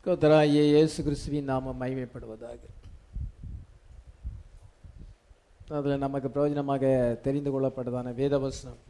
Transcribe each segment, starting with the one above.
கர்த்தராகிய இயேசு கிறிஸ்துவின் நாமம் மகிமைப்படுவதாக அதில் நமக்கு பிரயோஜனமாக தெரிந்து கொள்ளப்பட்டதான வேதவசனம்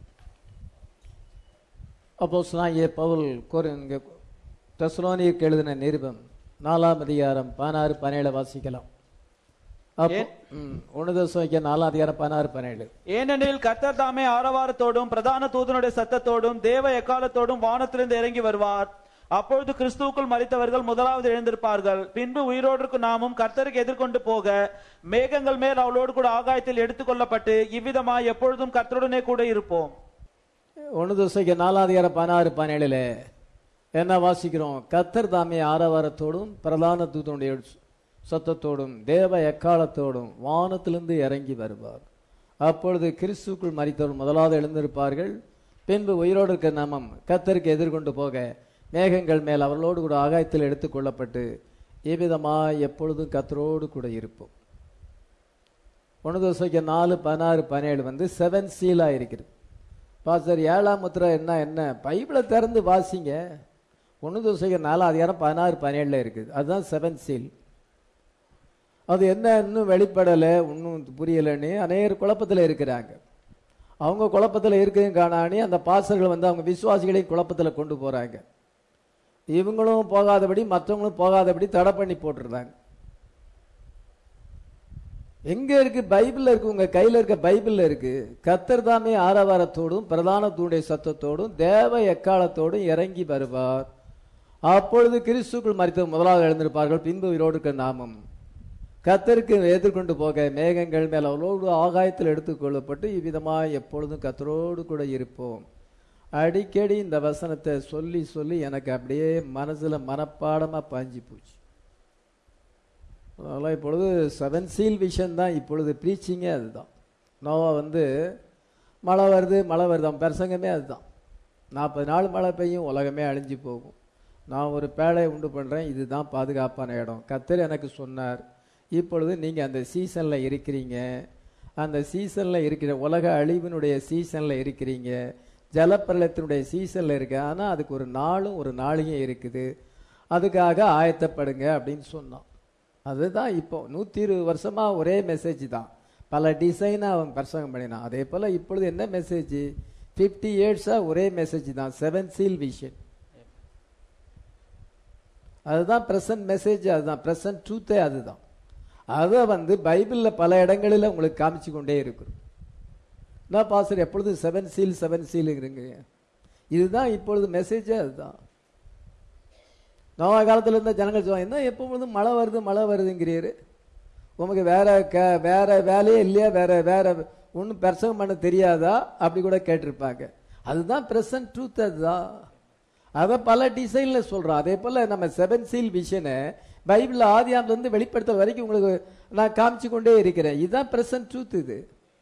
அப்போ ஏ பவுல் கோருங்க தெசலோனியருக்கு எழுதின நிருபம் நாலாம் அதிகாரம் பதினாறு பதினேழு வாசிக்கலாம் அப்போ ம், ஒன்று தசம் வைக்க நாலாம் அதிகாரம் பதினாறு பதினேழு ஏனெனில் கர்த்தர் தாமே ஆரவாரத்தோடும் பிரதான தூதனுடைய சத்தத்தோடும் தேவ எக்காலத்தோடும் வானத்திலிருந்து இறங்கி வருவார் அப்பொழுது கிறிஸ்துவுக்குள் மரித்தவர்கள் முதலாவது எழுந்திருப்பார்கள் பின்பு உயிரோடு இருக்கும் நாமும் கர்த்தருக்கு எதிர்கொண்டு போக மேகங்கள் மேல் அவளோடு கூட ஆகாயத்தில் எடுத்துக்கொள்ளப்பட்டு இவ்விதமாய் எப்பொழுதும் கர்த்தருடனே கூட இருப்போம் ஒன்று தசைக்கு நாலாம் அதிகாரம் பதினாறு பதினேழுல என்ன வாசிக்கிறோம் கத்தர் தாமே ஆரவாரத்தோடும் பிரதான தூதனுடைய சத்தத்தோடும் தேவ எக்காலத்தோடும் வானத்திலிருந்து இறங்கி வருவார் அப்பொழுது கிறிஸ்துக்குள் மரித்தவர் முதலாவது எழுந்திருப்பார்கள் பின்பு உயிரோடு இருக்க நாமம் கத்தருக்கு எதிர்கொண்டு போக மேகங்கள் மேல் அவர்களோடு கூட ஆகாயத்தில் எடுத்துக்கொள்ளப்பட்டு இவ்விதமாய் எப்பொழுதும் கத்தரோடு கூட இருப்போம் ஒன்று தோசைக்கு நாலு பதினாறு பதினேழு வந்து செவன் சீலாக இருக்கிறது பாஸ்டர் ஏழாம் முத்திரை என்ன என்ன பைபிளை திறந்து வாசிங்க ஒன்று தோசைக்கு நாலாம் அதிகாரம் பதினாறு பதினேழில் இருக்குது அதுதான் செவன் சீல் அது என்ன இன்னும் வெளிப்படலை இன்னும் புரியலைன்னு அநேகர் குழப்பத்தில் இருக்கிறாங்க அவங்க குழப்பத்தில் இருக்கிறதும் காணாணி அந்த பாசர்கள் வந்து அவங்க விசுவாசிகளையும் குழப்பத்தில் கொண்டு போகிறாங்க இவங்களும் போகாதபடி மற்றவங்களும் போகாதபடி தடை பண்ணி போட்டுருந்தாங்க எங்க இருக்கு பைபிள்ல இருக்கு உங்க கையில இருக்க பைபிள்ல இருக்கு கத்தர் தாமே ஆரவாரத்தோடும் பிரதான தூடைய சத்தத்தோடும் தேவ எக்காலத்தோடும் இறங்கி வருவார் அப்பொழுது கிறிஸ்துக்குள் மறித்த முதலாவது எழுந்திருப்பார்கள் பின்பு உயிரோடு இருக்க நாமம் கத்தருக்கு எதிர்கொண்டு போக மேகங்கள் மேல் அவளோடு ஆகாயத்தில் எடுத்துக்கொள்ளப்பட்டு இவ்விதமாய் எப்பொழுதும் கத்தரோடு கூட இருப்போம் அடிக்கடி இந்த வசனத்தை சொல்லி சொல்லி எனக்கு அப்படியே மனசுல மனப்பாடமா பாஞ்சு போச்சு அதனால் இப்பொழுது செவன் சீல் விஷன் தான் இப்பொழுது ப்ரீச்சிங்கே அதுதான் நோவா வந்து மழை வருது மழை வருது அவன் பிரசங்கமே அதுதான் நாற்பது நாள் மழை பெய்யும் உலகமே அழிஞ்சு போகும் நான் ஒரு பேழை உண்டு பண்ணுறேன் இதுதான் பாதுகாப்பான இடம் கத்தர் எனக்கு சொன்னார் இப்பொழுது நீங்கள் அந்த சீசனில் இருக்கிறீங்க அந்த சீசனில் இருக்கிற உலக அழிவினுடைய சீசனில் இருக்கிறீங்க ஜலப்பிரளயத்தினுடைய சீசனில் இருக்கு ஆனால் அதுக்கு ஒரு நாளும் ஒரு நாளையும் இருக்குது அதுக்காக ஆயத்தப்படுங்க அப்படின்னு சொன்னான் அதுதான் இப்போ நூற்றி இருபது வருஷமாக ஒரே மெசேஜ் தான் பல டிசைனாக அவன் பிரசங்கம் பண்ணினான் அதே போல் இப்பொழுது என்ன மெசேஜ் ஃபிஃப்டி இயர்ஸாக ஒரே மெசேஜ் தான் செவன் சீல் விஷன் அதுதான் ப்ரெசன்ட் மெசேஜ் அதுதான் ப்ரெசன்ட் ட்ரூத்தே அதுதான் அதை வந்து பைபிளில் பல இடங்களில் உங்களுக்கு காமிச்சு கொண்டே இருக்கிறோம் நான் பாஸ்டர் எப்பொழுதும் செவன் சீல் செவன் சீலுங்கிறீங்க இதுதான் இப்பொழுது மெசேஜே அதுதான் நோவா காலத்தில் இருந்த ஜனங்கள் சொல்லுவாங்க என்ன எப்பொழுதும் மழை வருது மழை வருதுங்கிறீரு உமக்கு வேற க வேற வேலையே இல்லையா வேற வேற ஒன்றும் பிரசங்கம் பண்ண தெரியாதா அப்படி கூட கேட்டிருப்பாங்க அதுதான் ப்ரெசன்ட் ட்ரூத் அதுதான் அதை பல டிசைனில் சொல்கிறோம் அதே போல் நம்ம செவன் சீல் விஷனை பைபிளில் ஆதியாமலேருந்து வெளிப்படுத்த வரைக்கும் உங்களுக்கு நான் காமிச்சு கொண்டே இருக்கிறேன் இதுதான் ப்ரெசன்ட் ட்ரூத் இது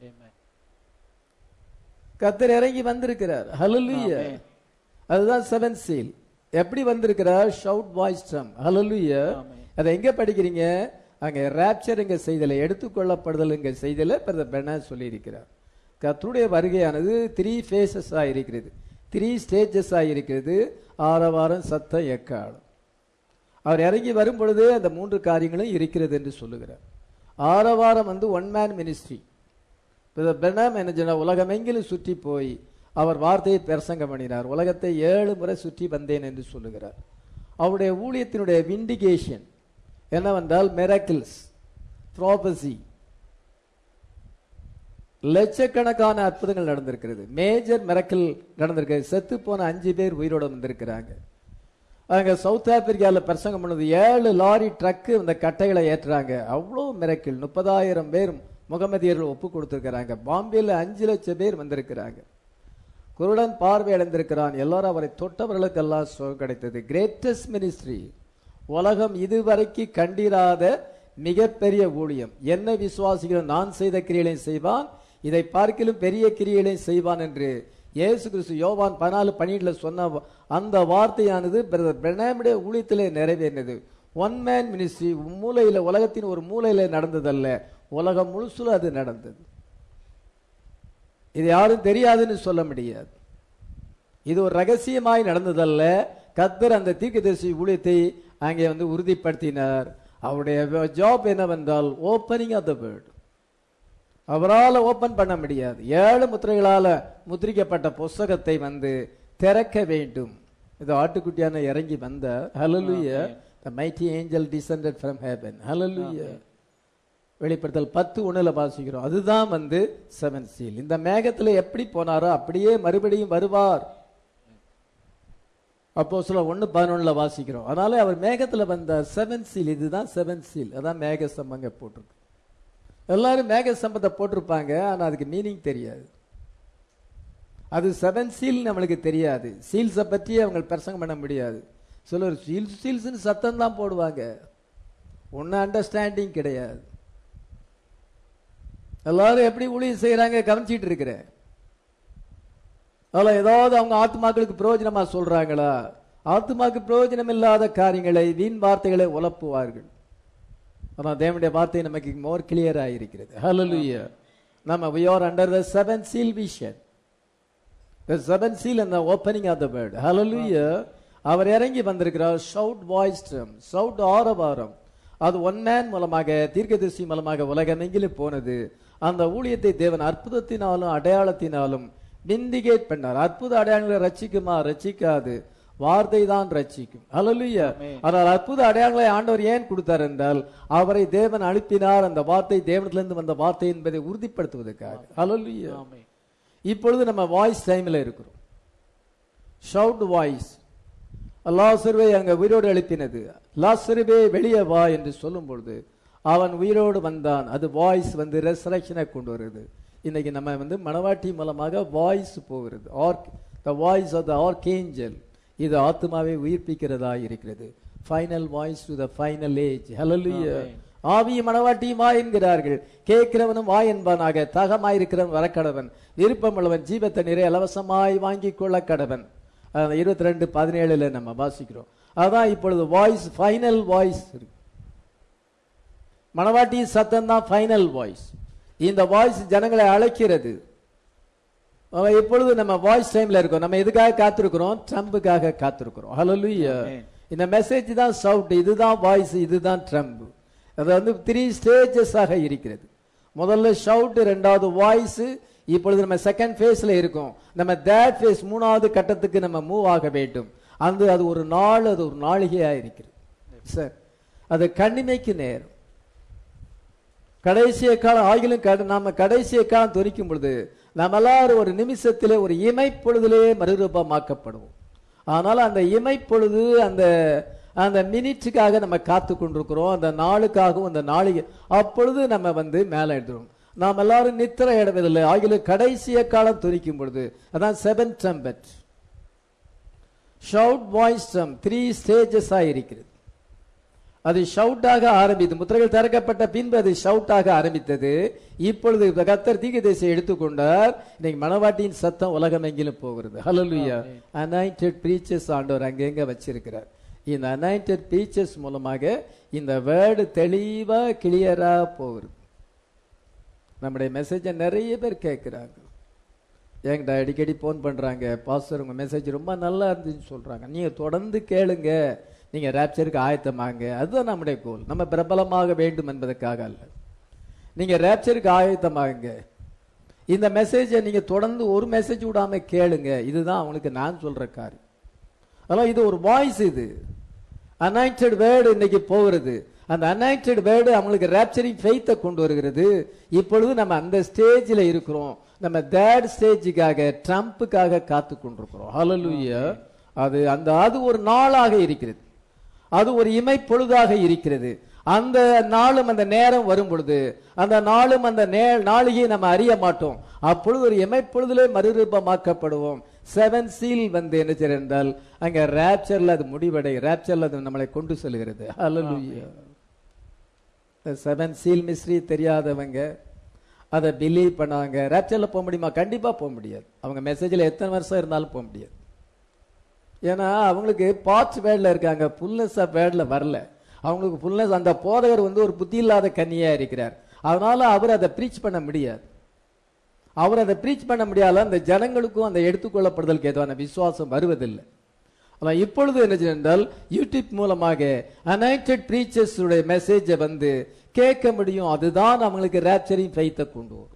கத்தர் இறங்கி வந்திருக்கிறார் ஹalleluya அதுதான் செவன் சீல் எப்படி வந்திருக்கிறார் ஷவுட் வாய்ஸ் ட்ரம் ஹalleluya அதை எங்க படிக்கிறீங்க அங்க ராப்சர் எங்க செய்தல எடுத்துக்கொள்ளப்படுதல் எங்க செய்தல பிரதர் பெனா சொல்லி இருக்கிறார் கத்தருடைய வருகையானது த்ரீ ஃபேஸஸ் இருக்கிறது த்ரீ ஸ்டேஜஸ் இருக்கிறது ஆரவாரம் சத்த எக்காலம் அவர் இறங்கி வரும் பொழுது அந்த மூன்று காரியங்களும் இருக்கிறது என்று சொல்லுகிறார் ஆரவாரம் வந்து ஒன் மேன் மினிஸ்ட்ரி பெர்னாம் என்ன சொன்னார் உலகமெங்கிலும் சுற்றி போய் அவர் வார்த்தையை பிரசங்கம் பண்ணினார் உலகத்தை ஏழு முறை சுற்றி வந்தேன் என்று சொல்லுகிறார் அவருடைய ஊழியத்தினுடைய விண்டிகேஷன் என்னவென்றால் மெரக்கிள்ஸ் ப்ராபசி லட்சக்கணக்கான அற்புதங்கள் நடந்திருக்கிறது மேஜர் மெரக்கிள் நடந்திருக்கு செத்து போன அஞ்சு பேர் உயிரோட வந்திருக்கிறாங்க அங்க சவுத் ஆப்பிரிக்காவில் பிரசங்கம் பண்ணது ஏழு லாரி ட்ரக்கு அந்த கட்டைகளை ஏற்றுறாங்க அவ்வளோ மிரக்கிள் முப்பதாயிரம் பேர் முகமதியர்கள் ஒப்பு கொடுத்திருக்கிறாங்க பாம்பேல அஞ்சு லட்சம் பேர் வந்திருக்கிறாங்க குருடன் பார்வை அடைந்திருக்கிறான் எல்லாரும் அவரை தொட்டவர்களுக்கெல்லாம் சுகம் கிடைத்தது கிரேட்டஸ்ட் மினிஸ்ட்ரி உலகம் இதுவரைக்கு கண்டிராத மிகப்பெரிய ஊழியம் என்ன விசுவாசிகள் நான் செய்த கிரியைகளையும் செய்வான் இதை பார்க்கிலும் பெரிய கிரியைகளையும் செய்வான் என்று இயேசு கிறிஸ்து யோவான் பதினாலு பன்னெண்டுல சொன்ன அந்த வார்த்தையானது பிரதர் பிரணாமுடைய ஊழியத்திலே நிறைவேறினது ஒன் மேன் மினிஸ்ட்ரி மூலையில உலகத்தின் ஒரு மூலையில நடந்ததல்ல உலகம் முழுசுல அது நடந்தது இது யாரும் தெரியாதுன்னு சொல்ல முடியாது இது ஒரு ரகசியமாய் நடந்ததல்ல கத்தர் அந்த தீர்க்கதரிசி ஊழியத்தை அங்கே வந்து உறுதிப்படுத்தினார் அவருடைய ஜாப் என்னவென்றால் ஓப்பனிங் ஆஃப் த வேர்ட் அவரால் ஓபன் பண்ண முடியாது ஏழு முத்திரைகளால முத்திரிக்கப்பட்ட புஸ்தகத்தை வந்து திறக்க வேண்டும் இது ஆட்டுக்குட்டியான இறங்கி வந்த ஹalleluya the mighty angel descended from heaven hallelujah வெளிப்படுத்தல் பத்து ஒண்ணுல வாசிக்கிறோம் அதுதான் வந்து செவன் சீல் இந்த மேகத்துல எப்படி போனாரோ அப்படியே மறுபடியும் வருவார் அப்போ சில ஒன்று பதினொன்னுல வாசிக்கிறோம் அதனால அவர் மேகத்துல வந்த செவன் சீல் இதுதான் செவன் சீல் அதான் மேக சம்பங்க போட்டிருக்கு எல்லாரும் மேக சம்பத்தை போட்டிருப்பாங்க ஆனா அதுக்கு மீனிங் தெரியாது அது செவன் சீல் நம்மளுக்கு தெரியாது சீல்ஸை பற்றி அவங்க பிரசங்கம் பண்ண முடியாது சிலர் சீல்ஸ் சீல்ஸ்னு சத்தம் தான் போடுவாங்க ஒன்றும் அண்டர்ஸ்டாண்டிங் கிடையாது எல்லாரும் எப்படி ஊழியம் செய்யறாங்க கவனிச்சிட்டு இருக்கிறேன் அதில் ஏதாவது அவங்க ஆத்மாக்களுக்கு பிரயோஜனமா சொல்றாங்களா ஆத்மாக்கு பிரயோஜனம் இல்லாத காரியங்களை வீண் வார்த்தைகளை உலப்புவார்கள் ஆனால் தேவனுடைய வார்த்தை நமக்கு மோர் கிளியர் ஆயிருக்கிறது ஹalleluya நம்ம we are under the seven seal vision the seven seal and the opening of the word hallelujah அவர் இறங்கி வந்திருக்கிறார் ஷவுட் வாய்ஸ் ஷவுட் ஆரவாரம் அது ஒன் மேன் மூலமாக தீர்க்கதரிசி மூலமாக உலகமெங்கிலும் போனது அந்த ஊழியத்தை தேவன் அற்புதத்தினாலும் அடையாளத்தினாலும் விண்டிகேட் பண்ணார் அற்புத அடையாளங்களை ரட்சிக்குமா ரட்சிக்காது வார்த்தை தான் ரட்சிக்கும் ஹalleluya ஆனால் அற்புத அடையாளங்களை ஆண்டவர் ஏன் கொடுத்தார் என்றால் அவரை தேவன் அனுப்பினார் அந்த வார்த்தை தேவனத்திலிருந்து வந்த வார்த்தை என்பதை உறுதிப்படுத்துவதற்காக ஹalleluya ஆமென். இப்பொழுது நம்ம வாய்ஸ் டைம்ல இருக்கிறோம் ஷவுட் வாய்ஸ் லாசருவை அங்க உயிரோடு எழுப்பினது லாசருவே வெளியே வா என்று சொல்லும் பொழுது அவன் உயிரோடு வந்தான் அது வாய்ஸ் வந்து ரெசரக்ஷனை கொண்டு வருது இன்னைக்கு நம்ம வந்து மணவாட்டி மூலமாக வாய்ஸ் போகிறது hark the voice of the archangel இது ஆத்மாவை உயிர்ப்பிக்கிறதா இருக்கிறது final voice to the final age hallelujah ஆவியும் மணவாட்டியும் வா என்கிறார்கள் கேட்கிறவனும் வா என்பானாக தகமாயிருக்கிறவன் வரக்கடவன் விருப்பமுள்ளவன் ஜீவத்தை நிறைய இலவசமாய் வாங்கிக் கொள்ள கடவன் இருபத்தி ரெண்டு பதினேழுல நம்ம வாசிக்கிறோம் அதான் இப்பொழுது வாய்ஸ் ஃபைனல் வாய்ஸ் இருக்கு மணவாட்டி சத்தம் தான் ஃபைனல் வாய்ஸ் இந்த வாய்ஸ் ஜனங்களை அழைக்கிறது அவன் இப்பொழுது நம்ம வாய்ஸ் டைம்ல இருக்கோம் நம்ம எதுக்காக காத்திருக்கிறோம் ட்ரம்புக்காக காத்திருக்கிறோம் ஹalleluya Amen. இந்த மெசேஜ் தான் சவுட் இதுதான் வாய்ஸ் இதுதான் ட்ரம்ப் அது வந்து த்ரீ ஸ்டேஜஸ் ஆக இருக்கிறது முதல்ல ஷவுட் ரெண்டாவது வாய்ஸ் இப்பொழுது நம்ம செகண்ட் ஃபேஸ்ல இருக்கோம் நம்ம தேர்ட் ஃபேஸ் மூணாவது கட்டத்துக்கு நம்ம மூவ் ஆக வேண்டும் அந்த அது ஒரு நாள் அது ஒரு நாளிகையா இருக்கிறது சார் அது கண்ணிமைக்கு நேரம் கடைசிய காலம் ஆகிலும் கட- நாம கடைசிய காலம் துரிக்கும் பொழுது நாம் எல்லாரும் ஒரு நிமிஷத்திலே ஒரு இமைப்பொழுதிலே மறுரூபமாக்கப்படுவோம் ஆனால் அந்த இமைப்பொழுது அந்த அந்த மினிட்டுக்காக நம்ம காத்து கொண்டிருக்கிறோம் அந்த நாளுக்காகவும் அந்த நாளிகை அப்பொழுது நம்ம வந்து மேலே எழுதுறோம் நாம் எல்லாரும் நித்திரை இடவதில்லை ஆகிலும் கடைசிய காலம் துரிக்கும் பொழுது அதான் seven trumpet shout voice three ஸ்டேஜஸா இருக்கிறது அது ஷவுட்டாக ஆரம்பித்தது முத்திரைகள் திறக்கப்பட்ட பின்பு அது ஷவுட்டாக ஆரம்பித்தது இப்பொழுது இந்த கத்தர் தீக தேசம் எடுத்துக்கொண்டார் இன்னைக்கு மணவாட்டியின் சத்தம் உலகம் எங்கிலும் போகிறது ஹalleluya அனாயிண்டட் பிரீச்சர்ஸ் ஆண்டவர் அங்கங்க வச்சிருக்கிறார் இந்த அனாயிண்டட் பிரீச்சர்ஸ் மூலமாக இந்த வேர்டு தெளிவா கிளியரா போகிறது நம்முடைய மெசேஜை நிறைய பேர் கேட்குறாங்க என்கிட்ட அடிக்கடி ஃபோன் பண்றாங்க பாஸ்டர் உங்க மெசேஜ் ரொம்ப நல்லா இருந்துச்சுன்னு சொல்றாங்க நீங்க தொடர்ந்து கேளுங்க நீங்க ரேப்சருக்கு ஆயத்தமாங்க அதுதான் நம்முடைய கோல் நம்ம பிரபலமாக வேண்டும் என்பதற்காக அல்ல நீங்க ரேப்சருக்கு ஆயத்தமாகுங்க இந்த மெசேஜை நீங்க தொடர்ந்து ஒரு மெசேஜ் விடாம கேளுங்க இதுதான் அவங்களுக்கு நான் சொல்ற காரியம் அதெல்லாம் இது ஒரு வாய்ஸ் இது அனாயிண்டட் வேர்டு இன்னைக்கு போகிறது அந்த அனாயிண்டட் வேர்டு அவங்களுக்கு ரேப்சரிங் ஃபெய்த்தை கொண்டு வருகிறது இப்பொழுது நம்ம அந்த ஸ்டேஜில் இருக்கிறோம் நம்ம தேர்ட் ஸ்டேஜுக்காக ட்ரம்ப்புக்காக காத்து கொண்டிருக்கிறோம் ஹalleluya அது அந்த அது ஒரு நாளாக இருக்கிறது அது ஒரு இமைப்பொழுதாக இருக்கிறது அந்த நாளும் அந்த நேரம் வரும் பொழுது அந்த நாளும் அந்த நே நாளிகையை நம்ம அறிய மாட்டோம் அப்பொழுது ஒரு இமைப்பொழுதிலே மறுரூபமாக்கப்படுவோம் செவன் சீல் வந்து என்ன செய்யறது என்றால் அங்க ரேப்சர்ல அது முடிவடை ரேப்சர்ல அது நம்மளை கொண்டு செல்கிறது ஹalleluya செவன் சீல் மிஸ்ட்ரி தெரியாதவங்க அதை பிலீவ் பண்ணாங்க ரேப்சர்ல போக முடியுமா கண்டிப்பா போக முடியாது அவங்க மெசேஜ்ல எத்தனை வருஷம் இருந்தாலும் போக முடியாது ஏன்னா அவங்களுக்கு பார்ட்ஸ் வேர்டில் இருக்காங்க ஃபுல்னஸ் ஆஃப் வேர்டில் வரல அவங்களுக்கு ஃபுல்னஸ் அந்த போதகர் வந்து ஒரு புத்தி இல்லாத கன்னியா இருக்கிறார் அதனால அவர் அதை ப்ரீச் பண்ண முடியாது அவர் அதை ப்ரீச் பண்ண முடியாத அந்த ஜனங்களுக்கும் அந்த எடுத்துக்கொள்ளப்படுதலுக்கு ஏதுவான விசுவாசம் வருவதில்லை ஆனால் இப்பொழுது என்ன என்றால் யூடியூப் மூலமாக அனைட்டட் பிரீச்சர்ஸ் உடைய மெசேஜை வந்து கேட்க முடியும் அதுதான் அவங்களுக்கு ரேப்சரிங் ஃபெய்த்தை கொண்டு வரும்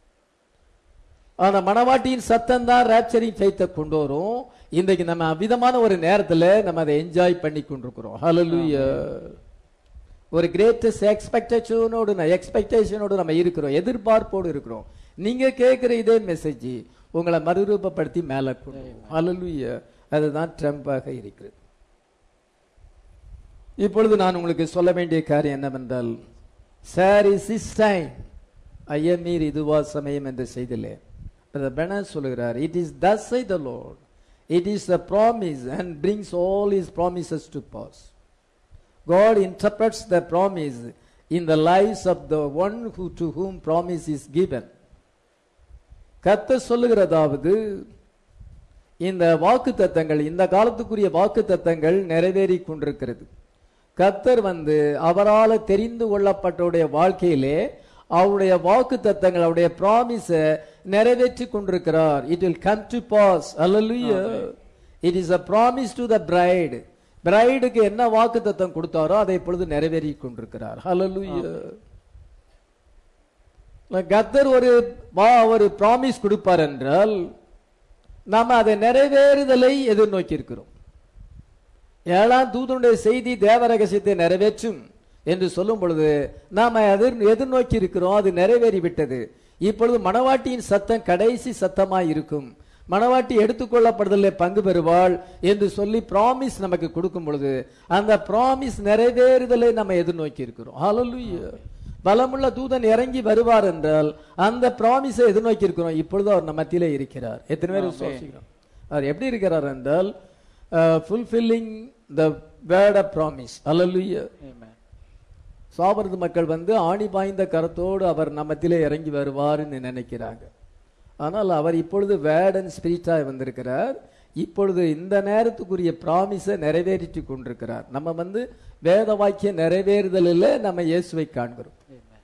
ஆனா மணவாட்டியின் சத்தம் தான் ரேப்சரிங் ஃபெய்த்தை கொண்டு வரும் இன்றைக்கு நம்ம அவ்விதமான ஒரு நேரத்துல நம்ம அதை என்ஜாய் பண்ணி கொண்டிருக்கிறோம் ஹalleluya ஒரு கிரேட்டஸ்ட் எக்ஸ்பெக்டேஷனோடு எக்ஸ்பெக்டேஷனோடு நம்ம இருக்கிறோம் எதிர்பார்ப்போடு இருக்கிறோம் நீங்க கேட்கிற இதே மெசேஜ் உங்களை மறுரூபப்படுத்தி மேல கொண்டு வரும். ஹalleluya அதுதான் ட்ரம்பாக இருக்கிறது இப்பொழுது நான் உங்களுக்கு சொல்ல வேண்டிய காரியம் என்னவென்றால் சாரி சிஸ்டைன் ஐயமீர் இதுவா சமயம் என்ற செய்திலே பெனர் சொல்லுகிறார் it is thus I the lord it is the promise and brings all is promises to pass God interprets the promise in the lives of the one who to whom promise is given. கத்த சொல்லுகிறதாவது இந்த வாக்கு தத்தங்கள் இந்த காலத்துக்குரிய வாக்கு தத்தங்கள் நிறைவேறி கொண்டிருக்கிறது கத்தர் வந்து அவரால் தெரிந்து கொள்ளப்பட்டவுடைய வாழ்க்கையிலே அவருடைய வாக்கு தத்தங்கள் அவருடைய ப்ராமிஸ நிறைவேற்றி கொண்டிருக்கிறார் it will come to pass hallelujah it is a promise to the bride பிரைடுக்கு என்ன வாக்கு தத்தம் கொடுத்தாரோ அதை இப்பொழுது நிறைவேறி கொண்டிருக்கிறார் ஹalleluya கத்தர் ஒரு வா ஒரு ப்ராமிஸ் கொடுப்பார் என்றால் நாம அதை நிறைவேறுதலை எதிர்நோக்கி இருக்கிறோம் ஏழாம் தூதனுடைய செய்தி தேவ ரகசியத்தை நிறைவேற்றும் என்று சொல்லும் பொழுது நாம எதிர் எதிர்நோக்கி இருக்கிறோம் அது நிறைவேறி விட்டது இப்பொழுது மணவாட்டியின் சத்தம் கடைசி சத்தமாய் இருக்கும் மணவாட்டி எடுத்துக்கொள்ளப்படுதலே பங்கு பெறுவாள் என்று சொல்லி ப்ராமிஸ் நமக்கு கொடுக்கும் பொழுது அந்த ப்ராமிஸ் நிறைவேறுதலை நம்ம எதிர்நோக்கி இருக்கிறோம் ஹalleluya பலமுள்ள தூதன் இறங்கி வருவார் என்றால் அந்த ப்ராமிஸை எதிர்நோக்கி இருக்கிறோம் இப்பொழுது அவர் நம்ம மத்தியிலே இருக்கிறார் எத்தனை பேர் விசுவாசிக்கிறோம் அவர் எப்படி இருக்கிறார் என்றால் fulfilling the word of promise hallelujah Amen. சாபரது மக்கள் வந்து ஆணி பாய்ந்த கரத்தோடு அவர் நம்மத்திலே இறங்கி வருவார்னு நினைக்கிறாங்க ஆனால் அவர் இப்பொழுது வேர்ட் அண்ட் ஸ்பிரிட்டாக வந்திருக்கிறார் இப்பொழுது இந்த நேரத்துக்குரிய ப்ராமிஸை நிறைவேற்றி கொண்டிருக்கிறார் நம்ம வந்து வேத வாக்கிய நிறைவேறுதலில் நம்ம இயேசுவை காண்கிறோம் Amen.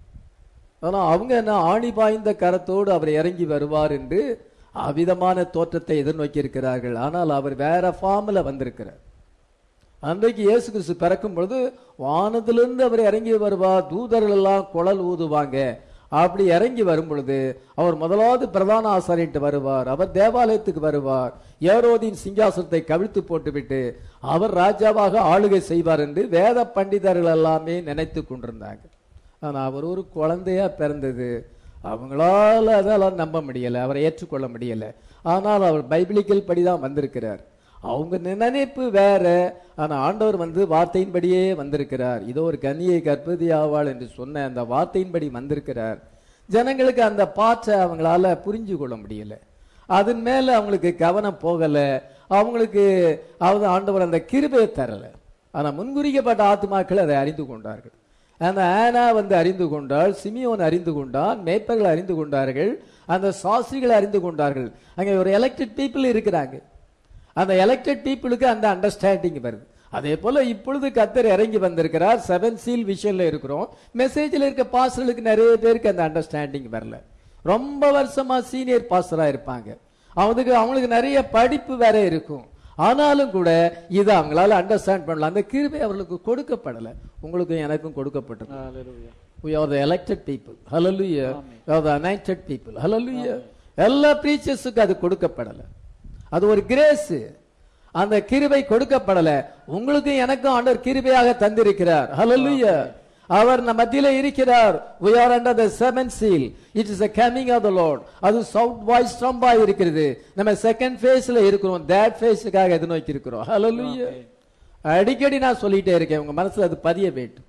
ஆனா அவங்க என்ன ஆணி பாய்ந்த கரத்தோடு அவர் இறங்கி வருவார் என்று அவ்விதமான தோற்றத்தை எதிர்நோக்கி இருக்கிறார்கள் ஆனால் அவர் வேற ஃபார்ம்ல வந்திருக்கிறார் அன்றைக்கு இயேசு கிறிஸ்து பிறக்கும் பொழுது வானத்திலிருந்து அவர் இறங்கி வருவார் தூதர்கள் எல்லாம் குழல் ஊதுவாங்க அப்படி இறங்கி வரும் பொழுது அவர் முதலாவது பிரதான ஆசாரிட்டு வருவார் அவர் தேவாலயத்துக்கு வருவார் ஏரோதின் சிங்காசனத்தை கவிழ்த்து போட்டுவிட்டு அவர் ராஜாவாக ஆளுகை செய்வார் என்று வேத பண்டிதர்கள் எல்லாமே நினைத்து கொண்டிருந்தாங்க ஆனா அவர் ஒரு குழந்தையா பிறந்தது அவங்களால அதெல்லாம் நம்ப முடியல அவரை ஏற்றுக்கொள்ள முடியல ஆனால் அவர் பைபிளிக்கல் படிதான் வந்திருக்கிறார் அவங்க நினைப்பு வேற ஆனா ஆண்டவர் வந்து வார்த்தையின்படியே வந்திருக்கிறார் இதோ ஒரு கன்னியை கர்ப்பதி ஆவாள் என்று சொன்ன அந்த வார்த்தையின்படி வந்திருக்கிறார் ஜனங்களுக்கு அந்த பாற்றை அவங்களால புரிஞ்சு கொள்ள முடியல அதன் மேல அவங்களுக்கு கவனம் போகல அவங்களுக்கு அவது ஆண்டவர் அந்த கிருபையை தரல ஆனா முன்குறிக்கப்பட்ட ஆத்துமாக்கள் அதை அறிந்து கொண்டார்கள் அந்த ஆனா வந்து அறிந்து கொண்டாள் சிமியோன் அறிந்து கொண்டான் மேய்ப்பர்கள் அறிந்து கொண்டார்கள் அந்த சாஸ்திரிகள் அறிந்து கொண்டார்கள் அங்கே ஒரு எலெக்டட் பீப்புள் இருக்கிறாங்க அந்த எலெக்டட் பீப்புளுக்கு அந்த அண்டர்ஸ்டாண்டிங் வருது அதே போல இப்பொழுது கத்தர் இறங்கி வந்திருக்கிறார் செவன் சீல் விஷயம்ல இருக்கிறோம் மெசேஜில் இருக்க பாஸ்டர்களுக்கு நிறைய பேருக்கு அந்த அண்டர்ஸ்டாண்டிங் வரல ரொம்ப வருஷமா சீனியர் பாஸ்டரா இருப்பாங்க அவங்களுக்கு அவங்களுக்கு நிறைய படிப்பு வேற இருக்கும் ஆனாலும் கூட இதை அவங்களால அண்டர்ஸ்டாண்ட் பண்ணல அந்த கிருபை அவர்களுக்கு கொடுக்கப்படல உங்களுக்கும் எனக்கும் கொடுக்கப்பட்டது Hallelujah. we are the elected people hallelujah we are the anointed people hallelujah எல்லா பிரீச்சர்ஸுக்கு அது கொடுக்கப்படல அது ஒரு கிரேஸ் அந்த கிருபை கொடுக்கப்படல உங்களுக்கும் எனக்கும் ஆண்டவர் கிருபையாக தந்திருக்கிறார் hallelujah அவர் நம்ம மத்தியில இருக்கிறார் we are under the seventh seal it is the coming of the lord அது சவுத் வாய்ஸ் ஸ்ட்ரம்பா இருக்கிறது நம்ம செகண்ட் ஃபேஸ்ல இருக்கிறோம் தேட் ஃபேஸுக்காக எது நோக்கி இருக்கிறோம் hallelujah அடிக்கடி நான் சொல்லிட்டே இருக்கேன் உங்க மனசுல அது பதிய வேண்டும்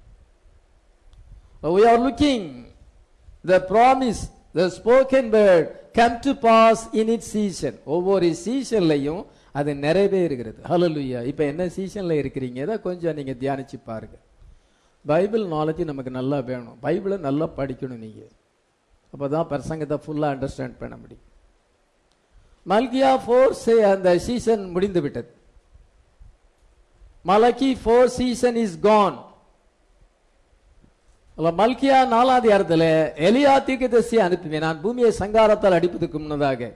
we are looking the promise the spoken word come to pass in its season ஒவ்வொரு சீசன்லையும் அது நிறைவேறுகிறது ஹalleluya இப்போ என்ன சீசன்ல இருக்கிறீங்க இதை கொஞ்சம் நீங்க தியானிச்சு பாருங்க பைபிள் நாலேஜ் நமக்கு நல்லா வேணும் பைபிளை நல்லா படிக்கணும் நீங்க அப்பதான் பிரசங்கத்தை ஃபுல்லா அண்டர்ஸ்டாண்ட் பண்ண முடியும் மல்கியா ஃபோர்ஸ் அந்த சீசன் முடிந்து விட்டது Malachi four season is gone அல்ல மல்கியா நாலாவது இடத்துல எலியா தீர்க்கதரிசியை அனுப்புவேன் நான் பூமியை சங்காரத்தால் அடிப்பதற்கு முன்னதாக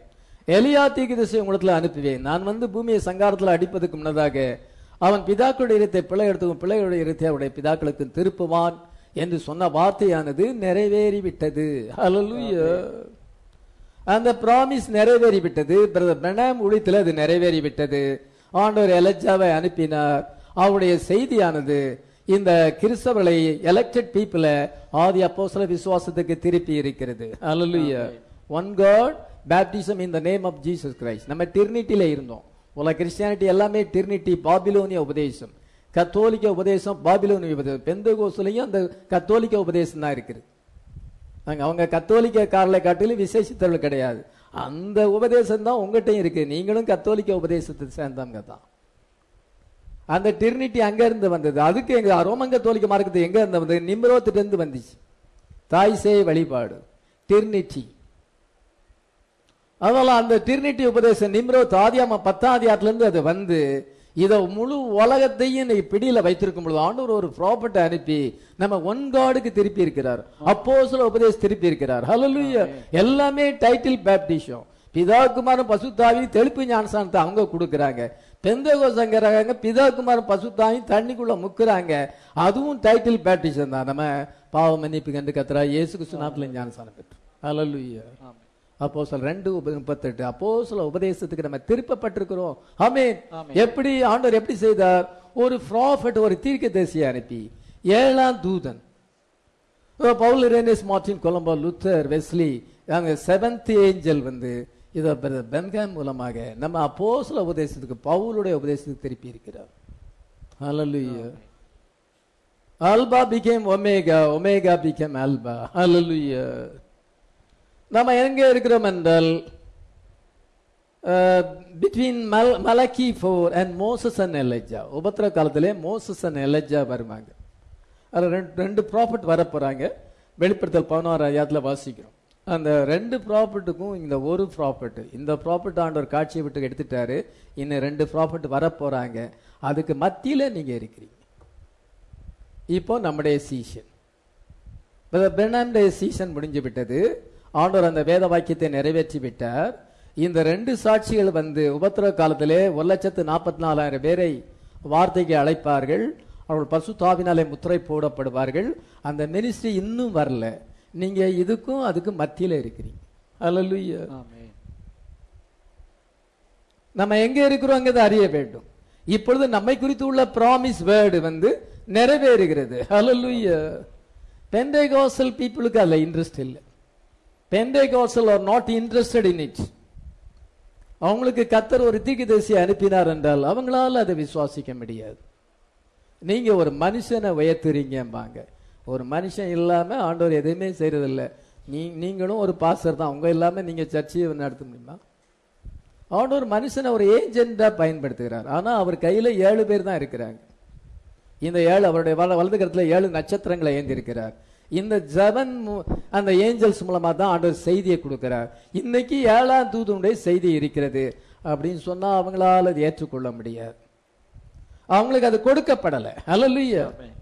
எலியா தீர்க்கதரிசி உங்களிடத்துல அனுப்புவேன் நான் வந்து பூமியை சங்காரத்தில் அடிப்பதற்கு முன்னதாக அவன் பிதாக்களுடைய இடத்தை பிள்ளை எடுத்துக்கும் பிள்ளைகளுடைய இடத்தை அவருடைய பிதாக்களுக்கு திருப்புவான் என்று சொன்ன வார்த்தையானது நிறைவேறிவிட்டது ஹalleluya அந்த ப்ராமிஸ் நிறைவேறிவிட்டது பிரதர் பிரணாம் ஊழியத்தில் அது நிறைவேறிவிட்டது ஆண்டவர் எலஜாவை அனுப்பினார் அவருடைய செய்தியானது இந்த கிறிஸ்தவர்களை எலெக்டட் பீப்புளை ஆதி அப்போஸ்தல விசுவாசத்துக்கு திருப்பி இருக்கிறது hallelujah one God baptism in the name of Jesus Christ நம்ம டிர்னிட்டில இருந்தோம் உலக கிறிஸ்டியானிட்டி எல்லாமே டிர்னிட்டி பாபிலோனிய உபதேசம் கத்தோலிக்க உபதேசம் பாபிலோனிய உபதேசம் பெந்தகோஸ்லையும் அந்த கத்தோலிக்க உபதேசம் தான் இருக்குது அங்க அவங்க கத்தோலிக்க காரலை காட்டிலும் விசேஷித்தவர்கள் கிடையாது அந்த உபதேசம் தான் உங்ககிட்டயும் இருக்கு நீங்களும் கத்தோலிக்க உபதேசத்தை சேர்ந்தவங்க தான் அந்த டிரினிட்டி அங்க இருந்து வந்தது அதுக்கு எங்க ரோமன் கத்தோலிக்க மார்க்கத்து எங்க இருந்து வந்தது நிம்ரோத்திட்ட இருந்து வந்துச்சு தாய் சேய் வழிபாடு டிரினிட்டி அதனால அந்த டிரினிட்டி உபதேசம் நிம்ரோத் ஆதியாம பத்தாம் அதிகாரத்துல இருந்து அது வந்து இத முழு உலகத்தையும் இன்னைக்கு பிடியில வைத்திருக்கும் பொழுது ஆண்டவர் ஒரு ப்ராப்பர்ட்டை அனுப்பி நம்ம ஒன் காடுக்கு திருப்பி இருக்கிறார் அப்போ சில உபதேசம் திருப்பி இருக்கிறார் ஹalleluya எல்லாமே டைட்டில் பேப்டிஷம் பிதாகுமாரன் பசுத்தாவி தெளிப்பு ஞானசானத்தை அவங்க கொடுக்கறாங்க பெந்தகோசங்கிறாங்க பிதாகுமாரன் பசுத்தாவி தண்ணிக்குள்ள முக்குறாங்க அதுவும் டைட்டில் பேப்டிஷம் தான் நம்ம பாவ மன்னிப்பு கண்டு கத்துறா இயேசு கிறிஸ்துநாத்துல ஞானசானம் பெற்று ஹalleluya அப்போ சில ரெண்டு உப- முப்பத்தெட்டு அப்போ சில உபதேசத்துக்கு நம்ம திருப்பப்பட்டிருக்கிறோம் ஆமென் ஆமென். எப்படி ஆண்டவர் எப்படி செய்தார் ஒரு ப்ராஃபட் ஒரு தீர்க்கதரிசியை அனுப்பி ஏழாம் தூதன் ah Paul Irenaeus Martin Columba Luther Wesley அங்க செவன்த் ஏஞ்சல் வந்து இதை பென்காம் மூலமாக நம்ம அப்போஸ்தல உபதேசத்துக்கு பவுலுடைய உபதேசத்துக்கு திருப்பி இருக்கிறார் hallelujah Alpha became Omega Omega became Alpha hallelujah நம்ம எங்க இருக்கிறோம் என்றால் பிட்வீன் மல் Malachi four and Moses and Elijah உபத்திர காலத்திலே மோசஸ் அண்ட் எலஜா வருவாங்க அதில் ரெண்டு ரெண்டு ப்ராஃபிட் வர போறாங்க வெளிப்படுத்தல் பதினோரு ஐயாத்துல வாசிக்கிறோம் அந்த ரெண்டு ப்ராஃபிட்டுக்கும் இந்த ஒரு ப்ராஃபிட் இந்த ப்ராஃபிட் ஆண்டவர் காட்சியை விட்டு எடுத்துட்டாரு இன்னும் ரெண்டு ப்ராஃபிட் வர போறாங்க அதுக்கு மத்தியில நீங்க இருக்கிறீங்க இப்போ நம்முடைய சீசன் பெர்னாம்டைய சீசன் முடிஞ்சு விட்டது ஆண்டவர் அந்த வேத வாக்கியத்தை நிறைவேற்றி விட்டார் இந்த ரெண்டு சாட்சிகள் வந்து உபத்திர காலத்திலே ஒரு லட்சத்து நாற்பத்தி நாலாயிரம் பேரை வார்த்தைக்கு அழைப்பார்கள் அவர்கள் பசுத்தாவினாலே முத்திரை போடப்படுவார்கள் அந்த மினிஸ்ட்ரி இன்னும் வரல நீங்க இதுக்கும் அதுக்கும் மத்தியில இருக்கிறீங்க அல்லேலூயா ஆமென் நம்ம எங்க இருக்கிறோங்கிறத அறிய வேண்டும் இப்பொழுது நம்மை குறித்து உள்ள ப்ராமிஸ் வேர்டு வந்து நிறைவேறுகிறது ஹalleluya பெந்தேகோசல் பீப்புளுக்கு அதுல இன்ட்ரெஸ்ட் இல்லை Pentecostal are not interested in it அவங்களுக்கு கத்தர் ஒரு தீர்க்கதரிசியை அனுப்பினார் என்றால் அவங்களால அதை விசுவாசிக்க முடியாது நீங்க ஒரு மனுஷனை உயர்த்துறீங்கம்பாங்க ஒரு மனுஷன் இல்லாம ஆண்டவர் எதுவுமே செய்யறதில்ல நீ நீங்களும் ஒரு பாஸ்டர் தான் உங்க இல்லாம நீங்க சர்ச்சையை நடத்த முடியுமா ஆண்டவர் மனுஷனை ஒரு ஏஜெண்டா பயன்படுத்துகிறார் ஆனா அவர் கையில ஏழு பேர் தான் இருக்கிறாங்க இந்த ஏழு அவருடைய வல- வலது கரத்துல ஏழு நட்சத்திரங்களை ஏந்திருக்கிறார் இந்த ஜெபன் மு- அந்த ஏஞ்சல்ஸ் மூலமா தான் ஆண்டவர் செய்தியை கொடுக்கிறார் இன்னைக்கு ஏழாம் தூதனுடைய செய்தி இருக்கிறது அப்படின்னு சொன்னா அவங்களால அதை ஏற்றுக்கொள்ள முடியாது அவங்களுக்கு அது கொடுக்கப்படல அல்லல்லையா ஆமென்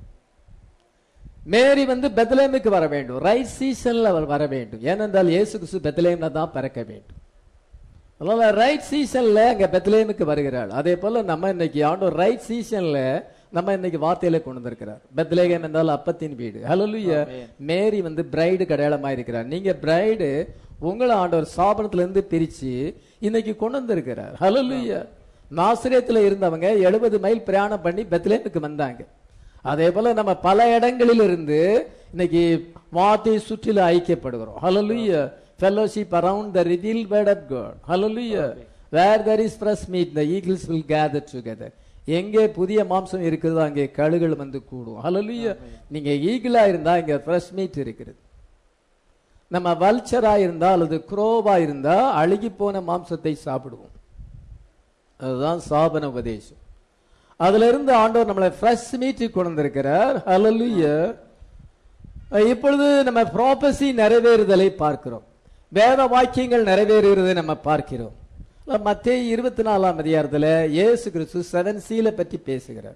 மேரி வந்து பெத்லேமுக்கு வர வேண்டும் ரைட் சீசன்ல அவர் வர வேண்டும் ஏனென்றால் இயேசு கிறிஸ்து பெத்லேம்ல தான் பிறக்க வேண்டும் அதனால ரைட் சீசன்ல அங்க பெத்லேமுக்கு வருகிறாள் அதே போல நம்ம இன்னைக்கு ஆண்டவர் ரைட் சீசன்ல நம்ம இன்னைக்கு வார்த்தையில கொண்டு வந்திருக்கிறார் பெத்லேகம் என்றால் அப்பத்தின் வீடு ஹalleluya ஆமென். மேரி வந்து பிரைடு கடையாளமா இருக்கிறார் நீங்க பிரைடு உங்களை ஆண்டவர் சாபனத்துல இருந்து பிரிச்சு இன்னைக்கு கொண்டு வந்திருக்கிறார் ஹalleluya நாசிரியத்துல இருந்தவங்க எழுபது மைல் பிரயாணம் பண்ணி பெத்லேமுக்கு வந்தாங்க அதே போல நம்ம பல இடங்களில் இருந்து இன்னைக்கு வார்த்தை சுற்றில ஐக்கியப்படுகிறோம் ஹalleluya fellowship around the revealed word of god hallelujah where there is fresh meat the eagles will gather together எங்கே புதிய மாம்சம் இருக்கிறதோ அங்கே கழுகள் வந்து கூடும் ஹalleluya நீங்க ஈகிளா இருந்தா இங்க ஃப்ரெஷ் மீட் இருக்கிறது நம்ம வல்ச்சரா இருந்தா அல்லது குரோவா இருந்தா அழுகி போன மாம்சத்தை சாப்பிடுவோம் அதுதான் சாபன உபதேசம் அதுல இருந்து ஆண்டவர் நம்மளை ஃப்ரெஷ் மீட் கொண்டு வந்திருக்கிறார் ஹalleluya இப்பொழுது நம்ம ப்ராபசி நிறைவேறுதலை பார்க்கிறோம் வேத வாக்கியங்கள் நிறைவேறுகிறதை நம்ம பார்க்கிறோம் மத்திய இருபத்தி நாலாம் அதிகாரத்துல இயேசு கிறிஸ்து செவன் சீல பற்றி பேசுகிறார்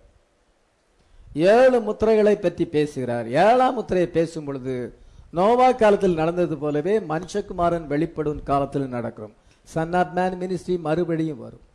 ஏழு முத்திரைகளை பற்றி பேசுகிறார் ஏழாம் முத்திரையை பேசும் பொழுது நோவா காலத்தில் நடந்தது போலவே மனுஷகுமாரன் வெளிப்படும் காலத்தில் நடக்கிறோம் சன் ஆஃப் மேன் மினிஸ்ட்ரி மறுபடியும் வரும்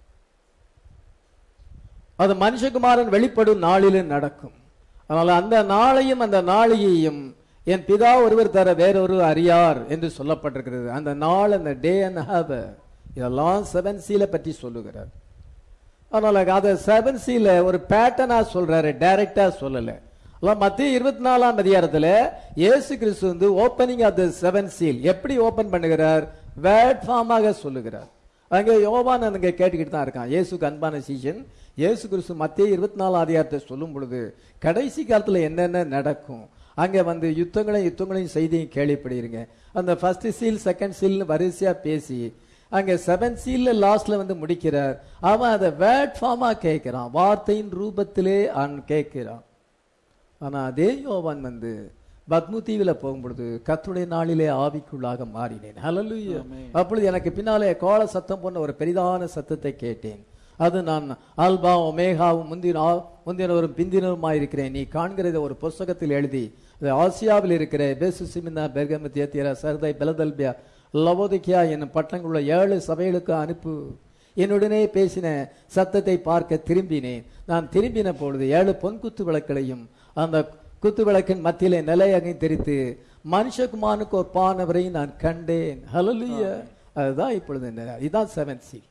அது மனுஷகுமாரன் வெளிப்படும் நாளிலும் நடக்கும் அதனால அந்த நாளையும் அந்த நாளையையும் என் பிதா ஒருவர் தர வேறொரு அறியார் என்று சொல்லப்பட்டிருக்கிறது அந்த நாள் அந்த டே அண்ட் ஹாவ் இதெல்லாம் செவன் சீல பற்றி சொல்லுகிறார் அதனால அதை செவன் சீல ஒரு பேட்டர்னா சொல்றாரு டைரக்டா சொல்லல மத்திய இருபத்தி நாலாம் அதிகாரத்துல இயேசு கிறிஸ்து வந்து opening of the seven seal எப்படி ஓபன் பண்ணுகிறார் வேர்ட் ஃபார்மாக சொல்லுகிறார் அங்க யோவான் அங்க கேட்டுக்கிட்டு தான் இருக்கான் இயேசுக்கு அன்பான சீசன் இயேசு கிறிஸ்து மத்திய இருபத்தி நாலாம் அதிகாரத்தை சொல்லும் பொழுது கடைசி காலத்துல என்னென்ன நடக்கும் அங்க வந்து யுத்தங்களையும் யுத்தங்களையும் செய்தியும் கேள்விப்படுகிறீங்க அந்த ஃபர்ஸ்ட் சீல் செகண்ட் சீல்னு வரிசையா பேசி அங்க செவன் சீல்ல லாஸ்ட்ல வந்து முடிக்கிறார் அவன் அதை வேர்ட் ஃபார்மா கேட்கிறான் வார்த்தையின் ரூபத்திலே அவன் கேட்கிறான் ஆனா அதே யோவான் வந்து பத்மு தீவில போகும்பொழுது கத்துடைய நாளிலே ஆவிக்குள்ளாக மாறினேன் ஹalleluya அப்பொழுது எனக்கு பின்னாலே கோல சத்தம் போன்ற ஒரு பெரிதான சத்தத்தை கேட்டேன் அது நான் ஆல்பா ஒமேகாவும் முந்தின முந்தினவரும் பிந்தினருமாய் இருக்கிறேன் நீ காண்கிறத ஒரு புஸ்தகத்தில் எழுதி அது ஆசியாவில் இருக்கிற பேசு சிமினா பெர்கம தியத்தியரா சர்தை பெலதல்பியா லவோதிக்கியா என்னும் பட்டணங்களுள்ள ஏழு சபைகளுக்கு அனுப்பு என்னுடனே பேசின சத்தத்தை பார்க்க திரும்பினேன் நான் திரும்பின பொழுது ஏழு பொன் குத்து விளக்குகளையும் அந்த குத்து விளக்கின் மத்தியிலே நிலையகை தெரித்து மனுஷகுமானுக்கு ஒரு பானவரை நான் கண்டேன் ஹalleluya அதுதான் இப்பொழுது என்ன இதான் செவன் சி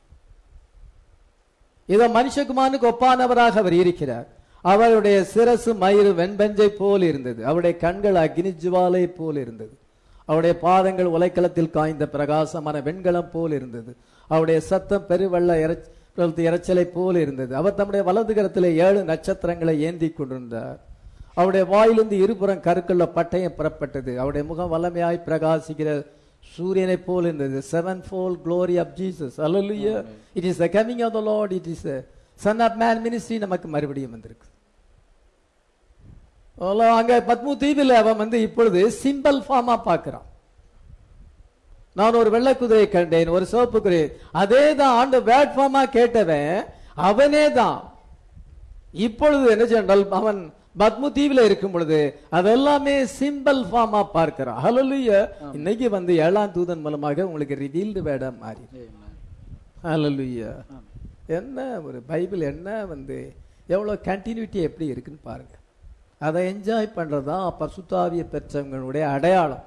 இதோ மனுஷகுமானுக்கு ஒப்பானவராக அவர் இருக்கிறார் அவருடைய சிரசு மயிறு வெண்பஞ்சை போல் இருந்தது அவருடைய கண்கள் அக்னி ஜுவாலை போல் இருந்தது அவருடைய பாதங்கள் உலைக்களத்தில் காய்ந்த பிரகாசமான வெண்கலம் போல் இருந்தது அவருடைய சத்தம் பெருவெள்ள இறைச்சல் இறைச்சலை போல் இருந்தது அவர் தம்முடைய வலது கரத்திலே ஏழு நட்சத்திரங்களை ஏந்தி கொண்டிருந்தார் அவருடைய வாயிலிருந்து இருபுறம் கருக்குள்ள பட்டயம் புறப்பட்டது அவருடைய முகம் வல்லமையாய் பிரகாசிக்கிற சூரியனை போல் இருந்தது sevenfold glory of Jesus hallelujah it is the coming of the lord it is son of man ministry நமக்கு மறுபடியும் வந்திருக்கு அங்க பத்மு தீவில் அவன் வந்து இப்பொழுது சிம்பிள் ஃபார்மா பார்க்கிறான் நான் ஒரு வெள்ளை குதிரையை கண்டேன் ஒரு சிவப்பு குதிரை அதே தான் ஆண்டு வேட் ஃபார்மா கேட்டவன் அவனே தான் இப்பொழுது என்ன சொன்னால் அவன் பத்மு தீவில இருக்கும் பொழுது அதெல்லாமே சிம்பிள் ஃபார்மா பார்க்கிறான் ஹலலுயா இன்னைக்கு வந்து ஏழாம் தூதன் மூலமாக உங்களுக்கு ரிவீல்டு வேட மாறி ஹலலுயா என்ன ஒரு பைபிள் என்ன வந்து எவ்வளவு கண்டினியூட்டி எப்படி இருக்குன்னு பாருங்க அதை என்ஜாய் பண்றதுதான் பசுத்தாவிய பெற்றவங்களுடைய அடையாளம்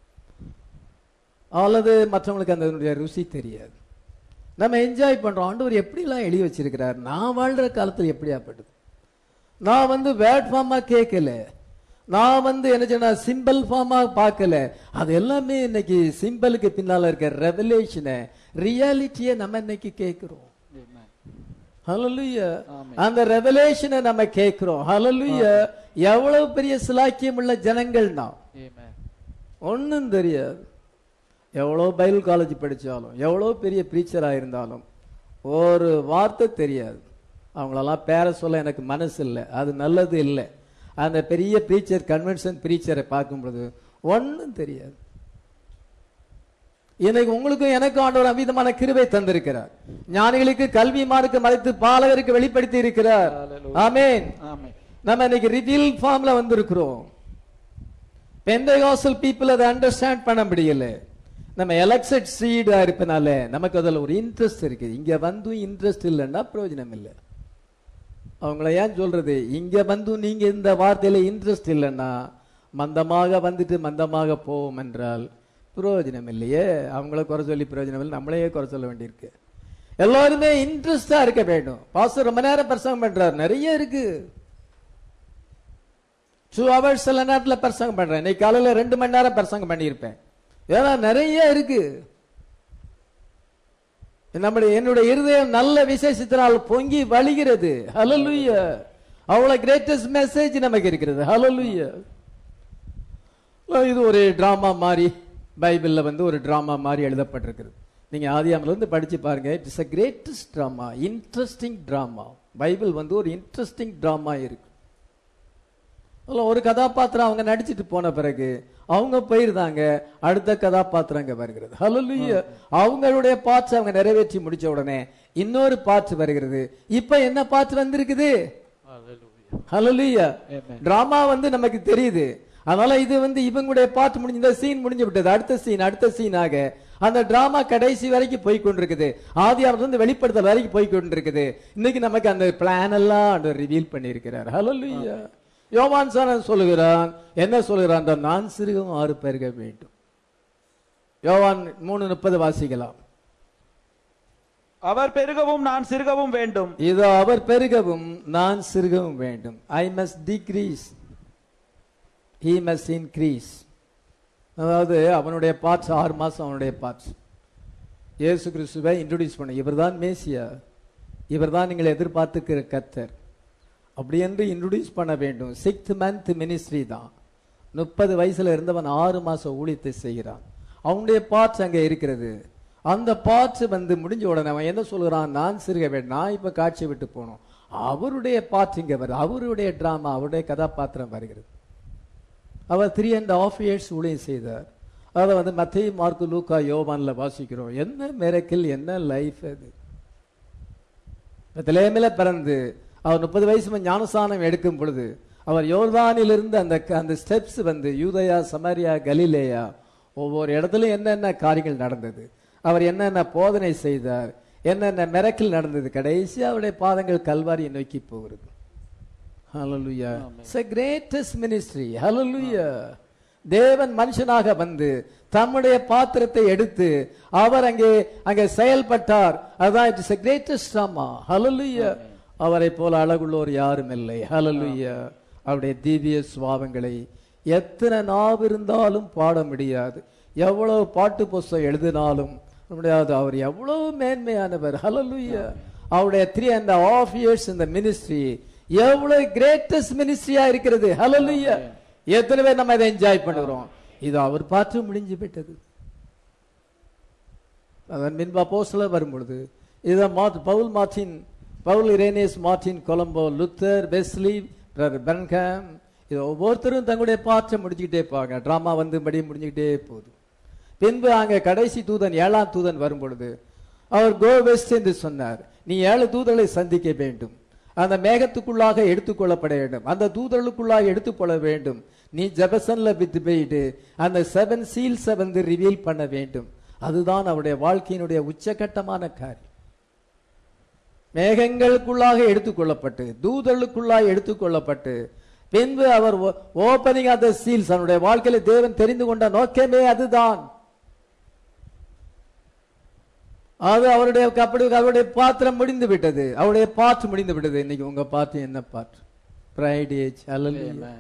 அல்லது மற்றவங்களுக்கு அந்த ருசி தெரியாது நம்ம என்ஜாய் பண்றோம் ஆண்டவர் எப்படிலாம் எழுதி வச்சிருக்கிறார் நான் வாழ்ற காலத்தில் எப்படியாப்பட்டது நான் வந்து வேர்ட் ஃபார்மா கேட்கல நான் வந்து என்ன சொன்னா சிம்பிள் ஃபார்மா பார்க்கல அது எல்லாமே இன்னைக்கு சிம்பிளுக்கு பின்னால இருக்க ரெவலேஷனை ரியாலிட்டியை நம்ம இன்னைக்கு கேட்கிறோம் ஹலலுயா அந்த ரெவலேஷனை நம்ம கேட்கிறோம் ஹலலுயா எவ்வளவு பெரிய சிலாக்கியம் உள்ள ஜனங்கள் நாம் ஒன்னும் தெரியாது எவ்வளோ பைபிள் காலேஜ் படித்தாலும் எவ்வளோ பெரிய ப்ரீச்சராக இருந்தாலும் ஒரு வார்த்தை தெரியாது அவங்களெல்லாம் பேர சொல்ல எனக்கு மனசு இல்லை அது நல்லது இல்லை அந்த பெரிய ப்ரீச்சர் கன்வென்ஷன் ப்ரீச்சரை பார்க்கும்பொழுது ஒன்றும் தெரியாது இன்னைக்கு உங்களுக்கும் எனக்கும் ஆண்டவர் அமிதமான கிருபை தந்திருக்கிறார் ஞானிகளுக்கு கல்வி மார்க்கு மறைத்து பாலகருக்கு வெளிப்படுத்தி இருக்கிறார் ஆமேன் நம்ம இன்னைக்கு ரிவீல் ஃபார்ம்ல வந்திருக்கிறோம் பெந்தகாசல் பீப்புள் அதை அண்டர்ஸ்டாண்ட் பண்ண முடியல நம்ம எலக்சட் சீடா இருப்பனால நமக்கு அதில் ஒரு இன்ட்ரெஸ்ட் இருக்கு இங்க வந்து இன்ட்ரெஸ்ட் இல்லைன்னா பிரயோஜனம் இல்லை அவங்கள ஏன் சொல்றது இங்க வந்து நீங்க இந்த வார்த்தையில இன்ட்ரெஸ்ட் இல்லைன்னா மந்தமாக வந்துட்டு மந்தமாக போவோம் என்றால் பிரயோஜனம் இல்லையே அவங்கள குறை சொல்லி பிரயோஜனம் இல்லை நம்மளையே குறை சொல்ல வேண்டியிருக்கு எல்லாருமே இன்ட்ரெஸ்டா இருக்க வேண்டும் பாஸ்டர் ரொம்ப நேரம் பிரசங்கம் பண்றாரு நிறைய இருக்கு டூ ஹவர்ஸ் சில நேரத்தில் பிரசங்கம் பண்றேன் இன்னைக்கு காலையில ரெண்டு மணி நேரம் பிரசங்கம் பண்ணியிருப்பேன் ஏன்னா நிறைய இருக்கு நம்முடைய என்னுடைய இருதயம் நல்ல விசேஷத்தினால் பொங்கி வழிகிறது ஹலலுய அவ்வளவு கிரேட்டஸ்ட் மெசேஜ் நமக்கு இருக்கிறது ஹலலுய இது ஒரு டிராமா மாதிரி பைபிள்ல வந்து ஒரு டிராமா மாதிரி எழுதப்பட்டிருக்கிறது நீங்க ஆதியாமில இருந்து படிச்சு பாருங்க it's a greatest drama interesting drama Bible வந்து ஒரு இன்ட்ரெஸ்டிங் டிராமா இருக்கு ஒரு கதாபாத்திரம் அவங்க நடிச்சிட்டு போன பிறகு அவங்க போயிருந்தாங்க அடுத்த கதாபாத்திரம் அங்க வருகிறது ஹலலுய அவங்களுடைய பாட்ஸ் அவங்க நிறைவேற்றி முடிச்ச உடனே இன்னொரு பாட்டு வருகிறது இப்ப என்ன பாட்டு வந்திருக்குது ஹலலுய டிராமா வந்து நமக்கு தெரியுது அதனால இது வந்து இவங்களுடைய பாட்டு முடிஞ்ச சீன் முடிஞ்சு விட்டது அடுத்த சீன் அடுத்த சீனாக அந்த டிராமா கடைசி வரைக்கும் போய் கொண்டிருக்குது ஆதியாமத்துல இருந்து வெளிப்படுத்தல் வரைக்கும் போய் கொண்டிருக்குது இன்னைக்கு நமக்கு அந்த பிளான் எல்லாம் ஆண்டவர் ரிவீல் பண்ணியிருக்கிறார் ஹalleluya யோவான் சாணன் சொல்லுகிறான் என்ன சொல்லுகிறான் நான் சிறுகம் ஆறு பெருக வேண்டும் யோவான் மூணு முப்பது வாசிக்கலாம் அவர் பெருகவும் நான் சிறுகவும் வேண்டும் இதோ அவர் பெருகவும் நான் சிறுகவும் வேண்டும் I must decrease he must increase அதாவது அவனுடைய பார்ட்ஸ் ஆறு மாசம் அவனுடைய பார்ட்ஸ் இயேசு கிறிஸ்துவை இன்ட்ரோடியூஸ் பண்ண இவர்தான் மேசியா இவர்தான் நீங்கள் எதிர்பார்த்துக்கிற கத்தர் அப்படி என்று இன்ட்ரோடியூஸ் பண்ண வேண்டும் சிக்ஸ்த் மந்த் மினிஸ்ட்ரி தான் முப்பது வயசுல இருந்தவன் ஆறு மாசம் ஊழியத்தை செய்கிறான் அவனுடைய பார்ட்ஸ் அங்க இருக்கிறது அந்த பார்ட்ஸ் வந்து முடிஞ்ச உடனே அவன் என்ன சொல்கிறான் நான் சிறுக வேண்டும் நான் இப்ப காட்சி விட்டு போனோம் அவருடைய பார்ட்ஸ் இங்க வருது அவருடைய டிராமா அவருடைய கதாபாத்திரம் வருகிறது அவர் த்ரீ அண்ட் ஆஃப் இயர்ஸ் ஊழியம் செய்தார் அதை வந்து மத்திய மார்க்கு லூக்கா யோவான்ல வாசிக்கிறோம் என்ன மிரக்கில் என்ன லைஃப் அது பெத்லகேமில பிறந்து அவர் முப்பது வயசு ஞானஸ்தானம் எடுக்கும் பொழுது அவர் யோர்தானிலிருந்து அந்த அந்த ஸ்டெப்ஸ் வந்து யூதயா சமாரியா கலிலேயா ஒவ்வொரு இடத்துலயும் என்னென்ன காரியங்கள் நடந்தது அவர் என்னென்ன போதனை செய்தார் என்னென்ன மிரக்கில் நடந்தது கடைசி அவருடைய பாதங்கள் கல்வாரியை நோக்கி போகிறது ஹalleluya it's a greatest ministry hallelujah தேவன் மனுஷனாக வந்து தம்முடைய பாத்திரத்தை எடுத்து அவர் அங்கே அங்கே செயல்பட்டார் அதான் it's a greatest drama hallelujah அவரை போல அழகுள்ளோர் யாரும் இல்லை hallelujah அவருடைய தீவிய சுவாவங்களை எத்தனை நாவு இருந்தாலும் பாட முடியாது எவ்வளவு பாட்டு புஸ்தகம் எழுதினாலும் முடியாது அவர் எவ்வளவு மேன்மையானவர் hallelujah அவருடைய த்ரீ அண்ட் ஆஃப் இயர்ஸ் இந்த மினிஸ்ட்ரி எவ்வளவு கிரேட்டஸ்ட் மினிஸ்ட்ரியா இருக்கிறது ஹalleluya எத்தனை பேர் நம்ம இதை என்ஜாய் பண்ணுகிறோம் இது அவர் பார்த்து முடிஞ்சு விட்டது அதன் பின்பு அப்போஸ்தலர் வரும்பொழுது இதை மார்ட் Paul Martin Paul Irenaeus Martin Columba Luther Wesley பென்காம் இது ஒவ்வொருத்தரும் தங்களுடைய பாற்றை முடிச்சுக்கிட்டே இருப்பாங்க டிராமா வந்து படி முடிஞ்சுக்கிட்டே போகுது பின்பு அங்க கடைசி தூதன் ஏழாம் தூதன் வரும் பொழுது அவர் கோ வெஸ்ட் என்று சொன்னார் நீ ஏழு தூதர்களை சந்திக்க வேண்டும் அந்த மேகத்துக்குள்ளாக எடுத்துக்கொள்ளப்பட வேண்டும் அந்த தூதர்களுக்குள்ளாக எடுத்துக்கொள்ள வேண்டும் நீ ஜெபசன்ல வித்து போயிட்டு அந்த செவன் சீல்ஸை வந்து ரிவீல் பண்ண வேண்டும் அதுதான் அவருடைய வாழ்க்கையினுடைய உச்சகட்டமான காரியம் மேகங்களுக்குள்ளாக எடுத்துக்கொள்ளப்பட்டு தூதர்களுக்குள்ளாக எடுத்துக்கொள்ளப்பட்டு பின்பு அவர் ஓபனிங் ஆஃப் த சீல்ஸ் அவருடைய வாழ்க்கையில தேவன் தெரிந்து கொண்ட நோக்கமே அதுதான் அது அவருடைய அப்படி அவருடைய பாத்திரம் முடிந்து விட்டது அவருடைய பாட்டு முடிந்து விட்டது இன்னைக்கு உங்க பாட்டு என்ன பாட்டு பிரைடேஜ் அல்ல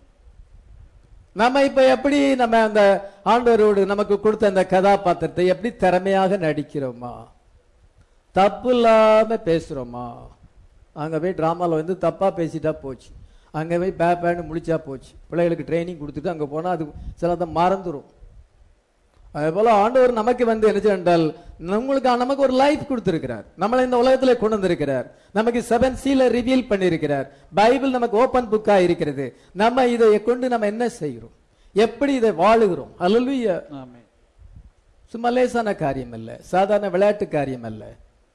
நம்ம இப்ப எப்படி நம்ம அந்த ஆண்டவரோடு நமக்கு கொடுத்த அந்த கதாபாத்திரத்தை எப்படி திறமையாக நடிக்கிறோமா தப்பு இல்லாம பேசுறோமா அங்க போய் டிராமால வந்து தப்பா பேசிட்டா போச்சு அங்க போய் பே பேன்னு முடிச்சா போச்சு பிள்ளைகளுக்கு ட்ரைனிங் கொடுத்துட்டு அங்க போனா அது சிலதை மறந்துடும் அதே போல ஆண்டவர் நமக்கு வந்து என்ன என்றால் உங்களுக்கு நமக்கு ஒரு லைஃப் கொடுத்திருக்கிறார் நம்மளை இந்த உலகத்துல கொண்டு வந்திருக்கிறார் நமக்கு செவன் சீல ரிவீல் பண்ணியிருக்கிறார் பைபிள் நமக்கு ஓபன் புக்கா இருக்கிறது நம்ம இதை கொண்டு நம்ம என்ன செய்கிறோம் எப்படி இதை வாழுகிறோம் அல்லலுயா ஆமென் சும்மா லேசான காரியம் அல்ல சாதாரண விளையாட்டு காரியம் அல்ல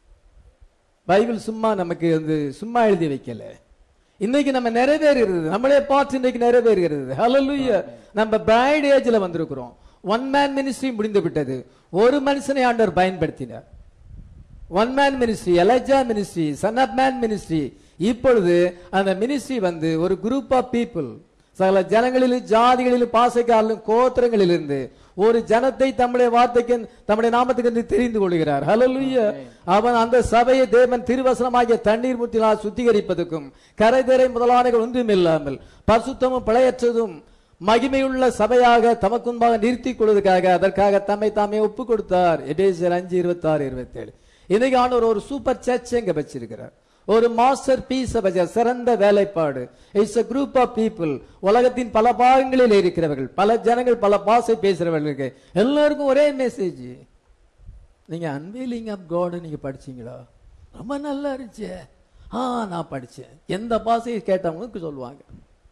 பைபிள் சும்மா நமக்கு வந்து சும்மா எழுதி வைக்கல இன்னைக்கு நம்ம நிறைவேறுகிறது நம்மளே பார்த்து இன்னைக்கு நிறைவேறுகிறது ஹalleluya நம்ம பிரைட் ஏஜ்ல வந்திருக்கிறோம் ஒன் மேன் மினிஸ்ட்ரி முடிந்து விட்டது ஒரு மனுஷனை ஆண்டவர் பயன்படுத்தினார் one man ministry Elijah ministry son of man ministry இப்பொழுது அந்த மினிஸ்ட்ரி வந்து ஒரு குரூப் ஆஃப் பீப்புள் சகல ஜனங்களிலும் ஜாதிகளிலும் பாசைக்காரிலும் கோத்திரங்களிலிருந்து ஒரு ஜனத்தை தம்முடைய வார்த்தைக்கு தம்முடைய நாமத்துக்கு என்று தெரிந்து கொள்கிறார் ஹalleluya அவன் அந்த சபையை தேவன் திருவசனமாகிய தண்ணீர் முத்தினால் சுத்திகரிப்பதற்கும் கரைதரை முதலானகள் ஒன்றும் இல்லாமல் பரிசுத்தமும் பிழையற்றதும் மகிமையுள்ள சபையாக தமக்குன்பாக நிறுத்திக் கொள்வதற்காக அதற்காக தம்மை தாமே ஒப்பு கொடுத்தார் எபேசியர் அஞ்சு இருபத்தி ஆறு இருபத்தி ஏழு இன்னைக்கு ஆண்டவர் ஒரு சூப்பர் சர்ச் எங்க வச்சிருக்கிறார் ஒரு மாஸ்டர் பீஸ் சிறந்த வேலைப்பாடு it's a group of people உலகத்தின் பல பாகங்களில் இருக்கிறவர்கள் பல ஜனங்கள் பல பாசை பேசுறவர்களுக்கு எல்லாருக்கும் ஒரே மெசேஜ் நீங்க அன்வீலிங் ஆஃப் காட் நீங்க படிச்சீங்களா ரொம்ப நல்லா இருந்துச்சு ஆ நான் படிச்சேன் எந்த பாசையை கேட்டவங்களுக்கு சொல்லுவாங்க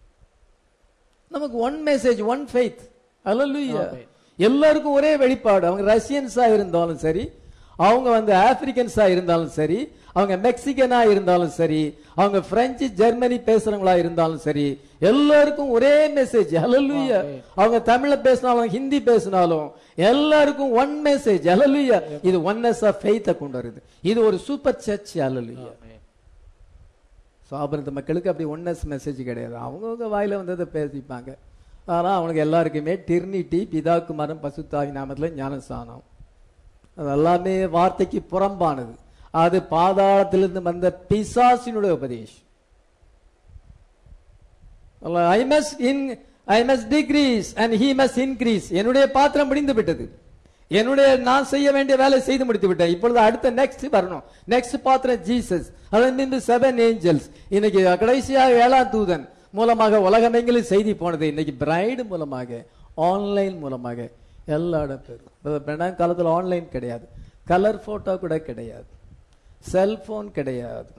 நமக்கு ஒன் மெசேஜ் ஒன் ஃபெய்த் அல்லலுயா எல்லாருக்கும் ஒரே வெளிப்பாடு அவங்க ரஷ்யன்ஸா இருந்தாலும் சரி அவங்க வந்து ஆப்பிரிக்கன்ஸா இருந்தாலும் சரி அவங்க மெக்சிகனா இருந்தாலும் சரி அவங்க பிரெஞ்சு ஜெர்மனி பேசுறவங்களா இருந்தாலும் சரி எல்லாருக்கும் ஒரே மெசேஜ் ஹalleluya அவங்க தமிழ்ல பேசினாலும் ஹிந்தி பேசினாலும் எல்லாருக்கும் ஒன் மெசேஜ் ஹalleluya இது ஒன்னஸ் ஆஃப் ஃபெய்த்தை கொண்டு வருது இது ஒரு சூப்பர் சர்ச் ஹalleluya சாபனத்து மக்களுக்கு அப்படி ஒன்னஸ் மெசேஜ் கிடையாது அவங்கவுங்க வாயில வந்ததை பேசிப்பாங்க ஆனா அவனுக்கு எல்லாருக்குமே டிர்னிட்டி பிதாக்குமாரன் பசுத்தாவி நாமத்துல ஞானஸ்தானம் அது எல்லாமே வார்த்தைக்கு புறம்பானது அது பாதாளத்திலிருந்து வந்த பிசாசினுடைய உபதேசம் I must in I must decrease and he must increase என்னுடைய பாத்திரம் முடிந்து விட்டது என்னுடைய நான் செய்ய வேண்டிய வேலை செய்து முடித்து விட்டேன் இப்பொழுது அடுத்த நெக்ஸ்ட் வரணும் நெக்ஸ்ட் பாத்திரம் ஜீசஸ் அதன் பின்பு செவன் ஏஞ்சல்ஸ் இன்னைக்கு கடைசியாக ஏழாம் தூதன் மூலமாக உலகமெங்கிலும் செய்தி போனது இன்னைக்கு பிரைடு மூலமாக ஆன்லைன் மூலமாக எல்லா இடம் பேரும் ரெண்டாம் காலத்தில் ஆன்லைன் கிடையாது கலர் போட்டோ கூட கிடையாது செல்போன் கிடையாது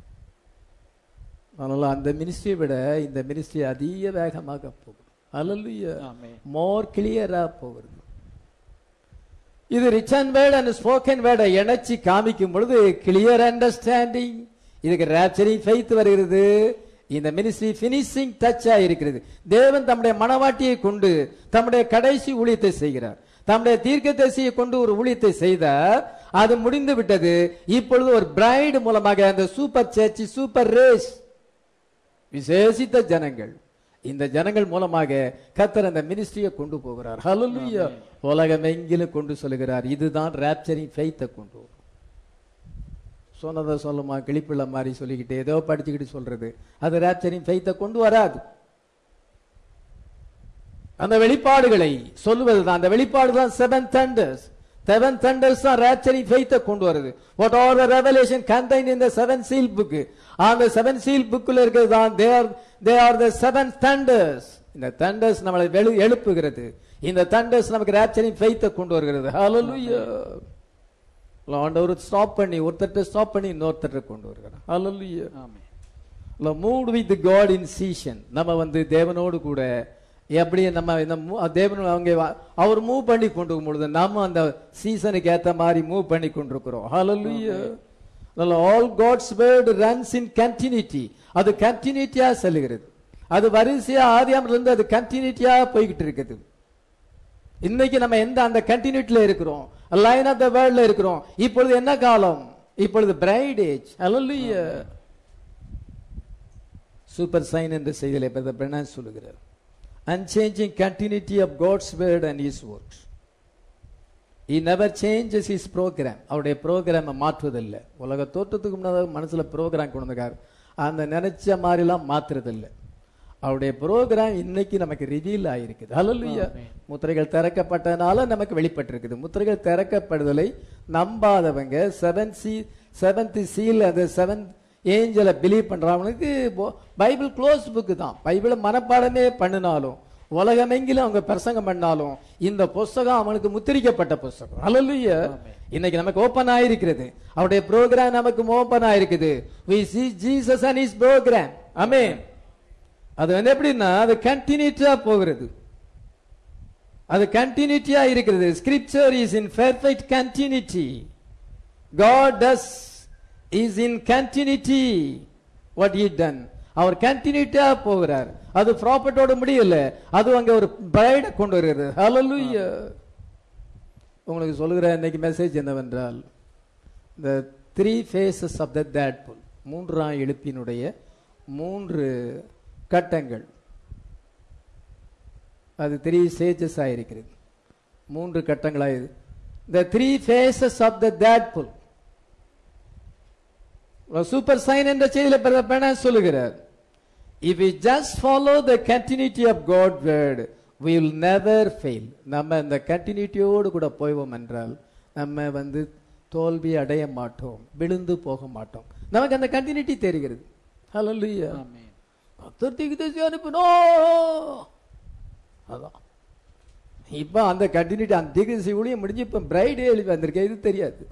அதனால அந்த மினிஸ்ட்ரியை விட இந்த மினிஸ்ட்ரி அதிக வேகமாக போகும் அல்லல்லுயா ஆமென். மோர் கிளியரா போகிறது இது ரிட்டன் வேர்ட் அண்ட் ஸ்போக்கன் வேர்டை இணைச்சி காமிக்கும் பொழுது கிளியர் அண்டர்ஸ்டாண்டிங் இதுக்கு ரேப்சரிங் ஃபெய்த் வருகிறது இந்த மினிஸ்ட்ரி பினிஷிங் டச்சா இருக்கிறது தேவன் தம்முடைய மனவாட்டியை கொண்டு தம்முடைய கடைசி ஊழியத்தை செய்கிறார் தம்முடைய தீர்க்கதரிசியை கொண்டு ஒரு ஊழியத்தை செய்தார் அது முடிந்து விட்டது இப்பொழுது ஒரு பிரைடு மூலமாக அந்த சூப்பர் சர்ச் சூப்பர் ரேஸ் விசேஷித்த ஜனங்கள் இந்த ஜனங்கள் மூலமாக கத்தர் அந்த மினிஸ்ட்ரியை கொண்டு போகிறார் ஹalleluya உலகம் எங்கிலும் கொண்டு சொல்லுகிறார் இதுதான் ராப்சரிங் ஃபெய்த்தை கொண்டு வரும் சொன்னதை சொல்லுமா கிளிப்பிள்ள மாதிரி சொல்லிக்கிட்டு ஏதோ படிச்சுக்கிட்டு சொல்றது அது ராப்சரிங் ஃபெய்த்தை கொண்டு வராது அந்த வெளிப்பாடுகளை சொல்லுவதுதான் அந்த வெளிப்பாடு தான் செவன் தண்டர்ஸ் செவன் தண்டர்ஸ் தான் ராப்சரிங் ஃபெய்த்தை கொண்டு வருது what are the revelation contain இந்த செவன் சீல் புக் அந்த செவன் சீல் புக்ல இருக்கிறது தான் they are they are the seven thunders இந்த தண்டர்ஸ் நம்மளை வெளி எழுப்புகிறது இந்த தண்டர்ஸ் நமக்கு ராப்சரிங் ஃபெய்த்தை கொண்டு வருகிறது ஹalleluya ஆண்டவர் ஸ்டாப் பண்ணி ஒருத்தர்ட்ட ஸ்டாப் பண்ணி இன்னொருத்தர்ட்ட கொண்டு வருகிறார் hallelujah amen moved with God in season நம்ம வந்து தேவனோடு கூட எப்படி நம்ம இந்த மூ- தேவன் அவங்க வ- அவர் மூவ் பண்ணி கொண்டு இருக்கும் பொழுது நம்ம அந்த சீசனுக்கு ஏத்த மாதிரி மூவ் பண்ணி கொண்டிருக்கிறோம் hallelujah all God's word runs in continuity அது கண்டினியூட்டியா செல்லுகிறது அது வரிசையா ஆதியாமல இருந்து அது கண்டினியூட்டியா போய்கிட்டு இருக்குது இன்னைக்கு நம்ம எந்த அந்த கண்டினியூட்டில இருக்கிறோம் லைன் ஆஃப் த வேர்ல்ட்ல இருக்கிறோம் இப்பொழுது என்ன காலம் இப்பொழுது bride age hallelujah super sign என்ற செய்தியிலே பிரதர் பிரணான் சொல்லுகிறார் unchanging continuity of God's word and his works he never changes his program அவருடைய ப்ரோக்ராமை மாற்றுவதில்லை உலக தோற்றத்துக்கு முன்னதாக மனசுல ப்ரோக்ராம் கொண்டு வந்திருக்காரு அந்த நினைச்ச மாதிரிலாம் மாத்துறதில்லை அவருடைய ப்ரோக்ராம் இன்னைக்கு நமக்கு ரிவீல் ஆயிருக்குது ஹalleluya முத்திரைகள் திறக்கப்பட்டனால நமக்கு வெளிப்பட்டிருக்குது முத்திரைகள் திறக்கப்படுதலை நம்பாதவங்க செவன் சி செவன்த் சீல் அந்த செவன் ஏஞ்சலை பிலீவ் பண்றவங்களுக்கு போ- பைபிள் க்ளோஸ் புக்கு தான் பைபிளை மனப்பாடமே பண்ணினாலும் உலகமெங்கிலும் அவங்க பிரசங்கம் பண்ணாலும் இந்த புஸ்தகம் அவனுக்கு முத்திரிக்கப்பட்ட புஸ்தகம் ஹalleluya இன்னைக்கு நமக்கு ஓபன் ஆயிருக்கிறது அவருடைய ப்ரோக்ராம் நமக்கு ஓபன் ஆயிருக்குது we see jesus and his program ஆமென் அது வந்து எப்படின்னா அது கண்டினியூட்டா போகிறது அது கண்டினியூட்டியா இருக்கிறது scripture is in perfect continuity God does is in continuity what he done அவர் கண்டினியூட்டியா போகிறார் அது ப்ராப்பர்ட்டோட முடியல அது அங்க ஒரு பிரைட கொண்டு வருகிறது ஹalleluya உங்களுக்கு சொல்லுகிற இன்னைக்கு மெசேஜ் என்னவென்றால் இந்த three phases of the third pull மூன்றாம் எழுப்பினுடைய மூன்று கட்டங்கள் அது த்ரீ ஸ்டேஜஸ் ஆயிருக்கிறது மூன்று கட்டங்களாக the three phases of the third pull super sign என்ற செய்தியில பெண சொல்லுகிறார் if we just follow the continuity of God word will never fail நம்ம இந்த கண்டினியூட்டியோடு கூட போய்வோம் என்றால் நம்ம வந்து தோல்வி அடைய மாட்டோம் விழுந்து போக மாட்டோம் நமக்கு அந்த கண்டினியூட்டி தெரிகிறது ஹalleluya ஆமென் கத்தர் திசை அனுப்பினோ அதான் இப்ப அந்த கண்டினியூட்டி அந்த திகசி ஊழியம் முடிஞ்சு இப்ப பிரைடே எழுதி வந்திருக்கேன் இது தெரியாது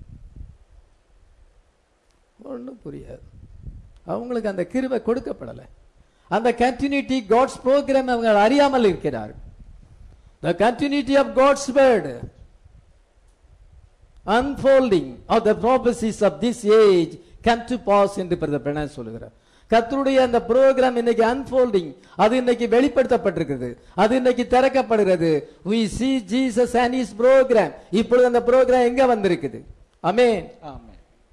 ஒன்றும் புரியாது அவங்களுக்கு அந்த கிருபை கொடுக்கப்படலை அந்த கண்டினியூட்டி காட்ஸ் ப்ரோக்ராம் அவங்க அறியாமல் இருக்கிறார் the continuity of God's word unfolding of the prophecies of this age come to pass என்று பிரதர் பிரணாய் சொல்லுகிறார் கர்த்தருடைய அந்த ப்ரோக்ராம் இன்னைக்கு அன்ஃபோல்டிங் அது இன்னைக்கு வெளிப்படுத்தப்பட்டிருக்கிறது அது இன்னைக்கு திறக்கப்படுகிறது we see jesus and his program இப்பொழுது அந்த ப்ரோக்ராம் எங்க வந்திருக்குது ஆமென் ஆமென்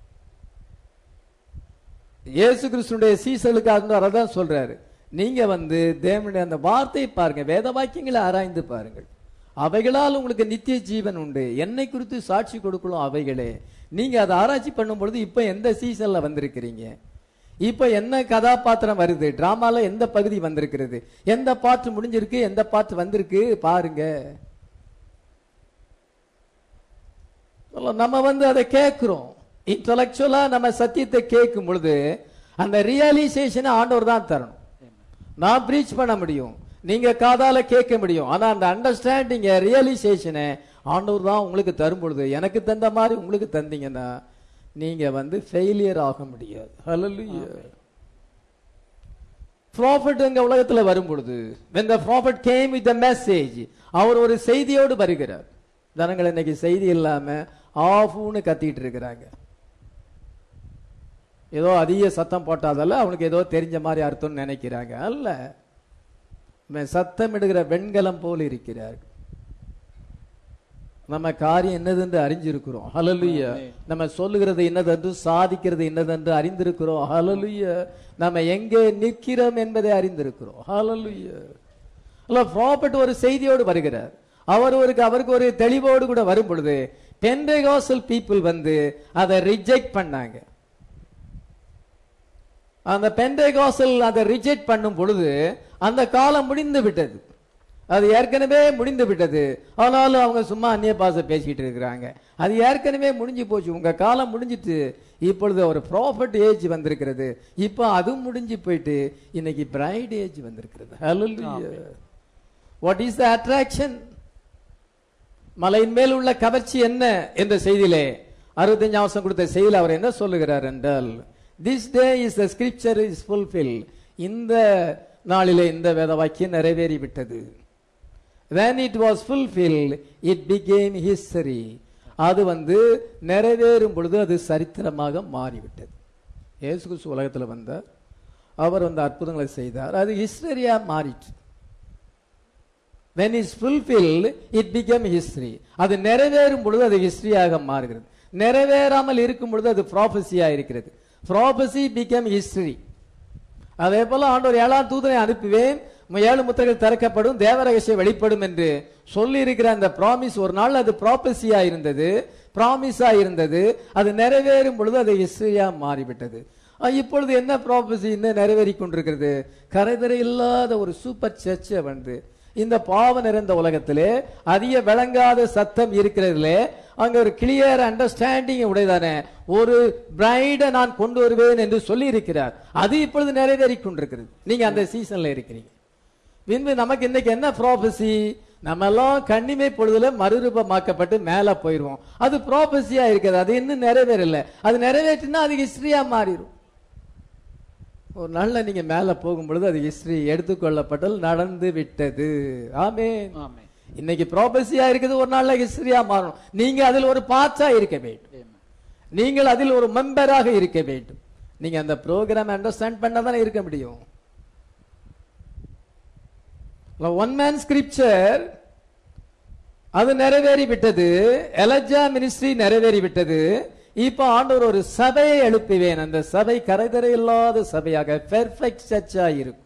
இயேசு கிறிஸ்துடைய சீசலுக்காக அதான் சொல்றாரு நீங்க வந்து தேவனுடைய அந்த வார்த்தையை பாருங்க வேத வாக்கியங்களை ஆராய்ந்து பாருங்கள் அவைகளால் உங்களுக்கு நித்திய ஜீவன் உண்டு என்னை குறித்து சாட்சி கொடுக்கணும் அவைகளே நீங்க அதை ஆராய்ச்சி பண்ணும் பொழுது இப்ப எந்த சீசன்ல வந்திருக்கிறீங்க இப்ப என்ன கதாபாத்திரம் வருது டிராமால எந்த பகுதி வந்திருக்கிறது எந்த பாட்டு முடிஞ்சிருக்கு எந்த பாட்டு வந்திருக்கு பாருங்க நம்ம வந்து அதை கேட்கிறோம் இன்டலெக்சுவலா நம்ம சத்தியத்தை கேட்கும் பொழுது அந்த ரியலைசேஷனை ஆண்டவர் தான் தரணும் நான் ப்ரீச் பண்ண முடியும் நீங்க காதால கேட்க முடியும் ஆனா அந்த அண்டர்ஸ்டாண்டிங் ரியலைசேஷனை ஆண்டவர் தான் உங்களுக்கு தரும் பொழுது எனக்கு தந்த மாதிரி உங்களுக்கு தந்தீங்கன்னா நீங்க வந்து ஃபெயிலியர் ஆக முடியாது ஹalleluya ப்ராஃபட் எங்க உலகத்துல வரும் பொழுது when the prophet came with the message அவர் ஒரு செய்தியோடு வருகிறார் ஜனங்கள் இன்னைக்கு செய்தி இல்லாம ஆஃப்னு கத்திட்டு இருக்கிறாங்க ஏதோ அதிக சத்தம் போட்டாதல்ல அவனுக்கு ஏதோ தெரிஞ்ச மாதிரி அர்த்தம்னு நினைக்கிறாங்க அல்ல இவன் சத்தமிடுகிற வெண்கலம் போல் இருக்கிறார் நம்ம காரியம் என்னதென்று அறிஞ்சிருக்கிறோம் ஹalleluya நம்ம சொல்லுகிறது என்னதென்று சாதிக்கிறது என்னதென்று அறிந்திருக்கிறோம் ஹalleluya நம்ம எங்கே நிற்கிறோம் என்பதை அறிந்திருக்கிறோம் ஹalleluya அல்ல ப்ராப்பர்ட் ஒரு செய்தியோடு வருகிறார் அவர் ஒரு அவருக்கு ஒரு தெளிவோடு கூட வரும் பொழுது பெண்டேகாசல் பீப்புள் வந்து அதை ரிஜெக்ட் பண்ணாங்க அந்த பெண்டேகாசல் அதை ரிஜெக்ட் பண்ணும் பொழுது அந்த காலம் முடிந்து விட்டது அது ஏற்கனவே முடிந்து விட்டது ஆனாலும் அவங்க சும்மா அந்நிய பாச பேசிக்கிட்டு இருக்கிறாங்க அது ஏற்கனவே முடிஞ்சு போச்சு உங்க காலம் முடிஞ்சிட்டு இப்பொழுது ஒரு ப்ராஃபட் ஏஜ் வந்திருக்கிறது இப்போ அதுவும் முடிஞ்சு போயிட்டு இன்னைக்கு பிரைட் ஏஜ் வந்திருக்கிறது hallelujah what is the attraction மலையின் மேல் உள்ள கவர்ச்சி என்ன என்ற செய்தியிலே அறுபத்தஞ்சு அவசரம் கொடுத்த செய்தியில் அவர் என்ன சொல்லுகிறார் என்றால் this day is the scripture is fulfil இந்த நாளிலே இந்த வேத வாக்கியம் நிறைவேறி விட்டது when it was fulfilled it became history அது வந்து நிறைவேறும் பொழுது அது சரித்திரமாக மாறிவிட்டது இயேசு கிறிஸ்து உலகத்தில் வந்தார் அவர் வந்து அற்புதங்களை செய்தார் அது ஹிஸ்டரியா மாறிட்டு when is fulfilled it became history அது நிறைவேறும் பொழுது அது ஹிஸ்டரியாக மாறுகிறது நிறைவேறாமல் இருக்கும் பொழுது அது ப்ராபசியா இருக்கிறது ப்ராபசி became history அதே போல ஆண்டவர் ஏழாம் தூதனை அனுப்புவேன் ஏழு முத்திரைகள் திறக்கப்படும் தேவ ரகசியம் வெளிப்படும் என்று சொல்லி இருக்கிற அந்த ப்ராமிஸ் ஒரு நாள் அது ப்ராபசியா இருந்தது ப்ராமிஸா இருந்தது அது நிறைவேறும் பொழுது அது ஹிஸ்டரியா மாறிவிட்டது அஹ் இப்பொழுது என்ன ப்ராபசி இன்னும் நிறைவேறி கொண்டிருக்கிறது கரைதரை இல்லாத ஒரு சூப்பர் சர்ச்சை வந்து இந்த பாவ நிறைந்த உலகத்திலே அதிக விளங்காத சத்தம் இருக்கிறதுலே அங்க ஒரு கிளியர் அண்டர்ஸ்டாண்டிங் உடையதானே ஒரு பிரைட நான் கொண்டு வருவேன் என்று சொல்லி இருக்கிறார் அது இப்பொழுது நிறைவேறி கொண்டிருக்கிறது நீங்க அந்த சீசன்ல இருக்கிறீங்க பின்பு நமக்கு இன்னைக்கு என்ன ப்ராபசி நம்ம எல்லாம் கண்ணிமை பொழுதுல மறுரூபமாக்கப்பட்டு மேல போயிருவோம் அது ப்ராபசியா இருக்குது அது இன்னும் நிறைவேறல அது நிறைவேற்றினா அது ஹிஸ்டரியா மாறிடும் ஒரு நாள்ல நீங்க மேல போகும் பொழுது அது ஹிஸ்டரி எடுத்துக்கொள்ளப்பட்டல் நடந்து விட்டது ஆமென் ஆமென் இன்னைக்கு ப்ராபசியா இருக்குது ஒரு நாள்ல ஹிஸ்டரியா மாறணும் நீங்க அதில் ஒரு பார்ட்ஸா இருக்க வேண்டும் நீங்கள் அதில் ஒரு மெம்பராக இருக்க வேண்டும் நீங்க அந்த ப்ரோக்ராம் அண்டர்ஸ்டாண்ட் பண்ணாதானே இருக்க முடியும் ஒன் மேன் ஸ்கிரிப்சர் அது நிறைவேறி விட்டது எலஜா மினிஸ்ட்ரி நிறைவேறி விட்டது இப்ப ஆண்டவர் ஒரு சபையை எழுப்புவேன் அந்த சபை கரைதரை இல்லாத சபையாக பெர்ஃபெக்ட் சர்ச்சா இருக்கும்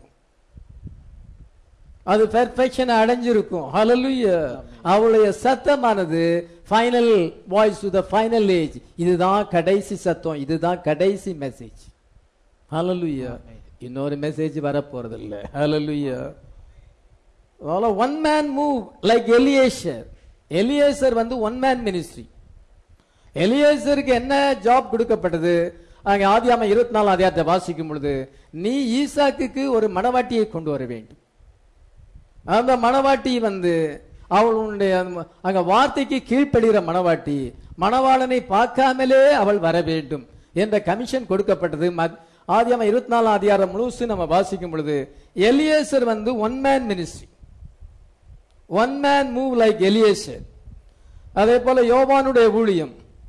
அது பெர்ஃபெக்ஷன் அடைஞ்சிருக்கும் ஹalleluya அவளுடைய சத்தமானது final voice to the final age இதுதான் கடைசி சத்தம் இதுதான் கடைசி மெசேஜ் ஹalleluya இன்னொரு மெசேஜ் வர போறது இல்ல hallelujah one man move like Eliezer எலியேசர் வந்து ஒன் மேன் மினிஸ்ட்ரி எலியேசருக்கு என்ன ஜாப் கொடுக்கப்பட்டது அங்க ஆதியாம இருபத்தி நாலு அதிகாரத்தை வாசிக்கும் பொழுது நீ ஈசாக்குக்கு ஒரு மணவாட்டியை கொண்டு வர வேண்டும் அந்த மணவாட்டி வந்து அவளுடைய அங்க வார்த்தைக்கு கீழ்ப்படுகிற மணவாட்டி மணவாளனை பார்க்காமலே அவள் வர வேண்டும் என்ற கமிஷன் கொடுக்கப்பட்டது மத்- ஆதியாம இருபத்தி நாலாம் அதிகாரம் முழுசு நம்ம வாசிக்கும் பொழுது எலியேசர் வந்து one man ministry one man move like Eliezer அதே போல யோவானுடைய ஊழியம்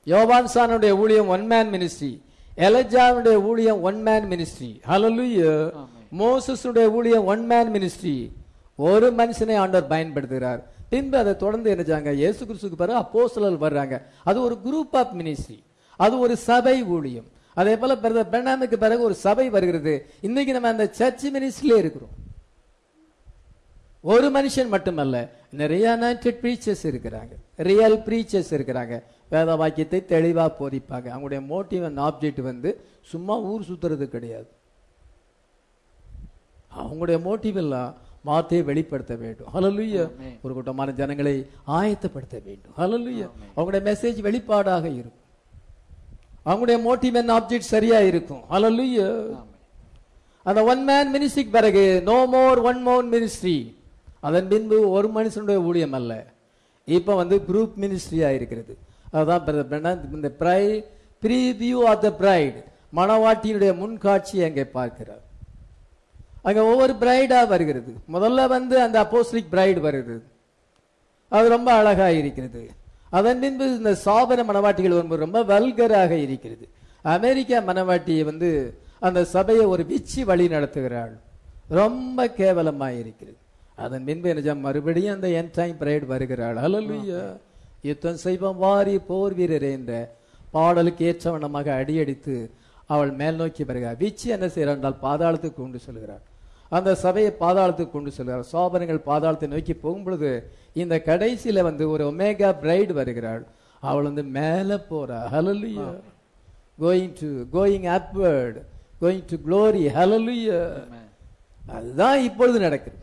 யோவான்சானுடைய ஊழியம் ஒன் மேன் மினிஸ்ட்ரி எலஜாவுடைய ஊழியம் ஒன் மேன் மினிஸ்ட்ரி ஹalleluya மோசஸுடைய ஊழியம் ஒன் மேன் மினிஸ்ட்ரி ஒரு மனுஷனை ஆண்டவர் பயன்படுத்துகிறார் பின்பு அதை தொடர்ந்து என்னச்சாங்க இயேசு கிறிஸ்துக்கு பிறகு அப்போஸ்தலர் வர்றாங்க அது ஒரு குரூப் ஆஃப் மினிஸ்ட்ரி அது ஒரு சபை ஊழியம் அதே போல பிரதர் பெர்னாமுக்கு பிறகு ஒரு சபை வருகிறது இன்னைக்கு நம்ம அந்த சர்ச் மினிஸ்ட்ரியிலே இருக்கிறோம் ஒரு மனுஷன் மட்டுமல்ல நிறைய அனாயிண்டட் ப்ரீச்சர்ஸ் இருக்கிறாங்க ரியல் ப்ரீச்சர்ஸ் இருக்கிறாங்க வேத வாக்கியத்தை தெளிவா போதிப்பாங்க அவங்களுடைய மோட்டிவ் அண்ட் ஆப்ஜெக்ட் வந்து சும்மா ஊர் சுத்துறது கிடையாது அவங்களுடைய மோட்டிவ் எல்லாம் வார்த்தையை வெளிப்படுத்த வேண்டும் ஹalleluya ஒரு கூட்டமான ஜனங்களை ஆயத்தப்படுத்த வேண்டும் ஹalleluya அவங்களுடைய மெசேஜ் வெளிப்பாடாக இருக்கும் அவங்களுடைய மோட்டிவ் அண்ட் ஆப்ஜெக்ட் சரியா இருக்கும் ஹalleluya அந்த ஒன் மேன் மினிஸ்ட்ரிக்கு பிறகு no more one more ministry அதன் பின்பு ஒரு மனுஷனுடைய ஊழியம் அல்ல இப்போ வந்து குரூப் மினிஸ்ட்ரியா இருக்கிறது அதுதான் brother Brennan, இந்த பிரை ப்ரீவியூ ஆஃப் த பிரைட் மணவாட்டியினுடைய முன்காட்சி அங்கே பார்க்கிறார் அங்க ஒவ்வொரு பிரைடா வருகிறது முதல்ல வந்து அந்த அப்போஸ்லிக் பிரைடு வருகிறது அது ரொம்ப அழகா இருக்கிறது அதன் பின்பு இந்த சாபன மணவாட்டிகள் வரும்போது ரொம்ப வல்கராக இருக்கிறது அமெரிக்கா மணவாட்டியை வந்து அந்த சபையை ஒரு விச்சி வழி நடத்துகிறாள் ரொம்ப கேவலமா இருக்கிறது அதன் பின்பு என்ன செய்ய- மறுபடியும் அந்த என் டைம் பிரைடு வருகிறாள் ஹalleluya யுத்தம் செய்வோம் வாரி போர் வீரரே என்ற பாடலுக்கு ஏற்றவண்ணமாக அடியடித்து அவள் மேல் நோக்கி வருகிறாள் விச்சி என்ன செய்கிறாள் என்றால் பாதாளத்துக்கு கொண்டு செல்கிறாள் அந்த சபையை பாதாளத்துக்கு கொண்டு செல்கிறார் சோபனங்கள் பாதாளத்தை நோக்கி போகும் பொழுது இந்த கடைசியில வந்து ஒரு ஒமேகா பிரைடு வருகிறாள் அவள் வந்து மேல போறா hallelujah going to going upward going to glory hallelujah அதுதான் இப்பொழுது நடக்குது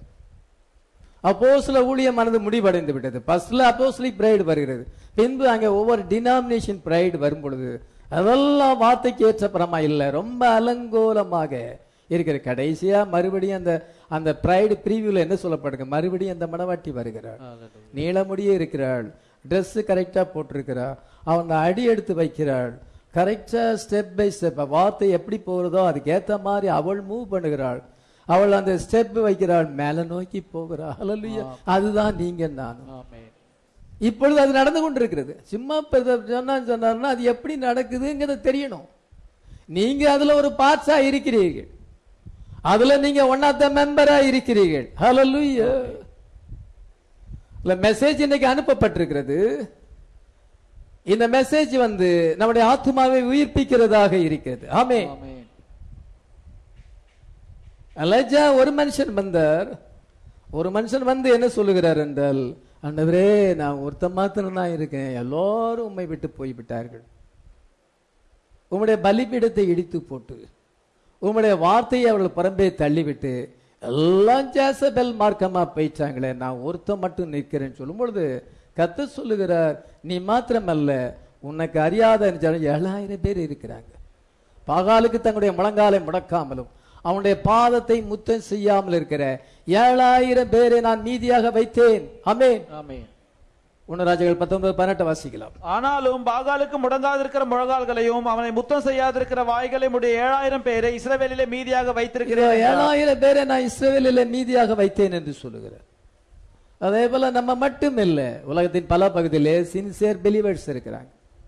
அப்போஸ்ல ஊழியமானது முடிவடைந்து விட்டது ஃபர்ஸ்ட்ல அப்போஸ்லிக் பிரைடு வருகிறது பின்பு அங்கே ஒவ்வொரு டினாமினேஷன் பிரைடு வரும் பொழுது அதெல்லாம் வார்த்தைக்கு ஏற்ற பிரமா இல்ல ரொம்ப அலங்கோலமாக இருக்கிற கடைசியா மறுபடியும் அந்த அந்த பிரைடு பிரிவியூல என்ன சொல்லப்படுங்க மறுபடியும் அந்த மணவாட்டி வருகிறாள் நீளமுடியே இருக்கிறாள் Dress கரெக்டா போட்டிருக்கிறாள் அவன் அடி எடுத்து வைக்கிறாள் கரெக்டா ஸ்டெப் பை ஸ்டெப் வார்த்தை எப்படி போகிறதோ அதுக்கு ஏத்த மாதிரி அவள் மூவ் பண்ணுகிறாள் அவள் அந்த ஸ்டெப் வைக்கிறாள் மேல நோக்கி போகிறாள் ஹalleluya அதுதான் நீங்க நானும் ஆமென் இப்பொழுது அது நடந்து கொண்டிருக்கிறது சும்மா பிரதர் சொன்னா சொன்னார்னா அது எப்படி நடக்குதுங்கிறது தெரியணும் நீங்க அதுல ஒரு பார்ட்ஸா இருக்கிறீர்கள் அதுல நீங்க ஒன் ஆஃப் த மெம்பரா இருக்கிறீர்கள் ஹalleluya இல்ல மெசேஜ் இன்னைக்கு அனுப்பப்பட்டிருக்கிறது இந்த மெசேஜ் வந்து நம்முடைய ஆத்மாவை உயிர்ப்பிக்கிறதாக இருக்கிறது ஆமே ஆமென் அலஜா ஒரு மனுஷன் வந்தார் ஒரு மனுஷன் வந்து என்ன சொல்லுகிறார் என்றால் ஆண்டவரே நான் ஒருத்த மாத்திரம் தான் இருக்கேன் எல்லாரும் உம்மை விட்டு போய்விட்டார்கள் உம்முடைய பலிபீடத்தை இடித்து போட்டு உம்முடைய வார்த்தையை அவர்கள் புறம்பே தள்ளிவிட்டு எல்லாம் ஜேசபெல் மார்க்கமா போயிட்டாங்களே நான் ஒருத்தன் மட்டும் நிற்கிறேன்னு சொல்லும் பொழுது கத்த சொல்லுகிறார் நீ மாத்திரமல்ல உனக்கு அறியாத ஜனம் ஏழாயிரம் பேர் இருக்கிறாங்க பாகாலுக்கு தங்களுடைய முழங்காலை முடக்காமலும் அவனுடைய பாதத்தை முத்தம் செய்யாமல் இருக்கிற ஏழாயிரம் பேரை நான் மீதியாக வைத்தேன் அமேன் ஆமென் உணராஜர்கள் பத்தொன்பது பதினெட்டு வாசிக்கலாம் ஆனாலும் பாகாலுக்கு முடங்காதிருக்கிற முழங்கால்களையும் அவனை முத்தம் செய்யாதிருக்கிற வாய்களையும் உடைய ஏழாயிரம் பேரை இஸ்ரவேலிலே மீதியாக இதோ வைத்திருக்கிறேன் ஏழாயிரம் பேரை நான் இஸ்ரவேலில் மீதியாக வைத்தேன் என்று சொல்லுகிறார் அதே போல நம்ம மட்டும் இல்ல உலகத்தின் பல பகுதியிலே சின்சியர் பிலீவர்ஸ் இருக்கிறாங்க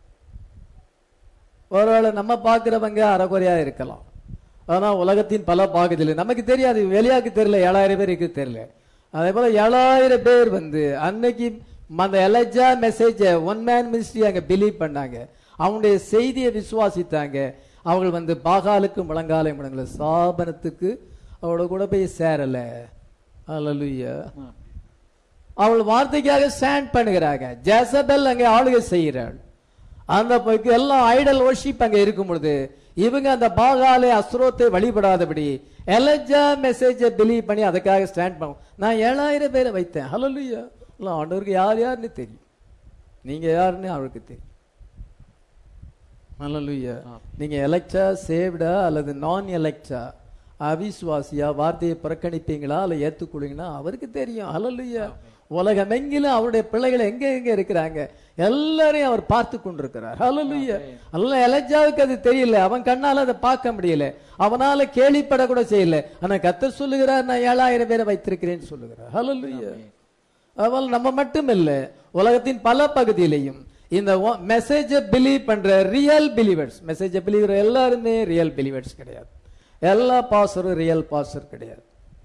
ஒருவேளை நம்ம பார்க்கிறவங்க அறகுறையா இருக்கலாம் ஆனா உலகத்தின் பல பகுதியில் நமக்கு தெரியாது வெளியாக்கு தெரியல ஏழாயிரம் பேருக்கு தெரியல அதே போல ஏழாயிரம் பேர் வந்து அன்னைக்கு அந்த Elijah message one man ministry அங்க பிலீவ் பண்ணாங்க அவனுடைய செய்தியை விசுவாசித்தாங்க அவங்க வந்து பாகாலுக்கு முழங்காலை முழங்கல சாபனத்துக்கு அவளோட கூட போய் சேரல அல்லலுயா அவள் வார்த்தைக்காக ஸ்டாண்ட் பண்ணுகிறாங்க ஜெசபெல் அங்கே ஆளுகை செய்கிறாள் அந்த பொய்க்கு எல்லாம் ஐடல் worship அங்க இருக்கும் பொழுது இவங்க அந்த பாகாலே அஸ்ரோத்தை வழிபடாதபடி எலஜா மெசேஜை பிலீவ் பண்ணி அதுக்காக ஸ்டாண்ட் பண்ணும் நான் ஏழாயிரம் பேரை வைத்தேன் ஹalleluya இல்லை ஆண்டவருக்கு யார் யாருன்னு தெரியும் நீங்க யாருன்னு அவருக்கு தெரியும் ஹalleluya நீங்க எலக்டா சேவ்டா அல்லது நான் எலக்டா அவிசுவாசியா வார்த்தையை புறக்கணிப்பீங்களா அல்ல ஏத்துக்கொள்வீங்களா அவருக்கு தெரியும் ஹalleluya உலகமெங்கிலும் அவருடைய பிள்ளைகள் எங்க எங்க இருக்கிறாங்க எல்லாரையும் அவர் பார்த்து கொண்டிருக்கிறார் ஹalleluya அல்ல எலஜாவுக்கு அது தெரியல அவன் கண்ணால அதை பார்க்க முடியல அவனால கேள்விப்பட கூட செய்யல ஆனா கத்தர் சொல்லுகிறார் நான் ஏழாயிரம் பேரை வைத்திருக்கிறேன்னு சொல்லுகிறார் ஹalleluya அவள் நம்ம மட்டும் இல்ல உலகத்தின் பல பகுதியிலையும் இந்த மெசேஜை பிலீவ் பண்ற ரியல் பிலீவர்ஸ் மெசேஜை பிலீவர் எல்லாருமே ரியல் பிலீவர்ஸ் கிடையாது எல்லா பாஸ்டரும் ரியல் பாஸ்டர் கிடையாது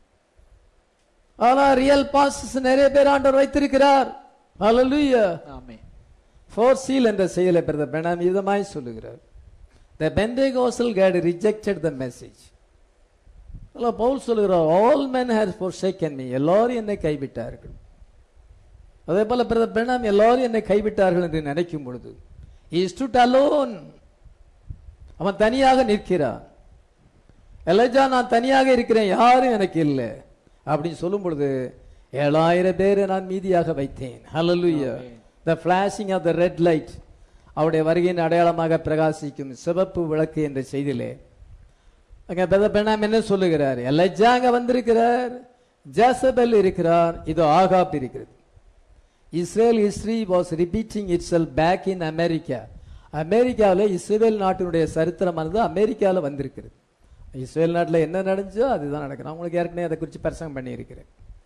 ஆனா ரியல் பாஸ்டர்ஸ் நிறைய பேர் ஆண்டவர் வைத்திருக்கிறார் ஹalleluya ஆமென் ஃபோர் சீல் என்ற செயலை பிரதர் பெனாம் இதமாய் சொல்லுகிறார் the Pentecostal gate rejected the message பவுல் சொல்லுகிறார் all men have forsaken me எல்லாரும் என்னை கைவிட்டார்கள் அதே போல பிரதர் பெனாம் எல்லாரும் என்னை கைவிட்டார்கள் என்று நினைக்கும் பொழுது இஸ் டு அலோன் அவன் தனியாக நிற்கிறான் எலஜா நான் தனியாக இருக்கிறேன் யாரும் எனக்கு இல்லை அப்படின்னு சொல்லும் பொழுது ஏழாயிரம் பேரை நான் மீதியாக வைத்தேன் ஹalleluya the flashing of the red light அவருடைய வருகையின் அடையாளமாக பிரகாசிக்கும் சிவப்பு விளக்கு என்ற செய்தியிலே அங்க பிரதர் பெண்ணாம் என்ன சொல்லுகிறார் எலஜா அங்க வந்திருக்கிறார் ஜாசபெல் இருக்கிறார் இதோ ஆகாப் இருக்கிறது Israel history was repeating itself back in America அமெரிக்காவில் இஸ்ரேல் நாட்டினுடைய சரித்திரமானது அமெரிக்காவில் வந்திருக்கிறது இஸ்ரேல் நாட்டில் என்ன நடந்துச்சோ அதுதான் நடக்கும் நான் உங்களுக்கு ஏற்கனவே அதை குறித்து பிரசங்கம் பண்ணியிருக்கிறேன்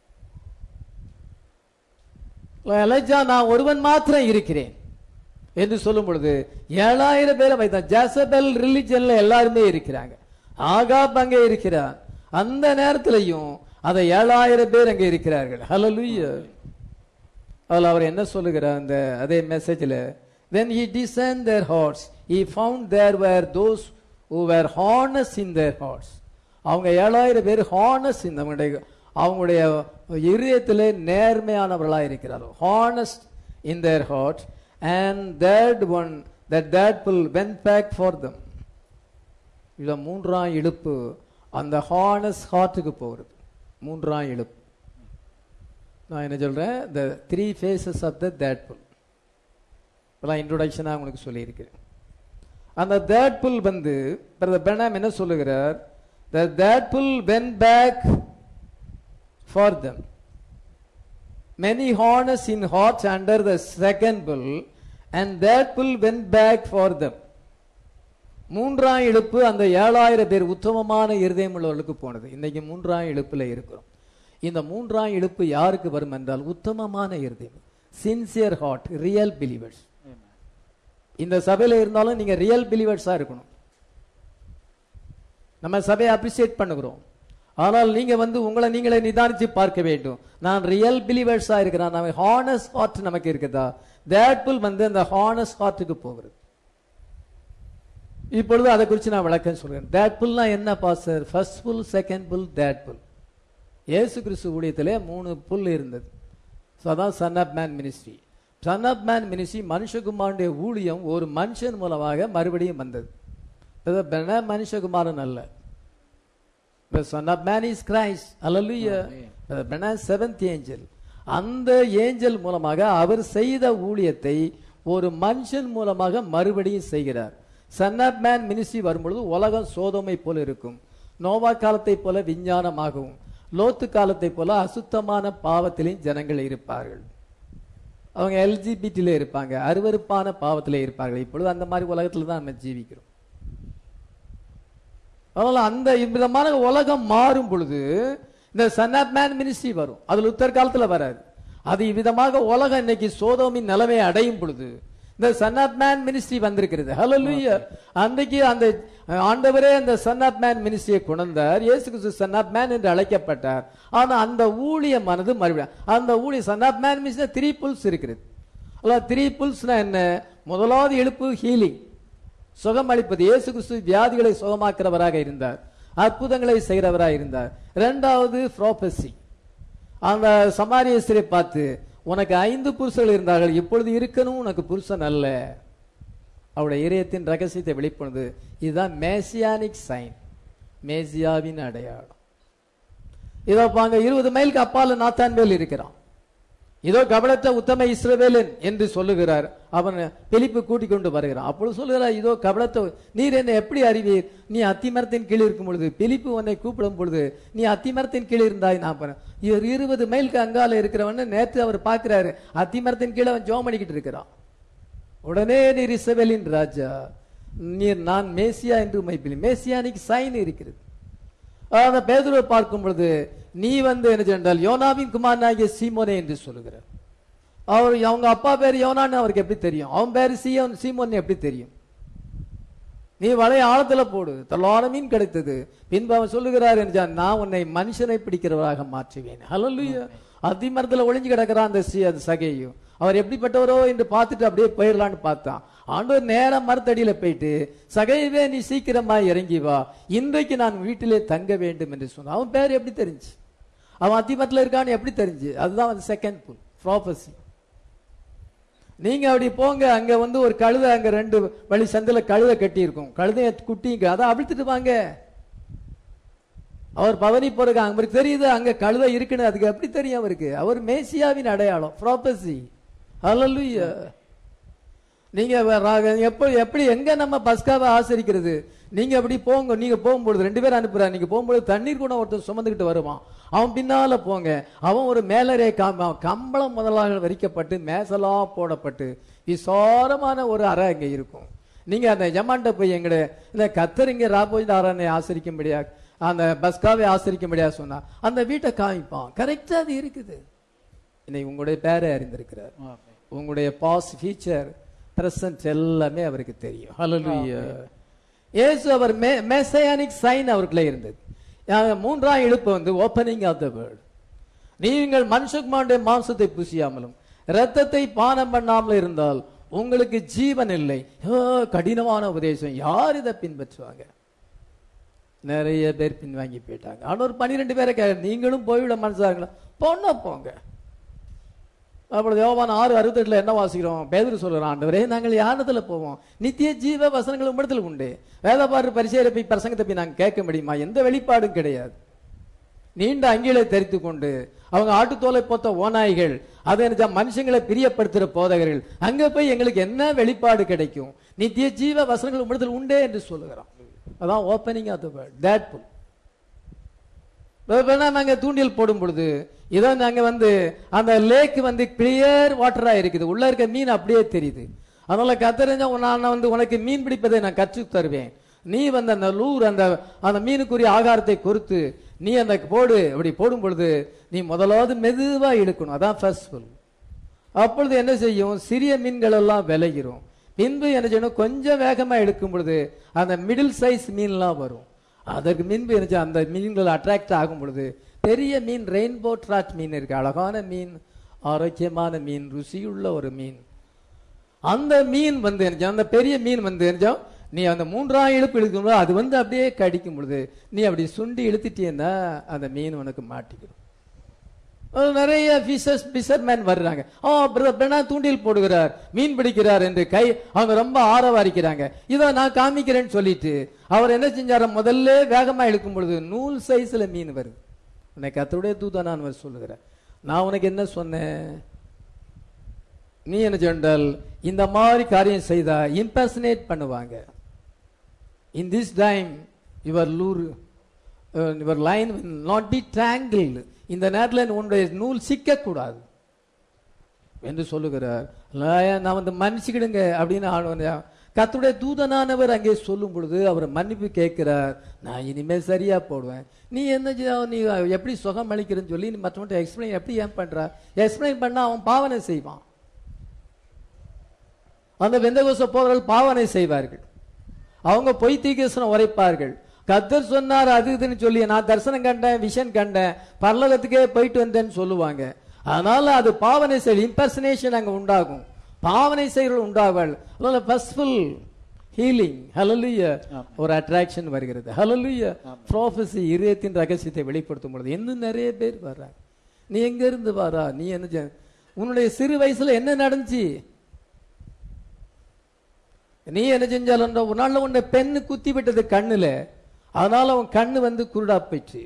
எலைஜா நான் ஒருவன் மாத்திரம் இருக்கிறேன் என்று சொல்லும் பொழுது ஏழாயிரம் பேரை வைத்தான் ஜாசபெல் ரிலிஜன்ல எல்லாருமே இருக்கிறாங்க ஆகாப் அங்கே இருக்கிறார் அந்த நேரத்திலையும் அதை ஏழாயிரம் பேர் அங்கே இருக்கிறார்கள் ஹalleluya அதில் அவர் என்ன சொல்லுகிறார் அந்த அதே மெசேஜில் when he discerned their hearts he found there were those who were honest in their hearts அவங்க ஏழாயிரம் பேர் ஹானஸ் இந்த அவங்களுடைய அவங்களுடைய இருதயத்திலே நேர்மையானவர்களாக இருக்கிறார்கள் honest in their heart and third one that தேட் pull when back for them இதை மூன்றாம் இழுப்பு அந்த ஹானஸ் ஹார்ட்டுக்கு போகிறது மூன்றாம் இழுப்பு நான் என்ன சொல்றேன் the three phases of the that pull இப்போலாம் இன்ட்ரோடக்ஷனாக உங்களுக்கு சொல்லியிருக்கிறேன் அந்த தேட் புல் வந்து பிரதர் பெனாம் என்ன சொல்லுகிறார் the that pull when back for them many harness in hearts under the second pull and that pull when back for them மூன்றாம் இழுப்பு அந்த ஏழாயிரம் பேர் உத்தமமான இருதயம் உள்ளவர்களுக்கு போனது இன்னைக்கு மூன்றாம் இழுப்புல இருக்கிறோம் இந்த மூன்றாம் இழுப்பு யாருக்கு வரும் என்றால் உத்தமமான இருதயம் சின்சியர் ஹார்ட் ரியல் பிலீவர்ஸ் இந்த சபையில இருந்தாலும் நீங்க ரியல் பிலீவர்ஸா இருக்கணும் நம்ம சபையை அப்ரிசியேட் பண்ணுகிறோம் ஆனால் நீங்க வந்து உங்களை நீங்களே நிதானிச்சு பார்க்க வேண்டும் நான் ரியல் பிலீவர்ஸா இருக்கிறேன் நம்ம ஹானஸ் ஹார்ட் நமக்கு இருக்குதா தேட்புல் வந்து அந்த ஹானஸ் ஹார்ட்டுக்கு போகிறது இப்பொழுது அதை குறித்து நான் விளக்கம் சொல்றேன் தேட் புல்னா என்ன pastor first pull second pull தேட் புல் இயேசு கிறிஸ்து ஊழியத்திலே மூணு புல் இருந்தது ஸோ அதான் son of man ministry son of man ministry மனுஷகுமாரனுடைய ஊழியம் ஒரு மனுஷன் மூலமாக மறுபடியும் வந்தது இது பென மனுஷகுமாரன் அல்ல son of man is Christ hallelujah பென செவன்த் ஏஞ்சல் அந்த ஏஞ்சல் மூலமாக அவர் செய்த ஊழியத்தை ஒரு மனுஷன் மூலமாக மறுபடியும் செய்கிறார் சன் ஆஃப் மேன் மினிஸ்ட்ரி வரும்பொழுது உலகம் சோதமை போல இருக்கும் நோவா காலத்தை போல விஞ்ஞானமாகவும் லோத்து காலத்தை போல அசுத்தமான பாவத்திலையும் ஜனங்கள் இருப்பார்கள் அவங்க எல்ஜிபிடில இருப்பாங்க அருவருப்பான பாவத்திலே இருப்பார்கள் இப்பொழுது அந்த மாதிரி உலகத்துல தான் நம்ம ஜீவிக்கிறோம் அதனால அந்த விதமான உலகம் மாறும் பொழுது இந்த சன் ஆஃப் மேன் மினிஸ்ட்ரி வரும் அது லுத்தர் காலத்துல வராது அது இவ்விதமாக உலகம் இன்னைக்கு சோதோமின் நிலைமை அடையும் பொழுது இந்த சன் ஆஃப் மேன் மினிஸ்ட்ரி வந்திருக்கிறது ஹலோ அன்றைக்கு அந்த ஆண்டவரே அந்த சன் ஆஃப் மேன் மினிஸ்ட்ரியை கொண்டார் இயேசு கிறிஸ்து சன் ஆஃப் மேன் என்று அழைக்கப்பட்டார் ஆனா அந்த ஊழியமானது மறுபடியும் அந்த ஊழிய son of man ministry three pulls இருக்கிறது அல்ல த்ரீ புல்ஸ்னா என்ன முதலாவது எழுப்பு ஹீலிங் சுகம் அளிப்பது இயேசு கிறிஸ்து வியாதிகளை சுகமாக்குறவராக இருந்தார் அற்புதங்களை செய்கிறவராக இருந்தார் இரண்டாவது ப்ராபசி அந்த சமாரியஸ்தரை பார்த்து உனக்கு ஐந்து புருஷர்கள் இருந்தார்கள் இப்பொழுது இருக்கணும் உனக்கு புருஷன் அல்ல அவருடைய இதயத்தின் ரகசியத்தை வெளிப்படுது இதுதான் மேசியானிக் சைன் மேசியாவின் அடையாளம் இதோ பாங்க இருபது மைலுக்கு அப்பால நாத்தான்வேல் இருக்கிறான் இதோ கபலத்த உத்தம இஸ்ரவேலன் என்று சொல்லுகிறார் அவன் பிலிப்பு கூட்டிக் கொண்டு வருகிறான் அப்பொழுது சொல்லுகிறார் இதோ கபலத்த நீர் என்னை எப்படி அறிவீர் நீ அத்திமரத்தின் கீழ் இருக்கும் பொழுது பிலிப்பு உன்னை கூப்பிடும் பொழுது நீ அத்திமரத்தின் கீழ் இருந்தாய் நான் போறேன் இவர் இருபது மைலுக்கு அங்கால இருக்கிறவன் நேற்று அவர் பார்க்கிறாரு அத்திமரத்தின் கீழே அவன் ஜோம் பண்ணிக்கிட்டு இருக்கிறான் உடனே நீர் இஸ்ரவேலின் ராஜா நீர் நான் மேசியா என்று மைப்பிலி மேசியானிக்கு சைன் இருக்கிறது அந்த பேதுருவை பார்க்கும் பொழுது நீ வந்து என்ன சொன்னால் யோனாவின் குமாரனாகிய சீமோனே என்று சொல்லுகிறார் அவர் அவங்க அப்பா பேர் யோனான்னு அவருக்கு எப்படி தெரியும் அவன் பேர் சீயோன் சீமோன் எப்படி தெரியும் நீ வலைய ஆழத்துல போடு தள்ளான மீன் கிடைத்தது பின்பு அவன் சொல்லுகிறார் என்றான் நான் உன்னை மனுஷனை பிடிக்கிறவராக மாற்றுவேன் ஹalleluya அதிமரத்துல ஒளிஞ்சு கிடக்கிறான் அந்த சி அந்த சகையும் அவர் எப்படிப்பட்டவரோ என்று பார்த்துட்டு அப்படியே போயிடலான்னு பார்த்தான் ஆண்டவர் நேரா மரத்தடியில போயிட்டு சகையவே நீ சீக்கிரமா இறங்கி வா இன்றைக்கு நான் வீட்டிலே தங்க வேண்டும் என்று சொன்னான் அவன் பேர் எப்படி தெரிஞ்சு அவன் அத்திமரத்துல இருக்கான்னு எப்படி தெரிஞ்சு அதுதான் வந்து செகண்ட் புல் ப்ராபசி நீங்க அப்படி போங்க அங்க வந்து ஒரு கழுதை அங்க ரெண்டு வழி சந்தில கழுதை கட்டி இருக்கும் கழுதைய குட்டிங்க அதை அவிழ்த்துட்டு வாங்க அவர் பவனி போறதுக்கு அவருக்கு தெரியுது அங்க கழுதை இருக்குன்னு அதுக்கு எப்படி தெரியும் அவருக்கு அவர் மேசியாவின் அடையாளம் ப்ராபசி ஹalleluya நீங்க வ- ரா- எப்ப எப்படி எங்க நம்ம பஸ்காவை ஆசரிக்கிறது நீங்க அப்படி போங்க நீங்க போகும்பொழுது ரெண்டு பேரும் அனுப்புறா நீங்க போகும்போது தண்ணீர் கூட ஒருத்தன் சுமந்துக்கிட்டு வருவான் அவன் பின்னால போங்க அவன் ஒரு மேலரே காம கம்பளம் முதலாக வரிக்கப்பட்டு மேசலாம் போடப்பட்டு விசாரமான ஒரு அறை அங்க இருக்கும் நீங்க அந்த ஜமான்ட்ட போய் எங்கட இந்த கத்தரிங்க ராபோஜ் ஆராதனை ஆசரிக்கும்படியா அந்த பஸ்காவை ஆசரிக்கும்படியா சொன்னா அந்த வீட்டை காமிப்பான் கரெக்டா அது இருக்குது இன்னைக்கு உங்களுடைய பேரை அறிந்திருக்கிறார் உங்களுடைய பாஸ் ஃபியூச்சர் பிரசன்ட் எல்லாமே அவருக்கு தெரியும் ஹalleluya இயேசு அவர் மெசையானிக் சைன் அவருக்குள்ள இருந்தது அஹ் மூன்றாம் இழுப்பு வந்து ஓப்பனிங் ஆஃப் த வேர்ல்ட் நீங்கள் மனுஷகுமாருடைய மாம்சத்தை புசியாமலும் இரத்தத்தை பானம் பண்ணாமல் இருந்தால் உங்களுக்கு ஜீவன் இல்லை ஓ, கடினமான உபதேசம் யார் இதை பின்பற்றுவாங்க நிறைய பேர் பின்வாங்கி போயிட்டாங்க ஆனா பன்னிரெண்டு பேரை கே நீங்களும் போய்விட மனசாங்களா பொண்ண போங்க அப்பொழுது யோவான் ஆறு அறுபத்தெட்டுல என்ன வாசிக்கிறோம் பேதுரு சொல்கிறான் ஆண்டவரே நாங்கள் யானத்துல போவோம் நித்திய ஜீவ வசனங்கள் உம்மிடத்தில் உண்டு வேதபாரு பரிசேரை போய் பிரசங்கத்தை போய் நாங்கள் கேட்க முடியுமா எந்த வெளிப்பாடும் கிடையாது நீண்ட அங்கிகளை தெரித்து கொண்டு அவங்க ஆட்டுத்தோலை போத்த ஓநாய்கள் அதை நினைச்சா மனுஷங்களை பிரியப்படுத்துற போதகர்கள் அங்க போய் எங்களுக்கு என்ன வெளிப்பாடு கிடைக்கும் நித்திய ஜீவ வசனங்கள் உம்மிடத்தில் உண்டே என்று சொல்லுகிறான் அதான் ஓப்பனிங் ஆஃப் த வேர்ட் தேட் புல் வேணா நாங்க தூண்டில் போடும் பொழுது இதோ நாங்க வந்து அந்த லேக் வந்து கிளியர் வாட்டரா இருக்குது உள்ள இருக்க மீன் அப்படியே தெரியுது அதனால கத்தறிஞ்சா நான் வந்து உனக்கு மீன் பிடிப்பதை நான் கற்றுத் தருவேன் நீ வந்து அந்த லூர் அந்த அந்த மீனுக்குரிய ஆகாரத்தை கொடுத்து நீ அந்த போடு அப்படி போடும் பொழுது நீ முதலாவது மெதுவா இழுக்கணும் அதான் ஃபர்ஸ்ட் புல் அப்பொழுது என்ன செய்யும் சிறிய மீன்கள் எல்லாம் விலகிரும் பின்பு என்ன செய்யணும் கொஞ்சம் வேகமா இழுக்கும் பொழுது அந்த மிடில் சைஸ் மீன்லாம் வரும் அதற்கு முன்பு என்ன செய்யும்? அந்த மீன்கள் அட்ராக்ட் ஆகும் பொழுது பெரிய மீன் ரெயின்போ ட்ராட் மீன் இருக்கு அழகான மீன் ஆரோக்கியமான மீன் ருசியுள்ள ஒரு மீன் அந்த மீன் வந்து என்ன செய்யும்? அந்த பெரிய மீன் வந்து என்ன செய்யும்? நீ அந்த மூன்றாம் இழுப்பு இழுக்கும்போது அது வந்து அப்படியே கடிக்கும் பொழுது நீ அப்படி சுண்டி இழுத்துட்டீன்னா அந்த மீன் உனக்கு மாட்டிக்கிடும் அஹ் நிறைய ஃபிஷர்ஸ் ஃபிஷர்மேன் வர்றாங்க ஆ பிரதர் பெண்ணா தூண்டில் போடுகிறார் மீன் பிடிக்கிறார் என்று கை அவங்க ரொம்ப ஆரவாரிக்கிறாங்க இதை நான் காமிக்கிறேன்னு சொல்லிட்டு அவர் என்ன செஞ்சாரு முதல்ல வேகமா இழுக்கும் பொழுது நூல் சைஸ்ல மீன் வருது உனக்கு கத்தருடைய தூதா நான் அவர் சொல்லுகிறேன் நான் உனக்கு என்ன சொன்னேன் நீ என்ன சொன்னால் இந்த மாதிரி காரியம் செய்தா இம்பர்சனேட் பண்ணுவாங்க in this time your lure your line not be tangled இந்த நேரத்தில் உன்னுடைய நூல் சிக்கக்கூடாது என்று சொல்லுகிறார் "லாயா, நான் வந்து மன்னிச்சுக்கிடுங்க அப்படின்னு ஆழ்வன் கத்துடைய தூதனானவர் அங்கே சொல்லும் பொழுது அவர் மன்னிப்பு கேட்கிறார் நான் இனிமே சரியா போடுவேன் நீ என்ன செய்ய- நீ எப்படி சுகம் அளிக்கிறன்னு சொல்லி நீ மற்றவன்ட்ட எக்ஸ்பிளைன் எப்படி ஏன் பண்ற எக்ஸ்பிளைன் பண்ணா அவன் பாவனை செய்வான் அந்த வெந்தகோச போதர்கள் பாவனை செய்வார்கள் அவங்க பொய் தீகேசனம் உரைப்பார்கள் கத்தர் சொன்னார் அது இதுன்னு சொல்லி நான் தரிசனம் கண்டேன் விஷன் கண்டேன் பரலோகத்துக்கே போயிட்டு வந்தேன்னு சொல்லுவாங்க அதனால அது பாவனை செயல் இம்பர்சனேஷன் அங்க உண்டாகும் பாவனை செயல்கள் உண்டாகுகள் அதனால பஸ்ஃபுல் ஹீலிங் ஹலலுய ஒரு அட்ராக்ஷன் வருகிறது ஹலலுய ப்ராஃபஸி இதயத்தின் ரகசியத்தை வெளிப்படுத்தும் பொழுது இன்னும் நிறைய பேர் வர்றாங்க நீ எங்க இருந்து வாரா நீ என்ன செ- உன்னுடைய சிறு வயசுல என்ன நடந்துச்சு நீ என்ன செஞ்சாலும் ஒரு நாள்ல உன்னை பெண்ணு குத்தி விட்டது கண்ணுல அதனால உன் கண்ணு வந்து குருடா போயிடுச்சு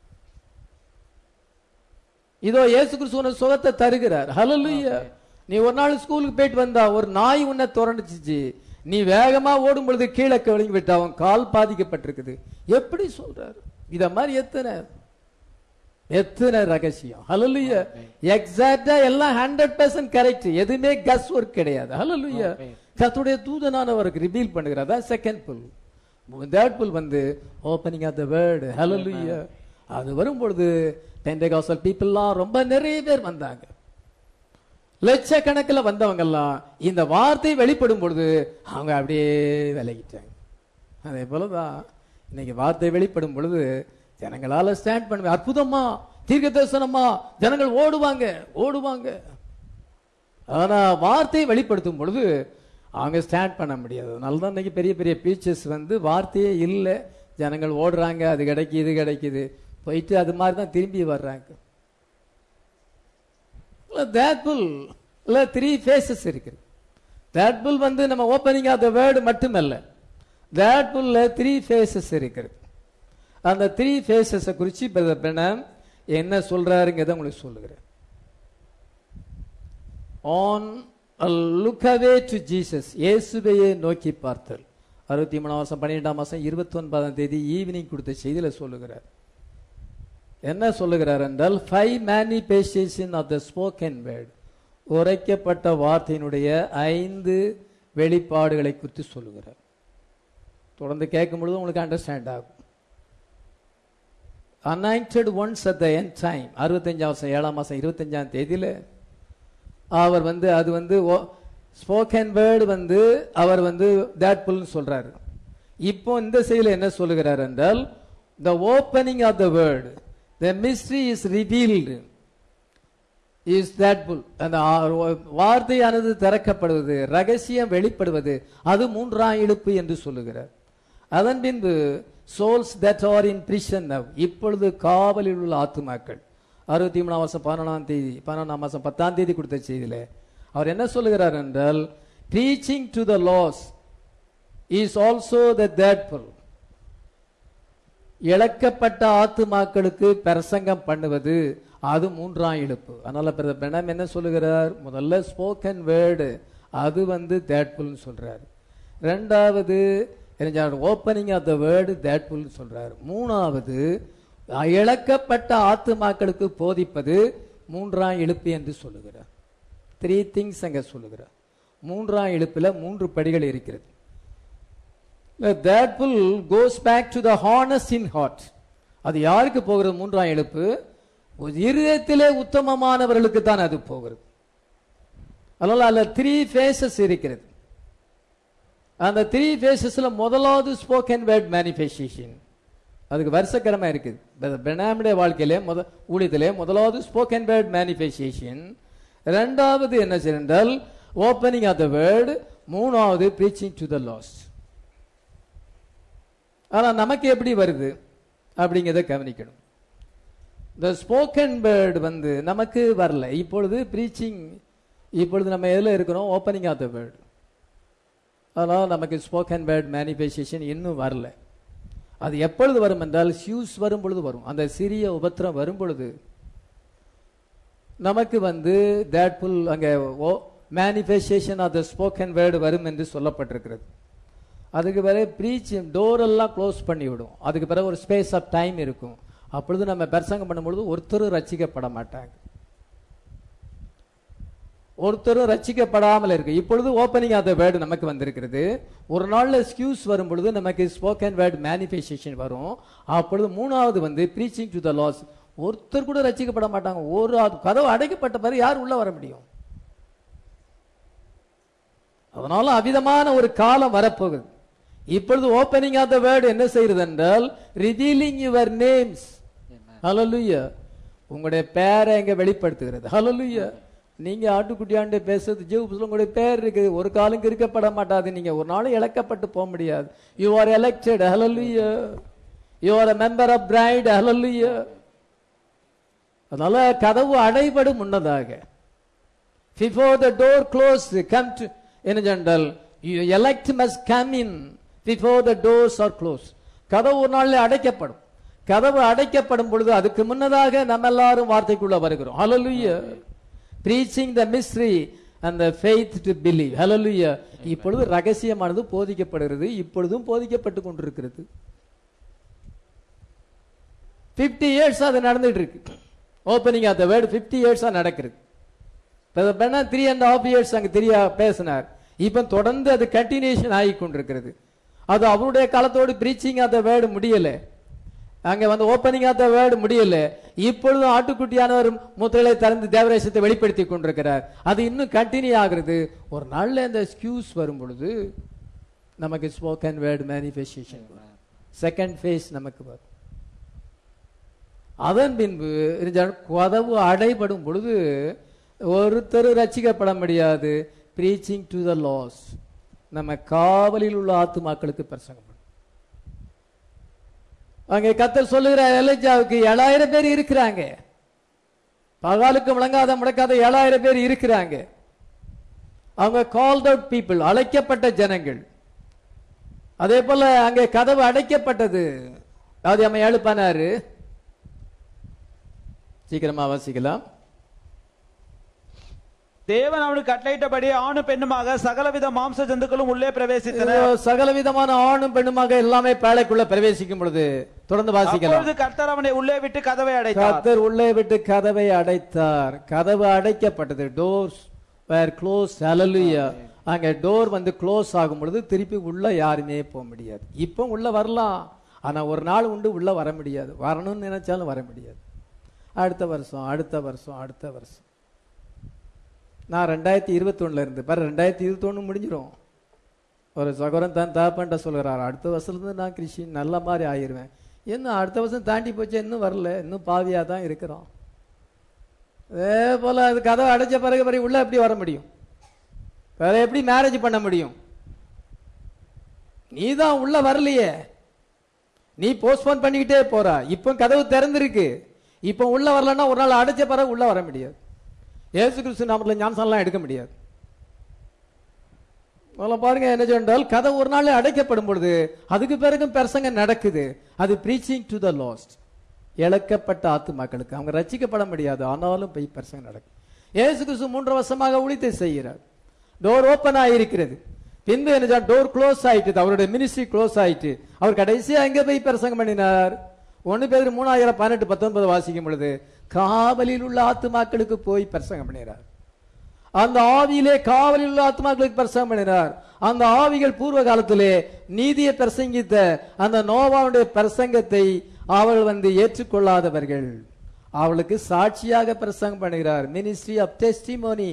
இதோ இயேசு கிறிஸ்து உனக்கு சுகத்தை தருகிறார் ஹalleluya நீ ஒரு நாள் ஸ்கூலுக்கு போயிட்டு வந்தா ஒரு நாய் உன்னை துரண்டுச்சு நீ வேகமா ஓடும் பொழுது கீழே விழுங்கி விட்ட அவன் கால் பாதிக்கப்பட்டிருக்குது எப்படி சொல்றாரு இத மாதிரி எத்தனை எத்தனை ரகசியம் ஹalleluya எக்ஸாக்ட்டா எல்லாம் ஹண்ட்ரட் பர்சன்ட் கரெக்ட் எதுவுமே கஸ் ஒர்க் கிடையாது ஹalleluya கர்த்தருடைய தூதனானவருக்கு ரிவீல் பண்ணுகிறார் அதான் செகண்ட் புல் தேர்ட் புல் வந்து opening of the word hallelujah அது வரும்பொழுது பெந்தகாசல் பீப்புள்லாம் ரொம்ப நிறைய பேர் வந்தாங்க லட்சக்கணக்கில் வந்தவங்க எல்லாம் இந்த வார்த்தை வெளிப்படும் பொழுது அவங்க அப்படியே விலகிட்டாங்க அதே போலதான் இன்னைக்கு வார்த்தை வெளிப்படும் பொழுது ஜனங்களால ஸ்டாண்ட் பண்ணுவேன் அற்புதமா தீர்க்க தரிசனமா ஜனங்கள் ஓடுவாங்க ஓடுவாங்க ஆனா வார்த்தையை வெளிப்படுத்தும் பொழுது அவங்க ஸ்டாண்ட் பண்ண முடியாது அதனால தான் இன்னைக்கு பெரிய பெரிய பீச்சஸ் வந்து வார்த்தையே இல்லை ஜனங்கள் ஓடுறாங்க அது கிடைக்குது இது கிடைக்குது போயிட்டு அது மாதிரி தான் திரும்பி வர்றாங்க தேட் புல் இல்லை த்ரீ ஃபேஸஸ் இருக்குது தேட் புல் வந்து நம்ம ஓப்பனிங் ஆஃப் த வேர்டு மட்டுமல்ல தேட் புல்ல த்ரீ ஃபேஸஸ் இருக்குது அந்த த்ரீ ஃபேஸஸை குறித்து இப்போ என்ன சொல்றாருங்கிறத உங்களுக்கு சொல்லுகிறேன் on look away to Jesus இயேசுவையே நோக்கி பார்த்தல் அறுபத்தி மூணாம் மாதம் பன்னிரெண்டாம் மாதம் இருபத்தி ஒன்பதாம் தேதி ஈவினிங் கொடுத்த செய்தியில சொல்லுகிறார் என்ன சொல்லுகிறார் என்றால் five manifestation of the spoken word உரைக்கப்பட்ட வார்த்தையினுடைய ஐந்து வெளிப்பாடுகளை குறித்து சொல்லுகிறார் தொடர்ந்து கேட்கும் பொழுது உங்களுக்கு அண்டர்ஸ்டாண்ட் ஆகும் anointed ones at the end time அறுபத்தஞ்சாம் வருஷம் ஏழாம் மாதம் இருபத்தஞ்சாம் தேதியில் அவர் வந்து அது வந்து ஸ்போக்கன் வேர்டு வந்து அவர் வந்து தேட்ஃபுல்னு சொல்றாரு இப்போ இந்த செயல என்ன சொல்லுகிறார் என்றால் the opening of the word the mystery is revealed is third pull அந்த ஆ- வார்த்தையானது திறக்கப்படுவது ரகசியம் வெளிப்படுவது அது மூன்றாம் இழுப்பு என்று சொல்லுகிறார் அதன் பின்பு souls that are in prison இப்பொழுது காவலில் உள்ள ஆத்துமாக்கள் அறுபத்தி மூணாம் வருஷம் பதினொன்றாம் தேதி பதினொன்றாம் மாசம் பத்தாம் தேதி கொடுத்த செய்தியில அவர் என்ன சொல்லுகிறார் என்றால் teaching to the lost is also the third pull இழக்கப்பட்ட ஆத்துமாக்களுக்கு பிரசங்கம் பண்ணுவது அது மூன்றாம் இழுப்பு அதனால பிரதர் பிரணம் என்ன சொல்லுகிறார் முதல்ல ஸ்போக்கன் வேர்டு அது வந்து தேட்ஃபுல்னு சொல்றாரு ரெண்டாவது opening of the word third pull சொல்றாரு மூணாவது இழக்கப்பட்ட ஆத்துமாக்களுக்கு போதிப்பது மூன்றாம் இழுப்பு என்று சொல்லுகிறார் த்ரீ திங்ஸ் அங்க சொல்லுகிறார் மூன்றாம் இழுப்புல மூன்று படிகள் இருக்கிறது that will goes back to the harness in heart அது யாருக்கு போகிறது மூன்றாம் எழுப்பு இருதயத்திலே உத்தமமானவர்களுக்கு தான் அது போகிறது அதனால அதுல த்ரீ ஃபேஸஸ் இருக்கிறது அந்த த்ரீ ஃபேஸஸ்ல முதலாவது ஸ்போக்கன் வேர்ட் மேனிஃபெஸ்டேஷன் அதுக்கு வருஷக்கிழமை இருக்குது பெனாமுடைய வாழ்க்கையிலே முத ஊழியத்திலே முதலாவது ஸ்போக்கன் வேர்ட் மேனிஃபெஸ்டேஷன் ரெண்டாவது என்ன செய்தால் ஓப்பனிங் ஆஃப் த வேர்டு மூணாவது ப்ரீச்சிங் டு த லாஸ்ட் ஆனா நமக்கு எப்படி வருது அப்படிங்கிறத கவனிக்கணும் இந்த ஸ்போக்கன் வேர்டு வந்து நமக்கு வரல இப்பொழுது ப்ரீச்சிங் இப்பொழுது நம்ம எதில் இருக்கிறோம் ஓப்பனிங் ஆஃப் த வேர்டு அதனால் நமக்கு ஸ்போக்கன் வேர்ட் மேனிஃபெஸ்டேஷன் இன்னும் வரல அது எப்பொழுது வரும் என்றால் ஷூஸ் வரும் பொழுது வரும் அந்த சிறிய உபத்திரம் வரும் பொழுது நமக்கு வந்து தேட்ஃபுல் அங்கே oh manifestation of the spoken word வரும் என்று சொல்லப்பட்டிருக்கிறது அதுக்கு பிறகு ப்ரீச் டோர் எல்லாம் க்ளோஸ் பண்ணி விடும் அதுக்கு பிறகு ஒரு ஸ்பேஸ் ஆஃப் டைம் இருக்கும் அப்பொழுது நம்ம பிரசங்கம் பண்ணும்பொழுது ஒருத்தரும் ரட்சிக்கப்பட மாட்டாங்க ஒருத்தரும் ரட்சிக்கப்படாமல் இருக்கு இப்பொழுது ஓப்பனிங் ஆஃப் த வேர்டு நமக்கு வந்திருக்கிறது ஒரு நாள்ல எக்ஸ்கியூஸ் வரும் பொழுது நமக்கு ஸ்போக்கன் வேர்டு மேனிஃபெஸ்டேஷன் வரும் அப்பொழுது மூணாவது வந்து ப்ரீச்சிங் டு த லாஸ் ஒருத்தர் கூட ரட்சிக்கப்பட மாட்டாங்க ஒரு ஆள் கதவு அடைக்கப்பட்ட பிறகு யார் உள்ள வர முடியும் அதனால அவிதமான ஒரு காலம் வரப்போகுது இப்பொழுது ஓப்பனிங் ஆஃப் த வேர்டு என்ன செய்யறது என்றால் ரிவீலிங் யுவர் நேம்ஸ் ஹalleluya உங்களுடைய பேரை எங்க வெளிப்படுத்துகிறது ஹalleluya நீங்க ஆட்டுக்குட்டியாண்டு பேசுறது ஜீவ புஸ்தகம் உங்களுடைய பேர் இருக்கு ஒரு காலம் இருக்கப்பட மாட்டாது நீங்க ஒரு நாளும் இழக்கப்பட்டு போக முடியாது you are elected hallelujah you are a member of bride hallelujah அதனால கதவு அடைபடும் முன்னதாக before the door closed come to என்ன சொன்னால் you elect must come in before the doors are closed கதவு ஒரு நாள்ல அடைக்கப்படும் கதவு அடைக்கப்படும் பொழுது அதுக்கு முன்னதாக நம்ம எல்லாரும் வார்த்தைக்குள்ள வருகிறோம் ஹalleluya preaching the mystery and the faith to believe hallelujah இப்பொழுது ரகசியமானது போதிக்கப்படுகிறது இப்பொழுதும் போதிக்கப்பட்டு கொண்டிருக்கிறது 50 இயர்ஸ் அது நடந்துட்டு இருக்கு ஓப்பனிங் ஆஃப் த வேர்டு 50 இயர்ஸா நடக்கிறது த்ரீ அண்ட் ஹாஃப் இயர்ஸ் அங்க தெரியா பேசினார் இப்ப தொடர்ந்து அது கண்டினியூஷன் ஆகி கொண்டிருக்கிறது அது அவருடைய காலத்தோடு பிரீச்சிங் ஆஃப் த வேர்டு முடியல அங்க வந்து ஓப்பனிங் ஆஃப் த வேர்டு முடியல இப்பொழுதும் ஆட்டுக்குட்டியானவர் முத்திரைகளை திறந்து தேவரேசத்தை வெளிப்படுத்தி கொண்டிருக்கிறார் அது இன்னும் கண்டினியூ ஆகுறது ஒரு நாள்ல இந்த எக்ஸ்கியூஸ் வரும் பொழுது நமக்கு spoken word manifestation second phase நமக்கு வரும் அதன் பின்பு இருந்தால் கதவு அடைபடும் பொழுது ஒருத்தர் ரட்சிக்கப்பட முடியாது ப்ரீச்சிங் டு த லாஸ் நம்ம காவலில் உள்ள ஆத்துமாக்களுக்கு பிரசங்கம் பண்ணணும். அங்கே கத்தர் சொல்லுகிற எலஜாவுக்கு ஏழாயிரம் பேர் இருக்கிறாங்க பகாலுக்கு முழங்காத முடக்காத ஏழாயிரம் பேர் இருக்கிறாங்க அவங்க கால்ட் அவுட் பீப்புள் அழைக்கப்பட்ட ஜனங்கள் அதே போல அங்கே கதவு அடைக்கப்பட்டது அதாவது நம்ம எழுப்பானாரு சீக்கிரமா வாசிக்கலாம் தேவன் அவனுக்கு கட்டளையிட்டபடி ஆணும் பெண்ணுமாக சகலவித மாம்ச ஜந்துக்களும் உள்ளே பிரவேசித்தன இதோ சகல விதமான ஆணும் பெண்ணுமாக எல்லாமே பேழைக்குள்ள பிரவேசிக்கும் பொழுது தொடர்ந்து வாசிக்கலாம் அப்பொழுது கர்த்தர் அவனை உள்ளே விட்டு கதவை அடைத்தார் கர்த்தர் உள்ளே விட்டு கதவை அடைத்தார் கதவு அடைக்கப்பட்டது டோர்ஸ் வேர் க்ளோஸ் ஹalleluya அங்க டோர் வந்து க்ளோஸ் ஆகும் பொழுது திருப்பி உள்ள யாருமே போக முடியாது இப்போ உள்ள வரலாம் ஆனா ஒரு நாள் உண்டு உள்ள வர முடியாது வரணும்னு நினைச்சாலும் வர முடியாது அடுத்த வருஷம் அடுத்த வருஷம் அடுத்த வருஷம் நான் ரெண்டாயிரத்தி இருபத்தொன்னுல இருந்து பாரு ரெண்டாயிரத்தி இருபத்தொன்னு முடிஞ்சிடும் ஒரு சகோதரன் தான் தாப்பன்ட்ட சொல்கிறார் அடுத்த வருஷத்துலேருந்து நான் கிறிஸ்டின் நல்ல மாதிரி ஆயிருவேன் இன்னும் அடுத்த வருஷம் தாண்டி போச்சு இன்னும் வரல இன்னும் பாவியாக தான் இருக்கிறோம் அதே போல் அது கதவை அடைச்ச பிறகு பிறகு உள்ள எப்படி வர முடியும் வேற எப்படி மேரேஜ் பண்ண முடியும் நீ தான் உள்ள வரலையே நீ போஸ்ட்போன் பண்ணிக்கிட்டே போற இப்போ கதவு திறந்திருக்கு இப்போ உள்ள வரலன்னா ஒரு நாள் அடைச்ச பிறகு உள்ள வர முடியாது ஏசு கிறிஸ்து நாமத்தில் ஞானசாலாம் எடுக்க முடியாது முதல்ல பாருங்க என்ன சொன்னால் கதை ஒரு நாள் அடைக்கப்படும் பொழுது அதுக்கு பிறகும் பிரசங்க நடக்குது அது ப்ரீச்சிங் டு த லாஸ்ட் இழக்கப்பட்ட ஆத்துமாக்களுக்கு அவங்க ரட்சிக்கப்பட முடியாது ஆனாலும் போய் பிரசங்க நடக்கும் ஏசு கிறிஸ்து மூன்று வருஷமாக உழித்து செய்கிறார் டோர் ஓப்பன் ஆகியிருக்கிறது பின்பு என்ன டோர் க்ளோஸ் ஆயிட்டு அவருடைய மினிஸ்ட்ரி க்ளோஸ் ஆயிட்டு அவர் கடைசியா எங்க போய் பிரசங்கம் பண்ணினார் ஒன்னு பேர் மூணாயிரம் பதினெட்டு பத்தொன்பது வாசிக்கும் பொழுது காவலில் உள்ள ஆத்துமாக்களுக்கு போய் பிரசங்கம் பண்ணினார் அந்த ஆவியிலே காவலில் உள்ள ஆத்மாக்களுக்கு பிரசங்கம் பண்ணினார் அந்த ஆவிகள் பூர்வ காலத்திலே நீதியை பிரசங்கித்த அந்த நோவாவுடைய பிரசங்கத்தை அவள் வந்து ஏற்றுக்கொள்ளாதவர்கள் அவளுக்கு சாட்சியாக பிரசங்கம் பண்ணுகிறார் மினிஸ்ட்ரி ஆஃப் டெஸ்டிமோனி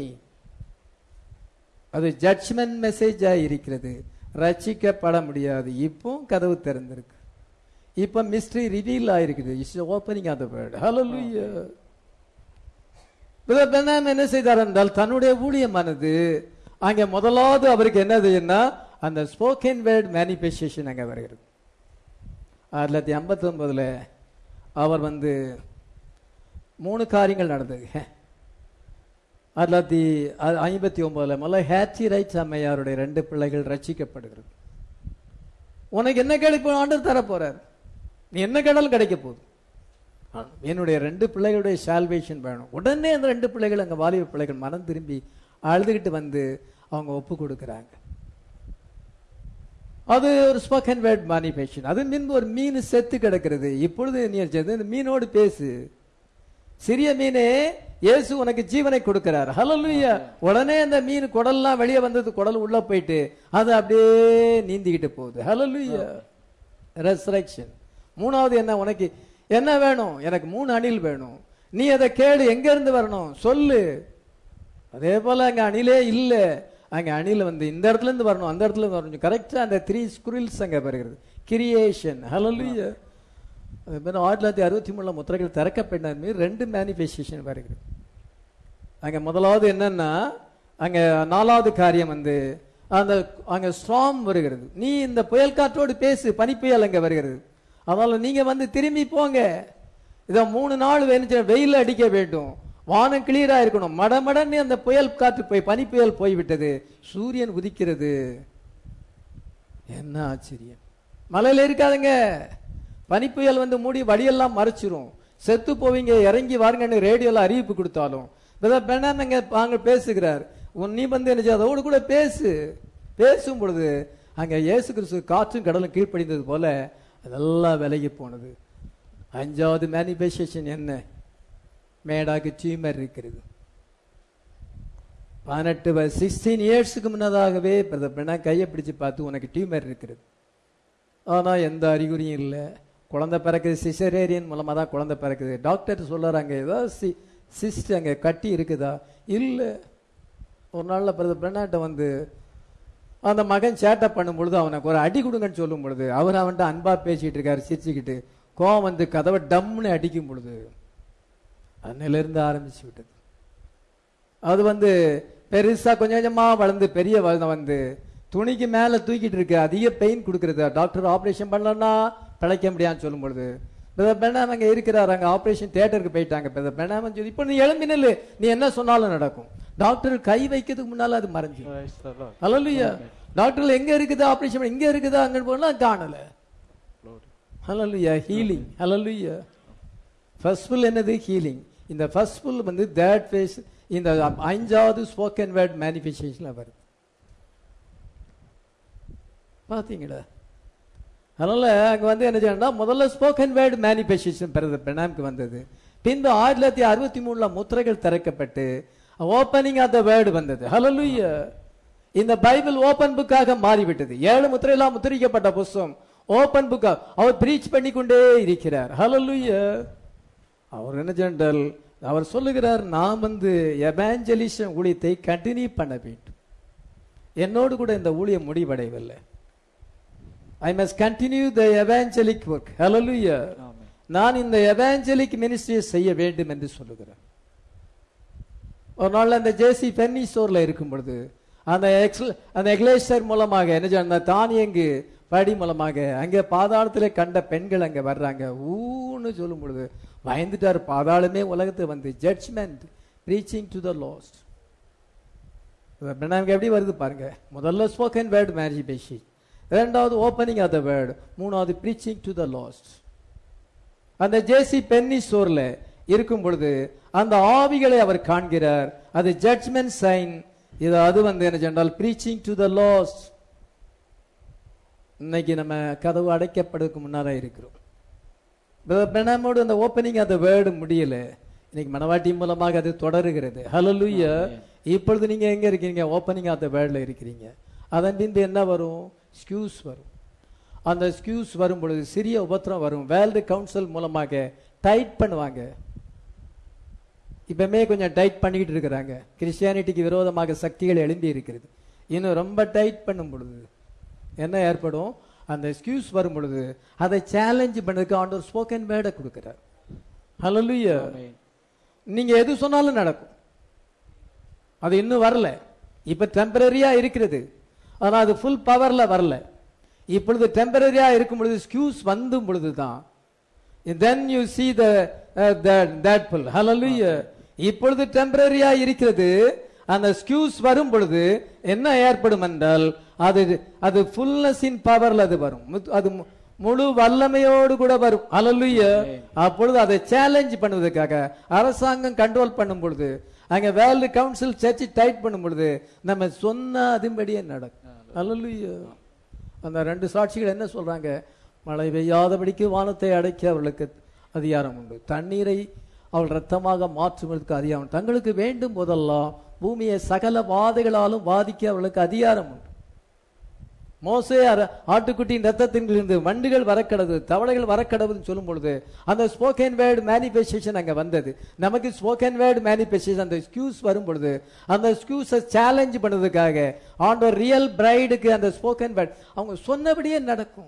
அது ஜட்ஜ்மெண்ட் மெசேஜா இருக்கிறது ரட்சிக்கப்பட முடியாது இப்போ கதவு திறந்திருக்கு இப்போ மிஸ்ட்ரி ரிவீல் ஆயிருக்குது is opening of the word hallelujah brother பெனாம் என்ன செய்தார் என்றால் தன்னுடைய ஊழியமானது அங்க முதலாவது அவருக்கு என்ன செய்யும்னா அந்த ஸ்போக்கன் வேர்ட் மேனிஃபெஸ்டேஷன் அங்க வருகிறது ஆயிரத்தி தொள்ளாயிரத்தி ஐம்பத்தி ஒன்பதுல அவர் வந்து மூணு காரியங்கள் நடந்தது ஆயிரத்தி தொள்ளாயிரத்தி ஐ- ஐம்பத்தி ஒன்பதுல முதல்ல ஹேச்சி ரைட்ஸ் அம்மையாருடைய ரெண்டு பிள்ளைகள் ரட்சிக்கப்படுகிறது உனக்கு என்ன கிடைப்பு ஆண்டவர் தர போறார் நீ என்ன கேட்டாலும் கிடைக்க போகுது ஆ, என்னுடைய ரெண்டு பிள்ளைகளுடைய சால்வேஷன் வேணும் உடனே அந்த ரெண்டு பிள்ளைகள் அங்க வாலிப பிள்ளைகள் மனம் திரும்பி அழுதுகிட்டு வந்து அவங்க ஒப்பு கொடுக்குறாங்க அது ஒரு ஸ்போக்கன் வேர்ட் மேனிஃபேக்சன் அது முன்பு ஒரு மீன் செத்து கிடக்கிறது இப்பொழுது நீ செய்து இந்த மீனோடு பேசு சிறிய மீனே இயேசு உனக்கு ஜீவனை கொடுக்கிறார் ஹalleluya உடனே அந்த மீன் குடல்லாம் வெளியே வந்தது குடல் உள்ள போயிட்டு அது அப்படியே நீந்திக்கிட்டு போகுது ஹalleluya ரெசரக்ஷன் மூணாவது என்ன உனக்கு என்ன வேணும் எனக்கு மூணு அணில் வேணும் நீ அதை கேடு எங்க இருந்து வரணும் சொல்லு அதே போல அங்க அணிலே இல்ல அங்க அணில் வந்து இந்த இடத்துல இருந்து வரணும் அந்த இடத்துல இருந்து வரணும் கரெக்டா அந்த த்ரீ ஸ்குரில்ஸ் அங்க வருகிறது கிரியேஷன் ஹalleluya அது மாதிரி ஆயிரத்தி தொள்ளாயிரத்தி அறுபத்தி மூணுல முத்திரைகள் திறக்கப்பட்ட மீது ரெண்டு மேனிஃபெஸ்டேஷன் வருகிறது அங்க முதலாவது என்னன்னா அங்க நாலாவது காரியம் வந்து அந்த அங்க ஸ்ட்ராங் வருகிறது நீ இந்த புயல் காற்றோடு பேசு பனிப்புயல் அங்க வருகிறது அதனால நீங்க வந்து திரும்பி போங்க இத மூணு நாள் வேணுச்சு வெயில் அடிக்க வேண்டும் வானம் கிளியரா இருக்கணும் மடமடன்னு அந்த புயல் காற்று போய் பனிப்புயல் போய்விட்டது சூரியன் உதிக்கிறது என்ன ஆச்சரியம் மலையில இருக்காதுங்க பனிப்புயல் வந்து மூடி வழியெல்லாம் மறைச்சிரும் செத்து போவீங்க இறங்கி வாருங்கன்னு ரேடியோல அறிவிப்பு கொடுத்தாலும் பிரதர் பெர்னான் அங்க அங்க பேசுகிறார் உன் நீ வந்து என்ன செய்ய, அதோடு கூட பேசு பேசும் பொழுது அங்க இயேசு கிறிஸ்து காற்றும் கடலும் கீழ்ப்படிந்தது போல அதெல்லாம் விலகி போனது அஞ்சாவது மேனிஃபெஸ்டேஷன் என்ன மேடாக்கு டியூமர் இருக்கிறது பதினெட்டு சிக்ஸ்டீன் இயர்ஸுக்கு முன்னதாகவே பிரதர் பெண்ணா கையை பிடிச்சு பார்த்து உனக்கு டியூமர் இருக்கிறது ஆனா எந்த அறிகுறியும் இல்லை குழந்தை பிறக்குது சிசரேரியன் மூலமா தான் குழந்தை பிறக்குது டாக்டர் சொல்றாங்க ஏதோ சி சிஸ்ட் அங்க கட்டி இருக்குதா இல்ல ஒரு நாள்ல பிரதர் பெண்ணாட்ட வந்து அந்த மகன் சேட்டை பண்ணும் பொழுது அவனுக்கு ஒரு அடி கொடுங்கன்னு சொல்லும் பொழுது அவர் அவன்கிட்ட அன்பா பேசிட்டு இருக்காரு சிரிச்சுக்கிட்டு கோவம் வந்து கதவை டம்னு அடிக்கும் பொழுது அன்னிலிருந்து ஆரம்பிச்சு விட்டது அது வந்து பெருசா கொஞ்சம் கொஞ்சமா வளர்ந்து பெரிய வளர்ந்து வந்து துணிக்கு மேல தூக்கிட்டு இருக்கு அதிக பெயின் கொடுக்கறது டாக்டர் ஆபரேஷன் பண்ணலன்னா பிழைக்க முடியாதுன்னு சொல்லும் பொழுது பிரதர் பெண்ணாம் அங்க இருக்கிறார் அங்க ஆபரேஷன் தியேட்டருக்கு போயிட்டாங்க பிரதர் பெண்ணாம சொல்லி இப்போ நீ எழும்பி நில்லு நீ என்ன சொன்னாலும் நடக்கும் டாக்டர் கை வைக்கிறதுக்கு முன்னால அது மறைஞ்சு Praise the Lord. Hallelujah doctor எங்க இருக்குது ஆபரேஷன் இங்க இருக்குதா அங்க போனா காணல Glory. Hallelujah healing hallelujah first pull என்னது ஹீலிங் இந்த ஃபர்ஸ்ட் ஃபுல் வந்து தேர்ட் ஃபேஸ் இந்த அஞ்சாவது ஸ்போக்கன் வேர்ட் மேனிஃபெஸ்டேஷன்ல வருது பாத்தீங்களா அதனால அங்க வந்து என்ன செய்யணும்னா முதல்ல ஸ்போக்கன் வேர்ட் மேனிஃபெஸ்டேஷன் பிறகு பிரணாம்க்கு வந்தது பின்பு ஆயிரத்தி தொள்ளாயிரத்தி அறுபத்தி மூணுல முத்திரைகள் திறக்கப்பட்டு ஓப்பனிங் ஆஃப் த வேர்டு வந்தது ஹalleluya இந்த பைபிள் ஓபன் புக்காக மாறிவிட்டது ஏழு முத்திரையெல்லாம் முத்திரிக்கப்பட்ட புஸ்தகம் ஓபன் புக்கா அவர் பிரீச் பண்ணி கொண்டே இருக்கிறார் ஹalleluya அவர் என்ன ஜென்டல் அவர் சொல்லுகிறார் நான் வந்து எவாஞ்சலிசம் ஊழியத்தை கண்டினியூ பண்ண வேண்டும் என்னோடு கூட இந்த ஊழியம் முடிவடையவில்லை I must continue the evangelic work hallelujah Amen. நான் இந்த எவாஞ்சலிக் மினிஸ்ட்ரியை செய்ய வேண்டும் என்று சொல்லுகிறேன் ஒரு நாள் அந்த ஜேசி பென்னி ஸ்டோர்ல இருக்கும் பொழுது அந்த எக்ஸ் அந்த எக்லேசர் மூலமாக என்ன செய்ய- அந்த தானியங்கு படி மூலமாக அங்கே பாதாளத்திலே கண்ட பெண்கள் அங்க வர்றாங்க ஊன்னு சொல்லும் பொழுது பயந்துட்டார் பாதாளமே உலகத்தை வந்து judgement preaching to the lost நமக்கு எப்படி வருது பாருங்க முதல்ல ஸ்போக்கன் வேர்டு மேரேஜ் பேசி ரெண்டாவது ஓப்பனிங் ஆஃப் த வேர்டு மூணாவது ப்ரீச்சிங் டு த லாஸ்ட் அந்த ஜேசி பென்னி ஸ்டோர்ல இருக்கும் பொழுது அந்த ஆவிகளை அவர் காண்கிறார் அது ஜட்ஜ்மெண்ட் சைன் இது அது வந்து என்ன சொன்னால் ப்ரீச்சிங் டு த லாஸ்ட் இன்னைக்கு நம்ம கதவு அடைக்கப்படுறதுக்கு முன்னால இருக்கிறோம் பெனாமோடு அந்த ஓப்பனிங் அந்த வேர்டு முடியல இன்னைக்கு மனவாட்டி மூலமாக அது தொடருகிறது ஹalleluya இப்பொழுது நீங்க எங்க இருக்கீங்க ஓப்பனிங் ஆஃப் த வேர்ட்ல இருக்கிறீங்க அதன் பின்பு என்ன வரும் ஸ்கியூஸ் வரும் அந்த ஸ்கியூஸ் வரும் பொழுது சிறிய உபத்திரம் வரும் வேர்ல்டு கவுன்சில் மூலமாக டைட் பண்ணுவாங்க இப்பமே கொஞ்சம் டைட் பண்ணிக்கிட்டு இருக்கிறாங்க கிறிஸ்டியானிட்டிக்கு விரோதமாக சக்திகள் எழும்பி இருக்கிறது இன்னும் ரொம்ப டைட் பண்ணும் பொழுது என்ன ஏற்படும் அந்த எக்ஸ்கியூஸ் வரும் பொழுது அதை சேலஞ்ச் பண்ணதுக்கு ஆண்டவர் ஸ்போக்கன் வேர்டை கொடுக்கிறார் ஹalleluya Amen. நீங்க எது சொன்னாலும் நடக்கும் அது இன்னும் வரல இப்ப டெம்பரரியா இருக்கிறது ஆனா அது ஃபுல் பவர்ல வரல இப்பொழுது டெம்பரரியா இருக்கும் பொழுது ஸ்கியூஸ் வந்தும் பொழுது தான் then you see the uh, that that pull hallelujah இப்பொழுது டெம்பரரியா இருக்கிறது அந்த ஸ்கியூஸ் வரும் பொழுது என்ன ஏற்படும் என்றால் அது அது ஃபுல்னஸ் இன் பவர்ல அது வரும் முத்- அது மு- முழு வல்லமையோடு கூட வரும் hallelujah அப்பொழுது அதை சேலஞ்ச் பண்ணுவதற்காக அரசாங்கம் கண்ட்ரோல் பண்ணும் பொழுது அங்க வேர்ல்டு கவுன்சில் சர்ச் டைட் பண்ணும் பொழுது நம்ம சொன்ன அதுபடியே நடக்கும் hallelujah அந்த ரெண்டு சாட்சிகள் என்ன சொல்றாங்க மழை பெய்யாதபடிக்கு வானத்தை அடைக்க அவர்களுக்கு அதிகாரம் உண்டு தண்ணீரை அவள் ரத்தமாக மாற்றுவதற்கு அதிகாரம் உண்டு. தங்களுக்கு வேண்டும் போதெல்லாம் பூமியை சகல வாதைகளாலும் வாதிக்க அவர்களுக்கு அதிகாரம் உண்டு மோசே அர- ஆட்டுக்குட்டியின் ரத்தத்தின் இருந்து வண்டுகள் வரக்கடவு தவளைகள் வரக்கடவுன்னு சொல்லும் பொழுது அந்த ஸ்போக்கன் வேர்டு மேனிஃபெஸ்டேஷன் அங்க வந்தது நமக்கு ஸ்போக்கன் வேர்டு மேனிஃபெஸ்டேஷன் அந்த ஸ்கியூஸ் வரும் பொழுது அந்த ஸ்கியூஸை சேலஞ்ச் பண்ணதுக்காக ஆண்டவர் ரியல் பிரைடுக்கு அந்த ஸ்போக்கன் வேர்ட் அவங்க சொன்னபடியே நடக்கும்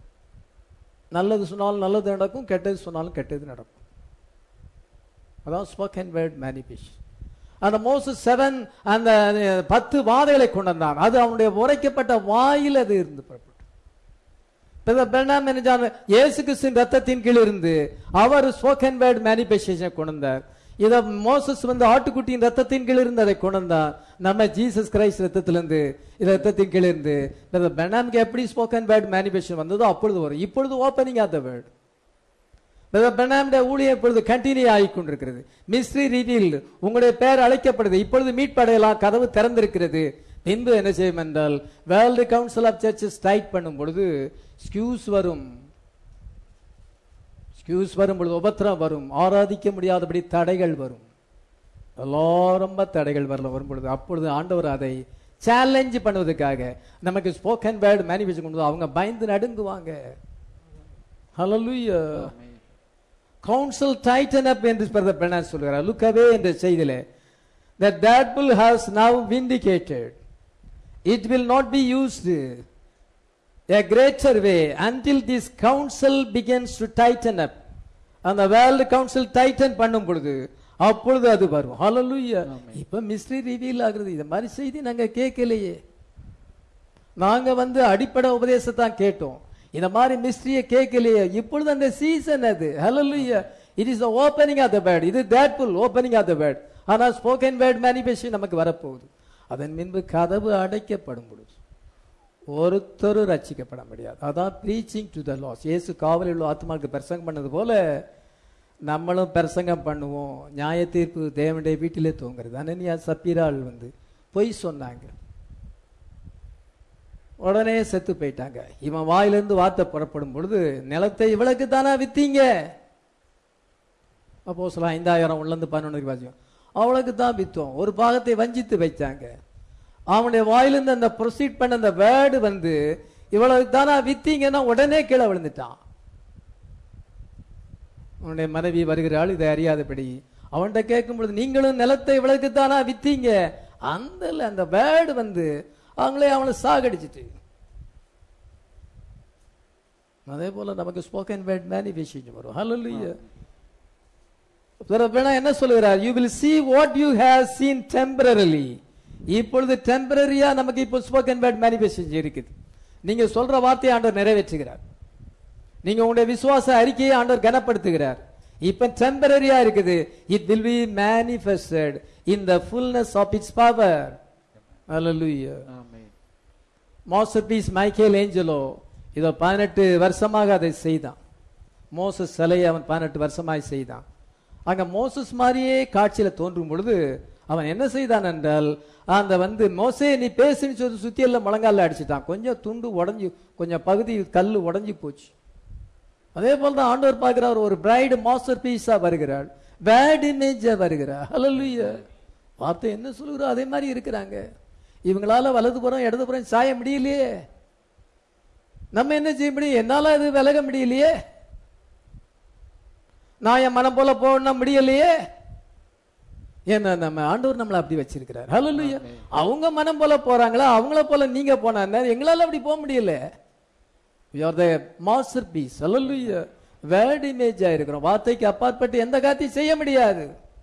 நல்லது சொன்னாலும் நல்லது நடக்கும் கெட்டது சொன்னாலும் கெட்டது நடக்கும் அதான் ஸ்போக்கன் வேர்ட் மேனிஃபெஸ்டேஷன் அந்த மோசஸ் செவன் அந்த அஹ், பத்து வாதைகளை கொண்டு வந்தான் அது அவனுடைய உரைக்கப்பட்ட வாயில் அது இருந்து புறப்பட்டு பிரதர் பிரணாம் என்ன செய்தார்? இயேசு கிறிஸ்துவின் ரத்தத்தின் கீழ் இருந்து அவர் ஸ்போக்கன் வேர்ட் மேனிஃபெஸ்டேஷன் கொண்டு வந்தார் இத மோசஸ் வந்து ஆட்டுக்குட்டியின் ரத்தத்தின் கீழ் இருந்து அதை கொண்டு வந்தான் நம்ம ஜீசஸ் கிரைஸ்ட் ரத்தத்திலிருந்து இது ரத்தத்தின் கீழ் இருந்து பிரதர் பிரணாமுக்கு எப்படி ஸ்போக்கன் வேர்ட் மேனிஃபெஸ்டேஷன் வந்ததோ அப்பொழுது வரும் இப்பொழுது ஓப்பனிங் ஆஃப் த வேர்ட் பெர்னாமுடைய ஊழியம் இப்பொழுது கண்டினியூ ஆகிக் கொண்டிருக்கிறது மிஸ்ட்ரி ரீதியில் உங்களுடைய பெயர் அழைக்கப்படுது இப்பொழுது மீட்படையலாம் கதவு திறந்திருக்கிறது பின்பு என்ன செய்யும் என்றால் world council of churches tight பண்ணும் பொழுது ஸ்கியூஸ் வரும் ஸ்கியூஸ் வரும் பொழுது உபத்திரம் வரும் ஆராதிக்க முடியாதபடி தடைகள் வரும் எல்லாம் ரொம்ப தடைகள் வரல வரும் பொழுது அப்பொழுது ஆண்டவர் அதை சேலஞ்ச் பண்ணுவதற்காக நமக்கு ஸ்போக்கன் வேர்டு மேனிஃபெஸ்ட் கொண்டு வந்து அவங்க பயந்து நடுங்குவாங்க ஹalleluya கவுன்சில் டைட்டன் அப் என்று பிரதர் பெர்னார்ட் சொல்கிறார் லுக் அவே என்ற செய்தியிலே that that bull has now vindicated it will not be used a greater way until this council begins to tighten up அந்த world council tighten பண்ணும் பொழுது அப்பொழுது அது வரும் ஹalleluya இப்ப மிஸ்ட்ரி ரிவீல் ஆகுறது இந்த மாதிரி செய்தி நாங்க கேட்கலையே நாங்க வந்து அடிப்படை உபதேசத்தான் கேட்டோம் இந்த மாதிரி மிஸ்ட்ரியை கேட்கலையே இப்பொழுது அந்த சீசன் அது hallelujah it is opening of the word இது third pull opening of the word ஆனால் ஸ்போக்கன் வேர்ட் மேனிஃபெஸ்டேஷன் நமக்கு வரப்போகுது அதன் முன்பு கதவு அடைக்கப்படும் பொழுது ஒருத்தரும் ரட்சிக்கப்பட முடியாது அதான் ப்ரீச்சிங் டு த லாஸ் இயேசு காவலில் உள்ள ஆத்மாவுக்கு பிரசங்கம் பண்ணது போல நம்மளும் பிரசங்கம் பண்ணுவோம் நியாய தீர்ப்பு தேவனுடைய வீட்டிலே தூங்குறது அனன்யா சப்பீராள் வந்து பொய் சொன்னாங்க உடனே செத்து போயிட்டாங்க இவன் வாயிலிருந்து வார்த்தை புறப்படும் பொழுது நிலத்தை இவளுக்கு தானே வித்தீங்க அப்போ சொல்ல ஐந்தாயிரம் உள்ளந்து பதினொன்று வாசிக்கும் அவளுக்கு தான் வித்தோம் ஒரு பாகத்தை வஞ்சித்து வைச்சாங்க அவனுடைய வாயிலிருந்து அந்த ப்ரொசீட் பண்ண அந்த வேர்டு வந்து இவ்வளவுக்கு தானா வித்தீங்கன்னா உடனே கீழே விழுந்துட்டான் அவனுடைய மனைவி வருகிறாள் இதை அறியாதபடி அவன்கிட்ட கேட்கும் பொழுது நீங்களும் நிலத்தை இவ்வளவுக்கு தானா வித்தீங்க அந்த அந்த வேர்டு வந்து அவங்களே அவனை சாகடிச்சிட்டு அதே போல நமக்கு ஸ்போக்கன் வேர்ட் மேனிஃபெஸ்டேஷன் வரும் ஹalleluya வேணா என்ன சொல்லுகிறார் you will see what you have seen temporarily இப்பொழுது டெம்பரரியா நமக்கு இப்போ ஸ்போக்கன் வேர்ட் மேனிஃபெஸ்டேஷன் இருக்குது நீங்க சொல்ற வார்த்தையை ஆண்டவர் நிறைவேற்றுகிறார் நீங்க உங்களுடைய விசுவாச அறிக்கையை ஆண்டவர் கனப்படுத்துகிறார் இப்ப டெம்பரரியா இருக்குது it will be manifested in the fullness of its power hallelujah masterpiece Michelangelo இதோ பதினெட்டு வருஷமாக அதை செய்தான் மோசஸ் சிலையை அவன் பதினெட்டு வருஷமாய் செய்தான் அங்க மோசஸ் மாதிரியே காட்சியில தோன்றும் பொழுது அவன் என்ன செய்தான் என்றால் அந்த வந்து மோசே நீ பேசுன்னு சொல்லி சுத்தி எல்லாம் முழங்கால அடிச்சுட்டான் கொஞ்சம் துண்டு உடஞ்சி கொஞ்சம் பகுதி கல் உடஞ்சி போச்சு அதே போல தான் ஆண்டவர் பார்க்கிறார் ஒரு பிரைடு மாஸ்டர் பீஸா வருகிறாள் பேட் இமேஜா வருகிறார் ஹalleluya வார்த்தை என்ன சொல்லுகிறோம் அதே மாதிரி இருக்கிறாங்க இவங்களால வலதுபுறம் இடதுபுறம் சாய முடியலையே நம்ம என்ன செய்ய முடியும் என்னால அது விலக முடியலையே நான் என் மனம் போல போன முடியலையே ஏன்னா நம்ம ஆண்டவர் நம்மளை அப்படி வச்சிருக்கிறார் ஹalleluya அவங்க மனம் போல போறாங்களா அவங்கள போல நீங்க போனா என்ன? எங்களால அப்படி போக முடியல we are the masterpiece hallelujah word இமேஜா இருக்கிறோம் வார்த்தைக்கு அப்பாற்பட்டு எந்த காரியத்தையும் செய்ய முடியாது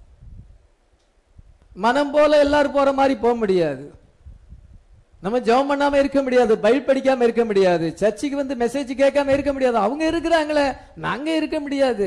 மனம் போல எல்லாரும் போற மாதிரி போக முடியாது நம்ம ஜெபம் பண்ணாம இருக்க முடியாது பைபிள் படிக்காம இருக்க முடியாது சர்ச்சுக்கு வந்து மெசேஜ் கேட்காம இருக்க முடியாது அவங்க இருக்கிறாங்களே நாங்க இருக்க முடியாது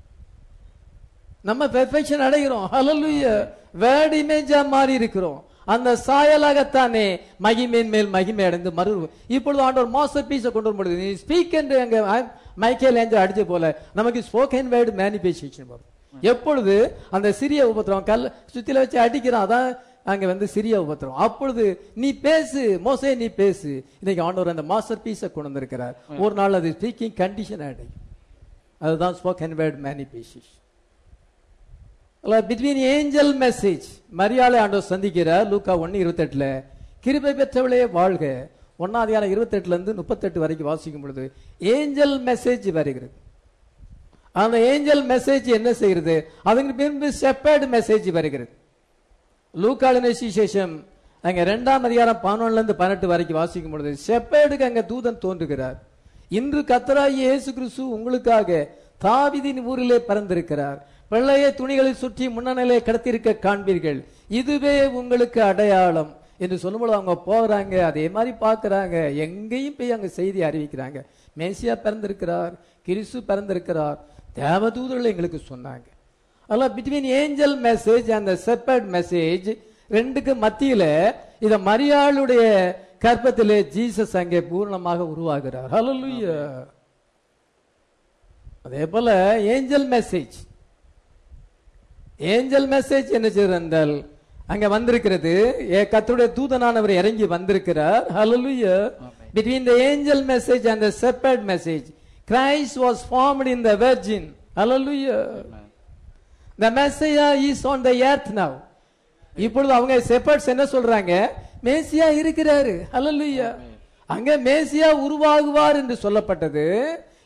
நம்ம பெர்ஃபெக்ஷன் அடைகிறோம் ஹalleluya வேர்ட் இமேஜா மாறி இருக்கிறோம் அந்த சாயலாகத்தானே மகிமையின் மேல் மகிமை அடைந்து மறு இப்பொழுது ஆண்டவர் மாஸ்டர் பீஸை கொண்டு வரும்பொழுது நீ ஸ்பீக் என்று அங்க மைக்கேல் ஏஞ்சல் அடிச்ச போல நமக்கு ஸ்போக்கன் வேர்டு மேனிஃபெஸ்டேஷன் வரும் எப்பொழுது அந்த சிறிய உபத்திரம் கல் சுத்தில வச்சு அடிக்கிறான் அதான் அங்க வந்து சிறிய உபத்திரம் அப்பொழுது நீ பேசு மோசே நீ பேசு இன்னைக்கு ஆண்டவர் அந்த மாஸ்டர் பீஸை கொண்டு வந்திருக்கிறார் ஒரு நாள் அது ஸ்பீக்கிங் கண்டிஷன் அடையும் அதுதான் spoken word manifestation between angel message மரியாதை ஆண்டவர் சந்திக்கிறார் லூக்கா ஒன்னு இருபத்தெட்டுல கிருபை பெற்றவளே வாழ்க ஒன்னாதிகாரம் இருபத்தெட்டுல இருந்து முப்பத்தெட்டு வரைக்கும் வாசிக்கும் பொழுது ஏஞ்சல் மெசேஜ் வருகிறது அந்த ஏஞ்சல் மெசேஜ் என்ன செய்கிறது அதுக்கு பின்பு செப்பேர்டு மெசேஜ் வருகிறது லூக்காளின சுவிசேஷம் அங்க ரெண்டாம் அதிகாரம் பதினொன்னுல இருந்து பதினெட்டு வரைக்கும் வாசிக்கும் பொழுது செப்பேர்டுக்கு அங்க தூதன் தோன்றுகிறார் இன்று கத்தராகி இயேசு கிறிஸ்து உங்களுக்காக தாவிதின் ஊரிலே பிறந்திருக்கிறார் பிள்ளையை துணிகளில் சுற்றி முன்னணியிலே கடத்திருக்க காண்பீர்கள் இதுவே உங்களுக்கு அடையாளம் என்று சொல்லும்போது அவங்க போகிறாங்க அதே மாதிரி பார்க்கறாங்க எங்கேயும் போய் அங்க செய்தி அறிவிக்கிறாங்க மேசியா பிறந்திருக்கிறார் கிறிஸ்து பிறந்திருக்கிறார் தேவதூதர்கள் எங்களுக்கு சொன்னாங்க அதெல்லாம் பிட்வீன் ஏஞ்சல் மெசேஜ் அந்த செப்பர்ட் மெசேஜ் ரெண்டுக்கு மத்தியில இத மரியாளுடைய கற்பத்திலே ஜீசஸ் அங்கே பூர்ணமாக உருவாகிறார் ஹalleluya அதே போல ஏஞ்சல் மெசேஜ் ஏஞ்சல் மெசேஜ் என்ன செய்யறது என்றால் அங்க வந்திருக்கிறது ஏ கர்த்தருடைய தூதனானவர் இறங்கி வந்திருக்கிறார் ஹalleluya between the angel message and the shepherd message christ was formed in the virgin hallelujah the messiah is on the earth now இப்பொழுது அவங்க செப்பர்ட்ஸ் என்ன சொல்றாங்க மேசியா இருக்கிறாரு ஹalleluya அங்க மேசியா உருவாகுவார் என்று சொல்லப்பட்டது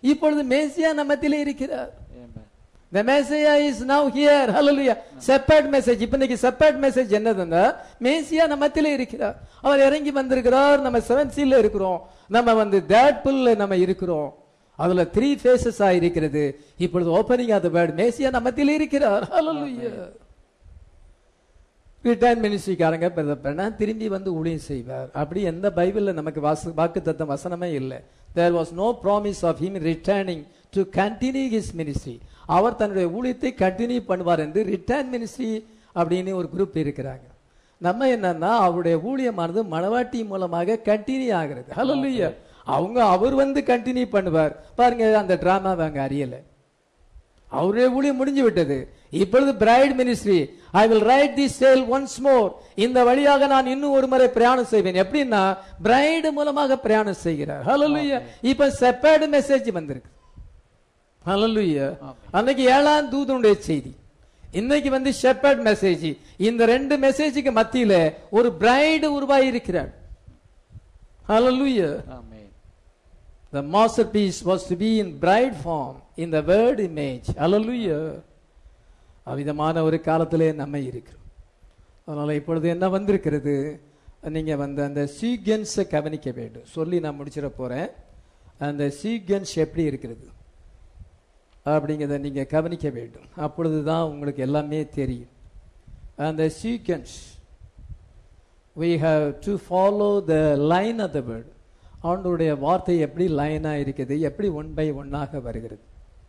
இப்பொழுது மேசியா நம்மத்திலே இருக்கிறார் Amen. The Messiah is now here. Hallelujah. Separate message. இப்ப இன்னைக்கு separate message என்னதுன்னா மேசியா நம்மத்திலே இருக்கிறார் அவர் இறங்கி வந்திருக்கிறார் நம்ம செவன் சீல்ல இருக்கிறோம் நம்ம வந்து தேட் புல்ல நம்ம இருக்கிறோம் அதுல த்ரீ ஃபேசஸ் ஆ இருக்கிறது இப்பொழுது ஓபனிங் ஆஃப் த வேர்ட் மேசியா நம்மத்திலே இருக்கிறார் Hallelujah. ரிட்டர்ன் மினிஸ்ட்ரிக்காரங்க பெருதப்பனா திரும்பி வந்து ஊழியம் செய்வார் அப்படி எந்த பைபிள்ல நமக்கு வாச வாக்கு தத்தம் வசனமே இல்லை there was no promise of him returning to continue his ministry அவர் தன்னுடைய ஊழியத்தை கண்டினியூ பண்ணுவார் என்று ரிட்டர்ன் மினிஸ்ட்ரி அப்படின்னு ஒரு குரூப் இருக்கிறாங்க நம்ம என்னன்னா அவருடைய ஊழியமானது மணவாட்டி மூலமாக கண்டினியூ ஆகிறது ஹalleluya அவங்க அவர் வந்து கண்டினியூ பண்ணுவார் பாருங்க அந்த டிராமா அவங்க அறியலை அவருடைய ஊழியம் முடிஞ்சு விட்டது இப்பொழுது bride ministry I will write the sail once more இந்த வழியாக நான் இன்னும் ஒரு முறை பிரயாணம் செய்வேன் எப்படின்னா பிரைடு மூலமாக பிரயாணம் செய்கிறார் ஹalleluya இப்ப செப்பரேட் மெசேஜ் வந்திருக்கு ஹalleluya அன்னைக்கு ஏழாம் தூதனுடைய செய்தி இன்னைக்கு வந்து ஷெப்பர்ட் மெசேஜ் இந்த ரெண்டு மெசேஜுக்கு மத்தியில ஒரு பிரைடு உருவாகி இருக்கிறார் ஹalleluya Amen. The masterpiece was to be in bride form, in the word image. Hallelujah. அவ்விதமான ஒரு காலத்திலே நம்ம இருக்கிறோம் அதனால இப்பொழுது என்ன வந்திருக்கிறது நீங்க வந்து அந்த சீக்வன்ஸை கவனிக்க வேண்டும் சொல்லி நான் முடிச்சிட போறேன் அந்த சீக்வன்ஸ் எப்படி இருக்கிறது அப்படிங்கிறத நீங்க கவனிக்க வேண்டும் அப்பொழுதுதான் உங்களுக்கு எல்லாமே தெரியும் அந்த sequence we have to follow the line of the word ஆண்டவருடைய வார்த்தை எப்படி லைனா இருக்குது எப்படி ஒன் பை ஒன்னாக வருகிறது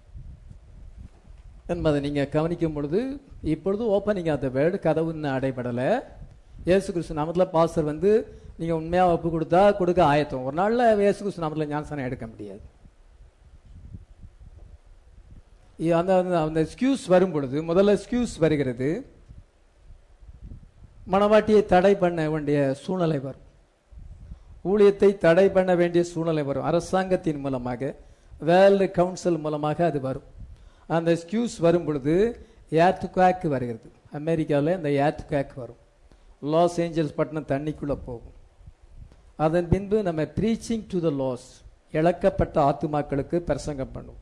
என்பதை நீங்க கவனிக்கும் பொழுது இப்பொழுது ஓப்பனிங் ஆஃப் த வேர்டு கதவு இன்னும் அடைபடலை இயேசு கிறிஸ்து நாமத்தில் பாஸ்டர் வந்து நீங்க உண்மையா ஒப்பு கொடுத்தா கொடுக்க ஆயத்தம் ஒரு நாள்ல இயேசு கிறிஸ்து நாமத்தில் ஞானசானம் எடுக்க முடியாது இ- அந்த அந்த- அந்த ஸ்கியூஸ் வரும் பொழுது முதல்ல ஸ்கியூஸ் வருகிறது மணவாட்டியை தடை பண்ண வேண்டிய சூழ்நிலை வரும் ஊழியத்தை தடை பண்ண வேண்டிய சூழ்நிலை வரும் அரசாங்கத்தின் மூலமாக வேர்ல்டு கவுன்சில் மூலமாக அது வரும் அந்த ஸ்கியூஸ் வரும் பொழுது ஏர்த்துக்காக் வருகிறது அமெரிக்காவில் இந்த ஏர்த்துக்காக் வரும் லாஸ் ஏஞ்சல்ஸ் பட்டணம் தண்ணிக்குள்ள போகும் அதன் பின்பு நம்ம ப்ரீச்சிங் டு த லாஸ் இழக்கப்பட்ட ஆத்துமாக்களுக்கு பிரசங்கம் பண்ணுவோம்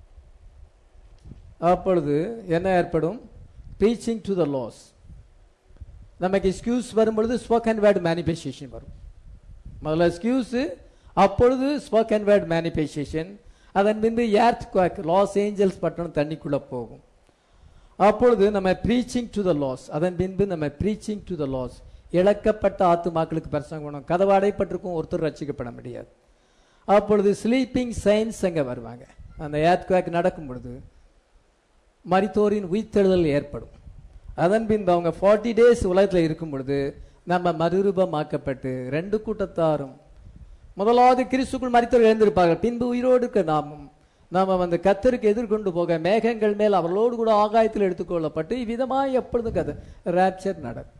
அப்பொழுது என்ன ஏற்படும் ப்ரீச்சிங் டு த லாஸ் நமக்கு எக்ஸ்கியூஸ் வரும்பொழுது ஸ்போக்கன் வேர்டு மேனிஃபெஸ்டேஷன் வரும் முதல்ல எக்ஸ்கியூஸ் அப்பொழுது ஸ்போக்கன் வேர்ட் மேனிஃபெஸ்டேஷன் அதன் பின்பு ஏர்த் குவாக் லாஸ் ஏஞ்சல்ஸ் பட்டணம் தண்ணிக்குள்ள போகும் அப்பொழுது நம்ம ப்ரீச்சிங் டு த லாஸ் அதன் பின்பு நம்ம ப்ரீச்சிங் டு த லாஸ் இழக்கப்பட்ட ஆத்துமாக்களுக்கு பிரசங்கம் பண்ணணும் கதவு அடைப்பட்டிருக்கும் ஒருத்தர் ரட்சிக்கப்பட முடியாது அப்பொழுது ஸ்லீப்பிங் சயின்ஸ் அங்கே வருவாங்க அந்த ஏர்த் குவாக் நடக்கும் பொழுது மரித்தோரின் உயிர்த்தெழுதல் ஏற்படும் அதன் பின்பு அவங்க ஃபார்ட்டி டேஸ் உலகத்தில் இருக்கும் பொழுது நம்ம மறுரூபமாக்கப்பட்டு ரெண்டு கூட்டத்தாரும் முதலாவது கிறிஸ்துக்குள் மரித்தோர் எழுந்திருப்பார்கள் பின்பு உயிரோடு இருக்க நாமும் நாம வந்து கத்தருக்கு எதிர்கொண்டு போக மேகங்கள் மேல் அவர்களோடு கூட ஆகாயத்தில் எடுத்துக்கொள்ளப்பட்டு இவ்விதமாய் எப்பொழுதும் கதை ராப்சர் நடக்கும்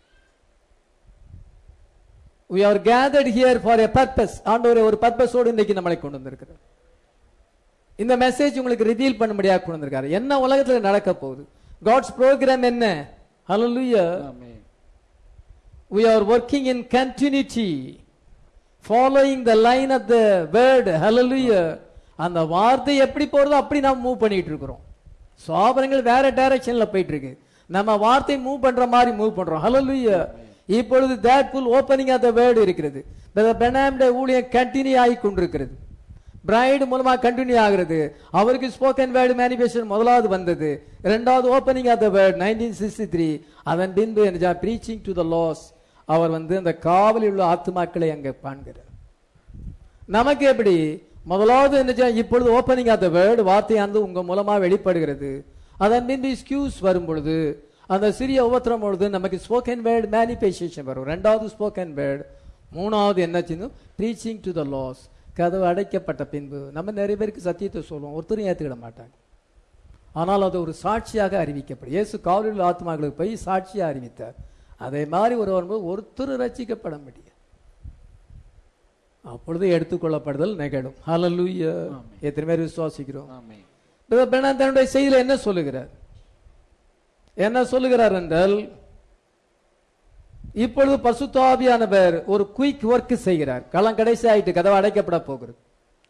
we are gathered here for a purpose ஆண்டவரே ஒரு பர்பஸோடு இன்னைக்கு நம்மளை கொண்டு வந்திருக்கிறார் இந்த மெசேஜ் உங்களுக்கு ரிவீல் பண்ண முடியாது கொண்டு வந்திருக்காரு என்ன உலகத்துல நடக்க போகுது காட்ஸ் ப்ரோக்ராம் என்ன ஹalleluya Amen. we are working in continuity following the line of the word hallelujah அந்த வார்த்தை எப்படி போறதோ அப்படி நாம் மூவ் பண்ணிட்டு இருக்கிறோம் சோபனங்கள் வேற டைரக்ஷன்ல போயிட்டு இருக்கு நம்ம வார்த்தை மூவ் பண்ற மாதிரி மூவ் பண்றோம் hallelujah இப்பொழுது that full opening of the word இருக்கிறது பெனாம்டைய ஊழியம் கண்டினியூ ஆகி கொண்டிருக்கிறது பிரைடு மூலமா கண்டினியூ ஆகிறது அவருக்கு ஸ்போக்கன் வேர்டு மேனிஃபெஸ்டேஷன் முதலாவது வந்தது இரண்டாவது opening of the word nineteen sixty three அதன் பின்பு என்ன ப்ரீச்சிங் டு த லாஸ் அவர் வந்து அந்த காவலில் உள்ள ஆத்துமாக்களை அங்கே காண்கிறார் நமக்கு எப்படி முதலாவது என்ன இப்பொழுது ஓப்பனிங் ஆஃப் த வேர்டு வார்த்தையானது உங்க மூலமா வெளிப்படுகிறது அதன் பின்பு ஸ்கியூஸ் வரும் பொழுது அந்த சிறிய உபத்திரம் பொழுது நமக்கு ஸ்போக்கன் வேர்டு மேனிஃபெஸ்டேஷன் வரும் ரெண்டாவது ஸ்போக்கன் வேர்டு மூணாவது என்னாச்சுன்னு ப்ரீச்சிங் டு த லாஸ் கதவு அடைக்கப்பட்ட பின்பு நம்ம நிறைய பேருக்கு சத்தியத்தை சொல்லுவோம் ஒருத்தரும் ஏத்துக்கிட மாட்டாங்க ஆனால் அது ஒரு சாட்சியாக அறிவிக்கப்படும் இயேசு காவலில் ஆத்மாக்களுக்கு போய் சாட்சியாக அறிவித்தார் அதே மாதிரி ஒரு வரும்போது ஒருத்தர் ரட்சிக்கப்பட முடியாது அப்பொழுது எடுத்துக்கொள்ளப்படுதல் நிகழும் ஹalleluya எத்தனை பேர் விசுவாசிக்கிறோம் Amen. பிரதர் பிரணாம் தன்னுடைய செய்தியில என்ன சொல்லுகிறார் என்ன சொல்லுகிறார் என்றால் இப்பொழுது பசுத்தாவியானவர் ஒரு குயிக் ஒர்க் செய்கிறார் களம் கடைசி ஆயிட்டு கதவு அடைக்கப்பட போகிறது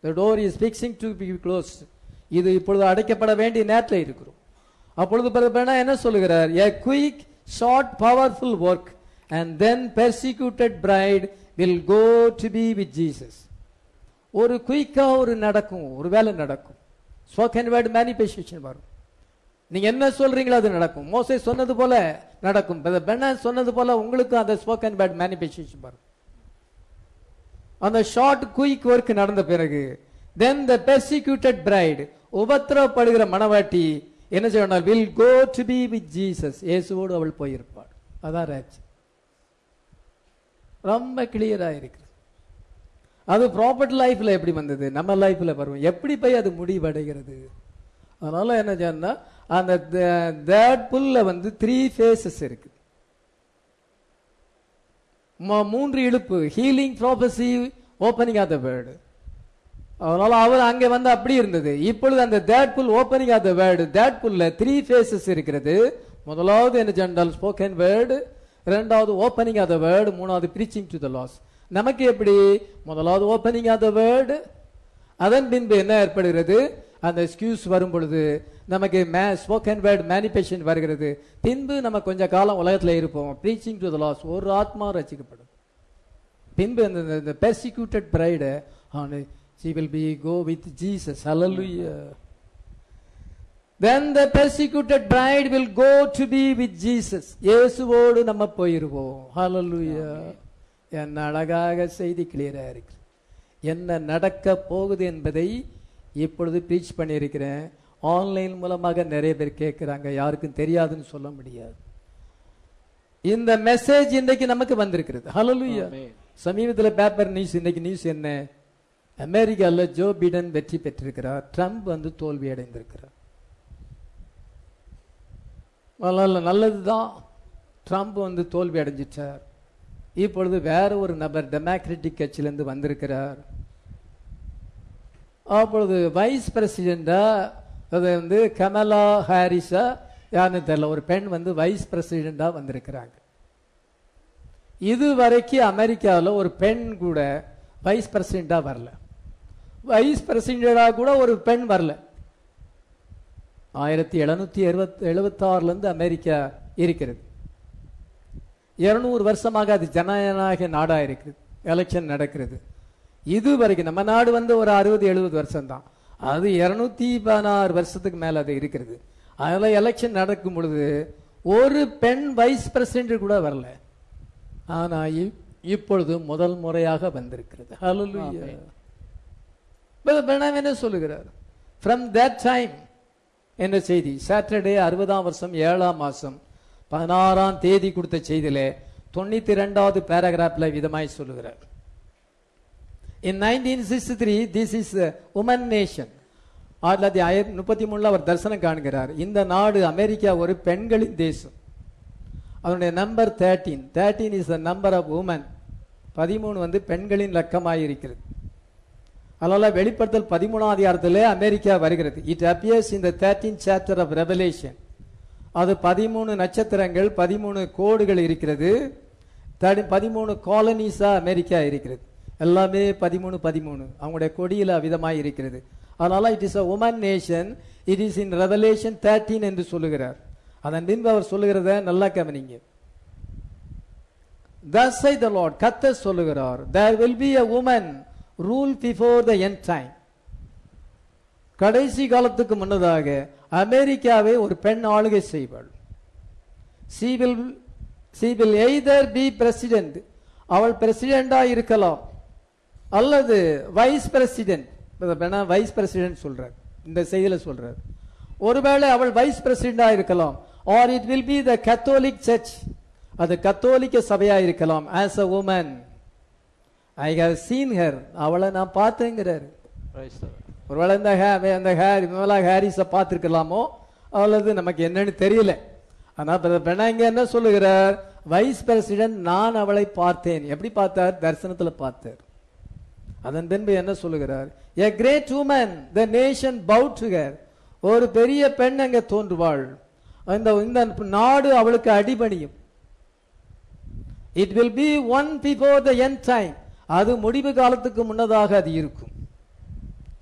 the door is fixing to be closed இது இப்பொழுது அடைக்கப்பட வேண்டிய நேரத்தில் இருக்கிறோம் அப்பொழுது பிரதமர் என்ன சொல்லுகிறார் a quick short powerful work and then persecuted bride will go to be with jesus ஒரு குயிக்கா ஒரு நடக்கும் ஒரு வேலை நடக்கும் ஸ்போக்கன் வேர்டு மேனிஃபெஸ்டேஷன் வரும் நீங்க என்ன சொல்றீங்களோ அது நடக்கும் மோசே சொன்னது போல நடக்கும் பெண்ண சொன்னது போல உங்களுக்கும் அந்த ஸ்போக்கன் வேர்ட் மேனிஃபெஸ்டேஷன் வரும் அந்த ஷார்ட் குயிக் ஒர்க் நடந்த பிறகு தென் த பெர்சிக்யூட்டட் பிரைட் உபத்திரப்படுகிற மணவாட்டி என்ன செய்யணும் will go to be with Jesus இயேசுவோடு அவள் போயிருப்பாள் அதான் ராஜ் ரொம்ப கிளியரா இருக்குது அது ப்ராப்பர்ட் லைஃப்ல எப்படி வந்தது நம்ம லைஃப்ல வரும் எப்படி போய் அது முடிவடைகிறது அதனால என்ன சொன்னா அந்த தேர்ட் புல்ல வந்து த்ரீ ஃபேஸஸ் இருக்கு ம- மூன்று இழுப்பு healing prophecy opening of the word அதனால அவர் அங்க வந்து அப்படி இருந்தது இப்பொழுது அந்த that full opening of the word that புல்ல த்ரீ ஃபேஸஸ் இருக்கிறது முதலாவது என்ன ஜென்ரல் ஸ்போக்கன் வேர்டு இரண்டாவது ஓப்பனிங் ஆஃப் த வேர்டு மூணாவது பிரீச்சிங் டு த லாஸ் நமக்கு எப்படி முதலாவது ஓப்பனிங் ஆஃப் த வேர்டு அதன் பின்பு என்ன ஏற்படுகிறது அந்த எக்ஸ்கியூஸ் வரும் பொழுது நமக்கு ஸ்போக்கன் வேர்ட் மேனிபேஷன் வருகிறது பின்பு நம்ம கொஞ்ச காலம் உலகத்துல இருப்போம் ப்ரீச்சிங் டு த லாஸ் ஒரு ஆத்மா ரசிக்கப்படும் பின்பு அந்த persecuted bride she will be go with jesus hallelujah then the persecuted bride will go to be with jesus இயேசுவோடு நம்ம போயிருவோம் hallelujah என்ன அழகாக செய்தி கிளியரா இருக்கு என்ன நடக்க போகுது என்பதை இப்பொழுது ப்ரீச் பண்ணியிருக்கிறேன் ஆன்லைன் மூலமாக நிறைய பேர் கேட்கிறாங்க யாருக்கும் தெரியாதுன்னு சொல்ல முடியாது இந்த மெசேஜ் இன்னைக்கு நமக்கு வந்திருக்கிறது ஹalleluya சமீபத்துல பேப்பர் நியூஸ் இன்னைக்கு நியூஸ் என்ன அமெரிக்கால ஜோ பிடன் வெற்றி பெற்றிருக்கிறார் ட்ரம்ப் வந்து தோல்வி அடைந்திருக்கிறார் நல்ல நல்லதுதான் ட்ரம்ப் வந்து தோல்வி அடைஞ்சிட்டார் இப்பொழுது வேற ஒரு நபர் டெமோக்ராட்டிக் கட்சியிலிருந்து வந்திருக்கிறார் அப்பொழுது வைஸ் பிரசிடெண்டா அது வந்து கமலா ஹாரிஸா யாருன்னு தெரியல ஒரு பெண் வந்து வைஸ் பிரசிடெண்டா வந்திருக்கிறாங்க இது வரைக்கும் அமெரிக்காவில் ஒரு பெண் கூட வைஸ் பிரசிடெண்டா வரல வைஸ் பிரசிடெண்டா கூட ஒரு பெண் வரல ஆயிரத்தி எழுநூத்தி எழுபத்தி எழுபத்தாறுல இருந்து அமெரிக்கா இருக்கிறது இருநூறு வருஷமாக அது ஜனநாயக நாடா இருக்குது எலெக்ஷன் நடக்கிறது இது வரைக்கும் நம்ம நாடு வந்து ஒரு அறுபது எழுபது வருஷம் தான் அது இருநூத்தி பதினாறு வருஷத்துக்கு மேல அது இருக்கிறது அதுல எலெக்ஷன் நடக்கும் பொழுது ஒரு பெண் வைஸ் பிரசிடென்ட் கூட வரல ஆனா இ- இப்பொழுது முதல் முறையாக வந்திருக்கிறது Hallelujah. Brother Branham என்ன சொல்லுகிறார் ஃப்ரம் that டைம் என்ன செய்தி சாட்டர்டே அறுபதாம் வருஷம் ஏழாம் மாசம் பதினாறாம் தேதி கொடுத்த செய்தியிலே தொண்ணூத்தி ரெண்டாவது பேராகிராஃப்ல விதமாய் சொல்லுகிறார் in nineteen sixty three this is woman nation ஆயிரத்தி தொள்ளாயிரத்தி ஆயிரத்தி முப்பத்தி மூணுல அவர் தரிசனம் காண்கிறார் இந்த நாடு அமெரிக்கா ஒரு பெண்களின் தேசம் அதனுடைய number thirteen thirteen is the number of woman பதிமூணு வந்து பெண்களின் லக்கமாய் இருக்கிறது அதனால வெளிப்படுத்தல் பதிமூணாம் அதிகாரத்திலே அமெரிக்கா வருகிறது இட் அப்பியர்ஸ் இந்த தேர்ட்டீன் சாப்டர் ஆஃப் ரெவலேஷன் அது பதிமூணு நட்சத்திரங்கள் பதிமூணு கோடுகள் இருக்கிறது தடி- பதிமூணு காலனிஸா அமெரிக்கா இருக்கிறது எல்லாமே பதிமூணு பதிமூணு அவங்களுடைய கொடியில விதமாய் இருக்கிறது அதனால it is a woman nation it is in Revelation thirteen என்று சொல்லுகிறார் அதன் பின்பு அவர் சொல்லுகிறத நல்லா கவனிங்க Thus say the Lord, கர்த்தர் சொல்லுகிறார் there will be a woman rule before the end time கடைசி காலத்துக்கு முன்னதாக அமெரிக்காவை ஒரு பெண் ஆளுகை செய்வாள் she will she will either be president அவள் பிரசிடெண்டா இருக்கலாம் அல்லது வைஸ் பிரசிடென்ட் வைஸ் பிரசிடென்ட் சொல்றார் இந்த செய்தியில சொல்றார் ஒருவேளை அவள் வைஸ் பிரசிடெண்டா இருக்கலாம் or it will be the Catholic church அது கத்தோலிக்க சபையா இருக்கலாம் as a woman I have seen her அவளை நான் பார்த்தேங்கிறாரு ஒருவேளை இந்த ஹே அந்த ஹேரி விமலா ஹாரிஸை பார்த்துருக்கலாமோ அல்லது நமக்கு என்னன்னு தெரியல ஆனா பிரதர் இங்க என்ன சொல்லுகிறார் வைஸ் பிரசிடென்ட் நான் அவளை பார்த்தேன் எப்படி பார்த்தார் தரிசனத்துல பார்த்தார் அதன் பின்பு என்ன சொல்லுகிறார் a great woman the nation bowed ஒரு பெரிய பெண் அங்கே தோன்றுவாள் இந்த இந்த நாடு அவளுக்கு அடிபணியும் it will be one before the end time அது முடிவு காலத்துக்கு முன்னதாக அது இருக்கும்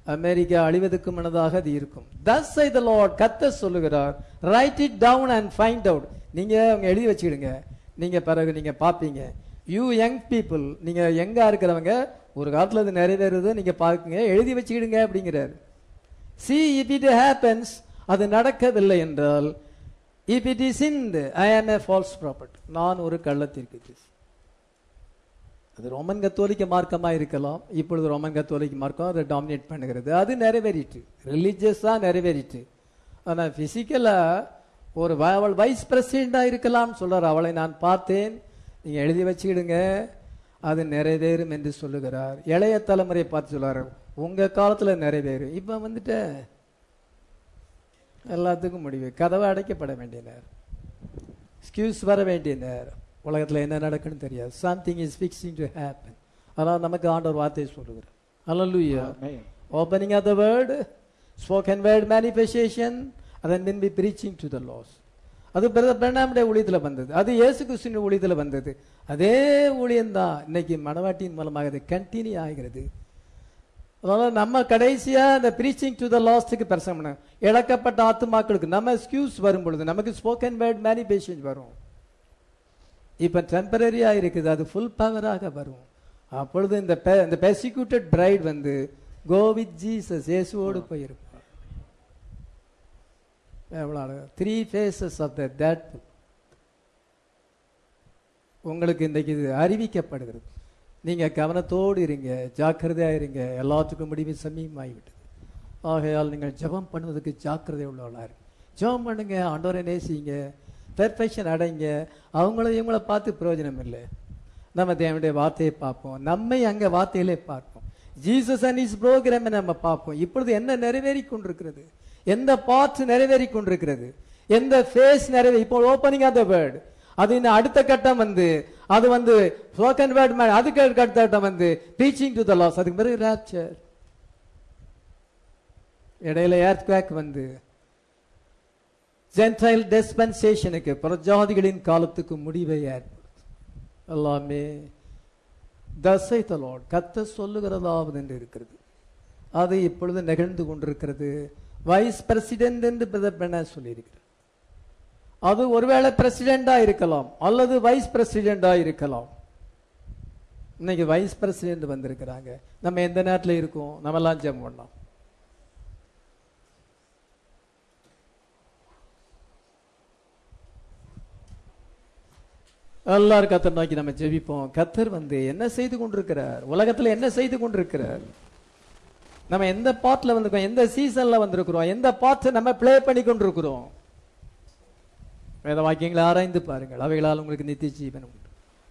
அமெரிக்கா அழிவதற்கு முன்னதாக அது இருக்கும் thus say the lord கத்த சொல்லுகிறார் write it down and find out நீங்க அவங்க எழுதி வச்சுக்கிடுங்க நீங்க பிறகு நீங்க பாப்பீங்க யூ யங் பீப்புள் நீங்க யங்கா இருக்கிறவங்க ஒரு காலத்துல அது நிறைவேறுது நீங்க பாக்குங்க எழுதி வச்சுக்கிடுங்க அப்படிங்கிறாரு சி இஃப் இட் ஹேப்பன்ஸ் அது நடக்கவில்லை என்றால் if it isn't I am a falls property நான் ஒரு கள்ளத்திற்கு அது ரோமன் கத்தோலிக்க மார்க்கமா இருக்கலாம் இப்பொழுது ரோமன் கத்தோலிக்க மார்க்கம் அதை டாமினேட் பண்ணுகிறது அது நிறைவேறிட்டு ரிலீஜியஸா நிறைவேறிட்டு ஆனா பிசிக்கலா ஒரு வ- அவள் வைஸ் பிரசிடண்டா இருக்கலாம்னு சொல்றார் அவளை நான் பார்த்தேன் நீங்க எழுதி வச்சுக்கிடுங்க அது நிறைவேறும் என்று சொல்லுகிறார் இளைய தலைமுறையை பார்த்து சொல்றாரு உங்க காலத்துல நிறைவேறும் இப்ப வந்துட்ட எல்லாத்துக்கும் முடிவு கதவை அடைக்கப்பட வேண்டிய நேரம் எக்ஸ்கியூஸ் வர வேண்டிய நேரம் உலகத்துல என்ன நடக்குன்னு தெரியாது something is fixing to happen அதான் நமக்கு ஆண்டவர் வார்த்தையை சொல்லுகிறார் hallelujah opening of the word spoken word manifestation அதன் பின் பி பிரீச்சிங் டு த லாஸ் அது பிரதர் பிரணாமுடைய ஊழியத்தில் வந்தது அது இயேசு கிறிஸ்துவின் ஊழியத்தில் வந்தது அதே ஊழியம்தான் இன்னைக்கு மணவாட்டியின் மூலமாக அது கண்டினியூ ஆகிறது அதனால நம்ம கடைசியா இந்த பிரீச்சிங் டு த லாஸ்ட்டுக்கு பிரசங்கணும் இழக்கப்பட்ட ஆத்துமாக்களுக்கு நம்ம எக்ஸ்கியூஸ் வரும் பொழுது நமக்கு ஸ்போக்கன் வேர்ட் மேனிஃபெஸ்டேஷன் வரும் இப்ப டெம்பரரியா இருக்குது அது ஃபுல் பவராக வரும் அப்பொழுது இந்த pe- இந்த பெர்சிக்யூட்டட் பிரைட் வந்து கோ வித் ஜீசஸ் இயேசுவோடு போயிருப்பார் எவ்வளவு three phases of the that உங்களுக்கு இன்றைக்கு இது அறிவிக்கப்படுகிறது நீங்க கவனத்தோடு இருங்க ஜாக்கிரதையா இருங்க எல்லாத்துக்கும் முடிவு சமீபமாகிவிட்டது ஆகையால் நீங்கள் ஜெபம் பண்ணுவதற்கு ஜாக்கிரதை உள்ளவளா இருங்க ஜெபம் பண்ணுங்க ஆண்டவரை நேசிங்க பெர்ஃபெக்ஷன் அடைங்க அவங்கள இவங்கள பார்த்து பிரயோஜனம் இல்லை நம்ம தேவனுடைய வார்த்தையை பார்ப்போம் நம்மை அங்க வார்த்தையிலே பார்ப்போம் ஜீசஸ் அண்ட் இஸ் ப்ரோக்ராம் நம்ம பார்ப்போம் இப்பொழுது என்ன நிறைவேறி கொண்டிருக்கிறது எந்த பார்ட்ஸ் நிறைவேறி கொண்டிருக்கிறது எந்த ஃபேஸ் நிறைவே இப்போ ஓப்பனிங் ஆஃப் த வேர்ட் அது இன்னும் அடுத்த கட்டம் வந்து அது வந்து ஸ்போக்கன் வேர்ட் அதுக்கு அடுத்த கட்டம் வந்து டீச்சிங் டு த லாஸ் அதுக்கு பிறகு ராப்சர் இடையில ஏர்த்குவேக் வந்து ஜென்டைல் டெஸ்பென்சேஷனுக்கு பிரஜாதிகளின் காலத்துக்கு முடிவை ஏற்படுத்தும் எல்லாமே தசை தலோட் கத்த சொல்லுகிறதாவது என்று இருக்கிறது அது இப்பொழுது நிகழ்ந்து கொண்டிருக்கிறது வைஸ் பிரசிடென்ட் என்று பிரதர் பெண்ண சொல்லியிருக்கிறார் அது ஒருவேளை பிரசிடெண்டா இருக்கலாம் அல்லது வைஸ் பிரசிடெண்டா இருக்கலாம் இன்னைக்கு வைஸ் பிரசிடென்ட் வந்திருக்கிறாங்க நம்ம எந்த நேரத்தில் இருக்கோம் நம்ம எல்லாம் ஜெபம் பண்ணோம் எல்லாரும் கத்தர் நோக்கி நம்ம ஜெபிப்போம் கத்தர் வந்து என்ன செய்து கொண்டிருக்கிறார் உலகத்துல என்ன செய்து கொண்டிருக்கிறார் நம்ம எந்த பார்ட்ல வந்திருக்கோம் எந்த சீசன்ல வந்திருக்கிறோம் எந்த பார்ட் நம்ம ப்ளே பண்ணி கொண்டிருக்கிறோம் வேத வாக்கியங்களை ஆராய்ந்து பாருங்கள் அவைகளால் உங்களுக்கு நித்திய ஜீவன் உண்டு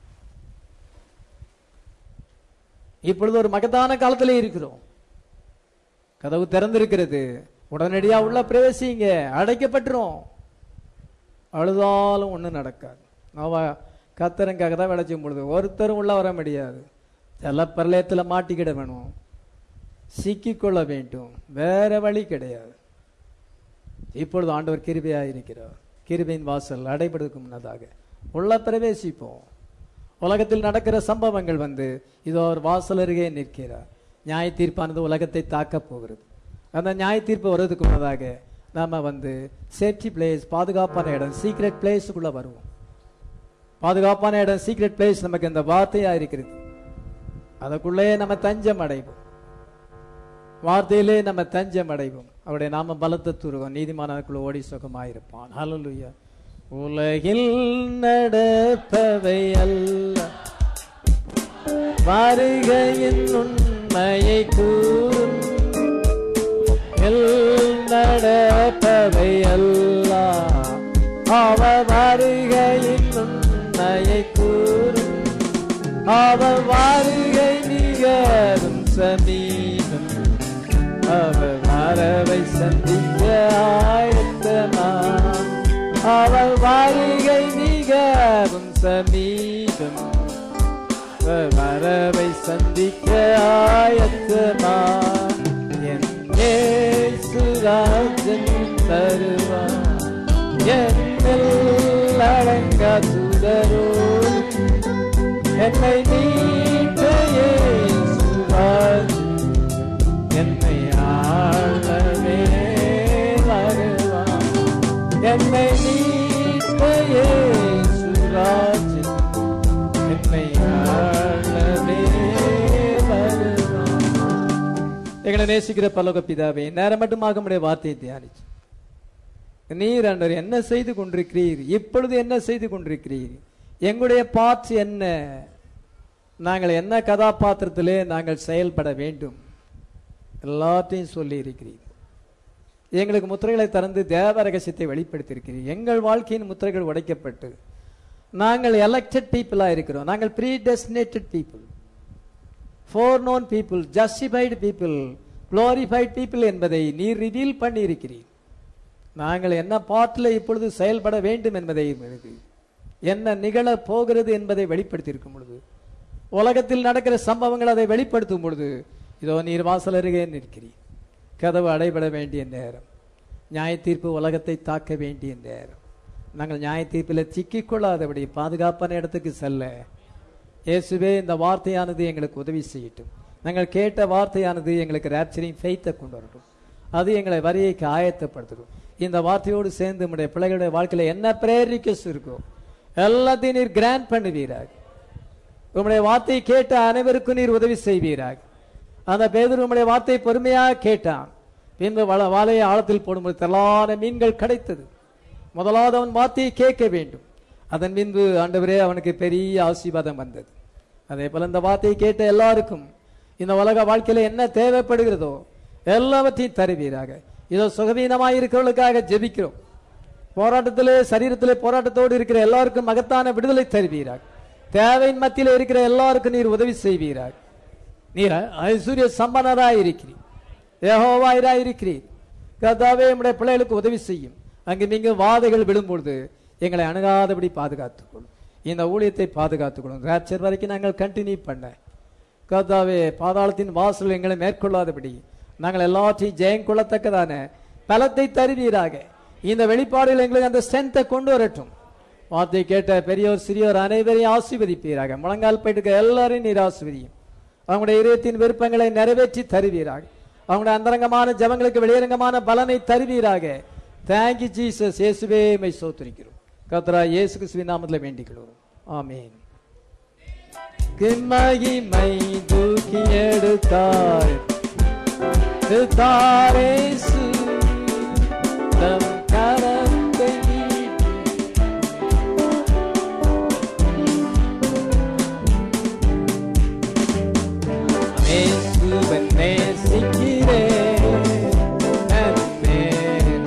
இப்பொழுது ஒரு மகத்தான காலத்திலே இருக்கிறோம் கதவு திறந்திருக்கிறது உடனடியா உள்ள பிரவேசிங்க அடைக்கப்பட்டுரும் அழுதாலும் ஒண்ணும் நடக்காது அவ கத்தரங்காக தான் விளைச்சும் பொழுது ஒருத்தரும் உள்ள வர முடியாது ஜலப்பிரளயத்துல மாட்டிக்கிட வேணும் சிக்கிக்கொள்ள வேண்டும் வேற வழி கிடையாது இப்பொழுது ஆண்டவர் கிருபையாக இருக்கிறார் கிருபையின் வாசல் அடைபடுவதற்கு முன்னதாக உள்ள பிரவேசிப்போம் உலகத்தில் நடக்கிற சம்பவங்கள் வந்து இதோ ஒரு வாசல் அருகே நிற்கிறார் நியாய தீர்ப்பானது உலகத்தை தாக்கப் போகிறது அந்த நியாய தீர்ப்பு வர்றதுக்கு முன்னதாக நாம வந்து சேஃப்டி பிளேஸ் பாதுகாப்பான இடம் சீக்ரெட் பிளேஸுக்குள்ள வருவோம் பாதுகாப்பான இடம் சீக்ரெட் பிளேஸ் நமக்கு இந்த வார்த்தையா இருக்கிறது அதுக்குள்ளே நம்ம தஞ்சம் அடைவோம் வார்த்தையிலே நம்ம தஞ்சம் அடைவோம் அவருடைய நாம பலத்த துருவம் நீதிமானக்குள்ள ஓடி சுகமாயிருப்பான் ஹalleluya உலகில் நடப்பவை அல்ல வருகையின் உண்மையை கூறும் எல் நடப்பவை அல்ல அவ வருகையின் உண்மையை கூறும் அவ வருகை மிகவும் சமீபம் அவர் வரவை சந்திக்க ஆயத்தமாம் அவர் வருகை மிகவும் சமீபம் அவர் வரவை சந்திக்க ஆயத்தமாம் என் சுராஜன் தருவான் என்னில் அடங்கா சுடரோடு என்னை மீட்ட இயேசுவாய் என்னை எங்களை நேசிக்கிற பல்லோக பிதாவே நேரம் மட்டுமாக உடைய வார்த்தையை தியானிச்சு நீர் ஆண்டவர் என்ன செய்து கொண்டிருக்கிறீர் இப்பொழுது என்ன செய்து கொண்டிருக்கிறீர் எங்களுடைய பார்ட்ஸ் என்ன நாங்கள் என்ன கதாபாத்திரத்திலே நாங்கள் செயல்பட வேண்டும் எல்லாத்தையும் சொல்லி இருக்கிறீர் எங்களுக்கு முத்திரைகளை திறந்து தேவ ரகசியத்தை வெளிப்படுத்தியிருக்கிறீர் எங்கள் வாழ்க்கையின் முத்திரைகள் உடைக்கப்பட்டு நாங்கள் எலெக்டட் பீப்புளாக இருக்கிறோம் நாங்கள் predestinated people foreknown people justified people glorified people என்பதை நீர் ரிவீல் பண்ணியிருக்கிறீர் நாங்கள் என்ன பாட்டில் இப்பொழுது செயல்பட வேண்டும் என்பதை எழுதி என்ன நிகழ போகிறது என்பதை வெளிப்படுத்தியிருக்கும் பொழுது உலகத்தில் நடக்கிற சம்பவங்கள் அதை வெளிப்படுத்தும் பொழுது இதோ நீர் வாசல் அருகே நிற்கிறீர் கதவு அடைபட வேண்டிய நேரம் நியாய தீர்ப்பு உலகத்தை தாக்க வேண்டிய நேரம் நாங்கள் நியாய தீர்ப்பில் சிக்கிக்கொள்ளாதபடி பாதுகாப்பான இடத்துக்கு செல்ல இயேசுவே இந்த வார்த்தையானது எங்களுக்கு உதவி செய்யட்டும் நாங்கள் கேட்ட வார்த்தையானது எங்களுக்கு ரேப்சரிங் ஃபெய்த்தை கொண்டு வரட்டும் அது எங்களை வரியைக்கு ஆயத்தப்படுத்தணும் இந்த வார்த்தையோடு சேர்ந்து நம்முடைய பிள்ளைகளுடைய வாழ்க்கையில என்ன பிரேரிக்கஸ் இருக்கோ எல்லாத்தையும் நீர் கிராண்ட் பண்ணுவீராக உம்முடைய வார்த்தையை கேட்ட அனைவருக்கும் நீர் உதவி செய்வீராக அந்த பேதர் உம்முடைய வார்த்தையை பொறுமையாக கேட்டான் பின்பு வள வாழையை ஆழத்தில் போடும்போது திரளான மீன்கள் கிடைத்தது முதலாவது அவன் வார்த்தையை கேட்க வேண்டும் அதன் பின்பு ஆண்டவரே அவனுக்கு பெரிய ஆசீர்வாதம் வந்தது அதே போல இந்த வார்த்தையை கேட்ட எல்லாருக்கும் இந்த உலக வாழ்க்கையில என்ன தேவைப்படுகிறதோ எல்லாவற்றையும் தருவீராக இதோ சுகவீனமாய் இருக்கிறவர்களுக்காக ஜெபிக்கிறோம் போராட்டத்திலே சரீரத்திலே போராட்டத்தோடு இருக்கிற எல்லாருக்கும் மகத்தான விடுதலை தருவீராக தேவையின் மத்தியில் இருக்கிற எல்லாருக்கும் நீர் உதவி செய்வீராக நீர் ஐஸ்வர்ய சம்பனராய் இருக்கிறீர் ஏகோவாயிராய் இருக்கிறீர் கர்த்தாவே நம்முடைய பிள்ளைகளுக்கு உதவி செய்யும் அங்கு நீங்க வாதைகள் விழும்பொழுது எங்களை அணுகாதபடி பாதுகாத்துக்கொள்ளும் இந்த ஊழியத்தை பாதுகாத்துக்கொள்ளும் ராச்சர் வரைக்கும் நாங்கள் கண்டினியூ பண்ண கர்த்தாவே பாதாளத்தின் வாசல் எங்களை மேற்கொள்ளாதபடி நாங்கள் எல்லாத்தையும் ஜெயம் கொள்ளத்தக்கதான பலத்தை தருவீராக இந்த வெளிப்பாடுகள் எங்களுக்கு அந்த ஸ்ட்ரென்த்தை கொண்டு வரட்டும் வார்த்தை கேட்ட பெரியோர் சிறியோர் அனைவரையும் ஆசீர்வதிப்பீராக முழங்கால் போயிட்டு எல்லாரையும் நீர் ஆசீர்வதியும் அவங்களுடைய இதயத்தின் விருப்பங்களை நிறைவேற்றி தருவீராக அவங்களுடைய அந்தரங்கமான ஜபங்களுக்கு வெளியரங்கமான பலனை தருவீராக தேங்க்யூ ஜீசஸ் இயேசுவே மை சோத்திரிக்கிறோம் கத்ரா இயேசு கிறிஸ்துவின் நாமத்தில் வேண்டிக்கிறோம் ஆமீன் மகிமை தூக்கி எடுத்தார் எடுத்தாரேசு தம் கரத்தை நீட்டி இயேசுவன் நேசிக்கிறேன் நம்பேன்.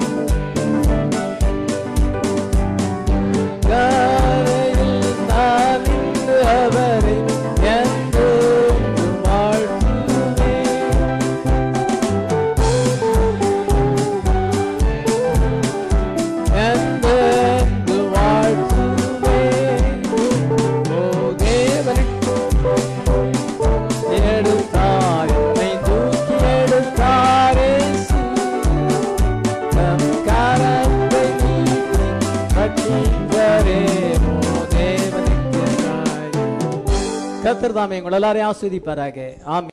கரையில் நான் இன்று அவரை என்றென்றும் வாழ்த்துவேன். என்றென்று வாழ்த்துவேன். ஓ தேவனுக்கு எடுத்தார் என்னை தூக்கி எடுத்தார் இயேசு. நம் கரத்தை நீட்டி ரட்சித்தாரே. ஓ தேவனுக்கு நாய். கர்த்தர் தாமே உங்கள் எல்லாரையும் ஆஸ்வதிப்பாராக ஆமென்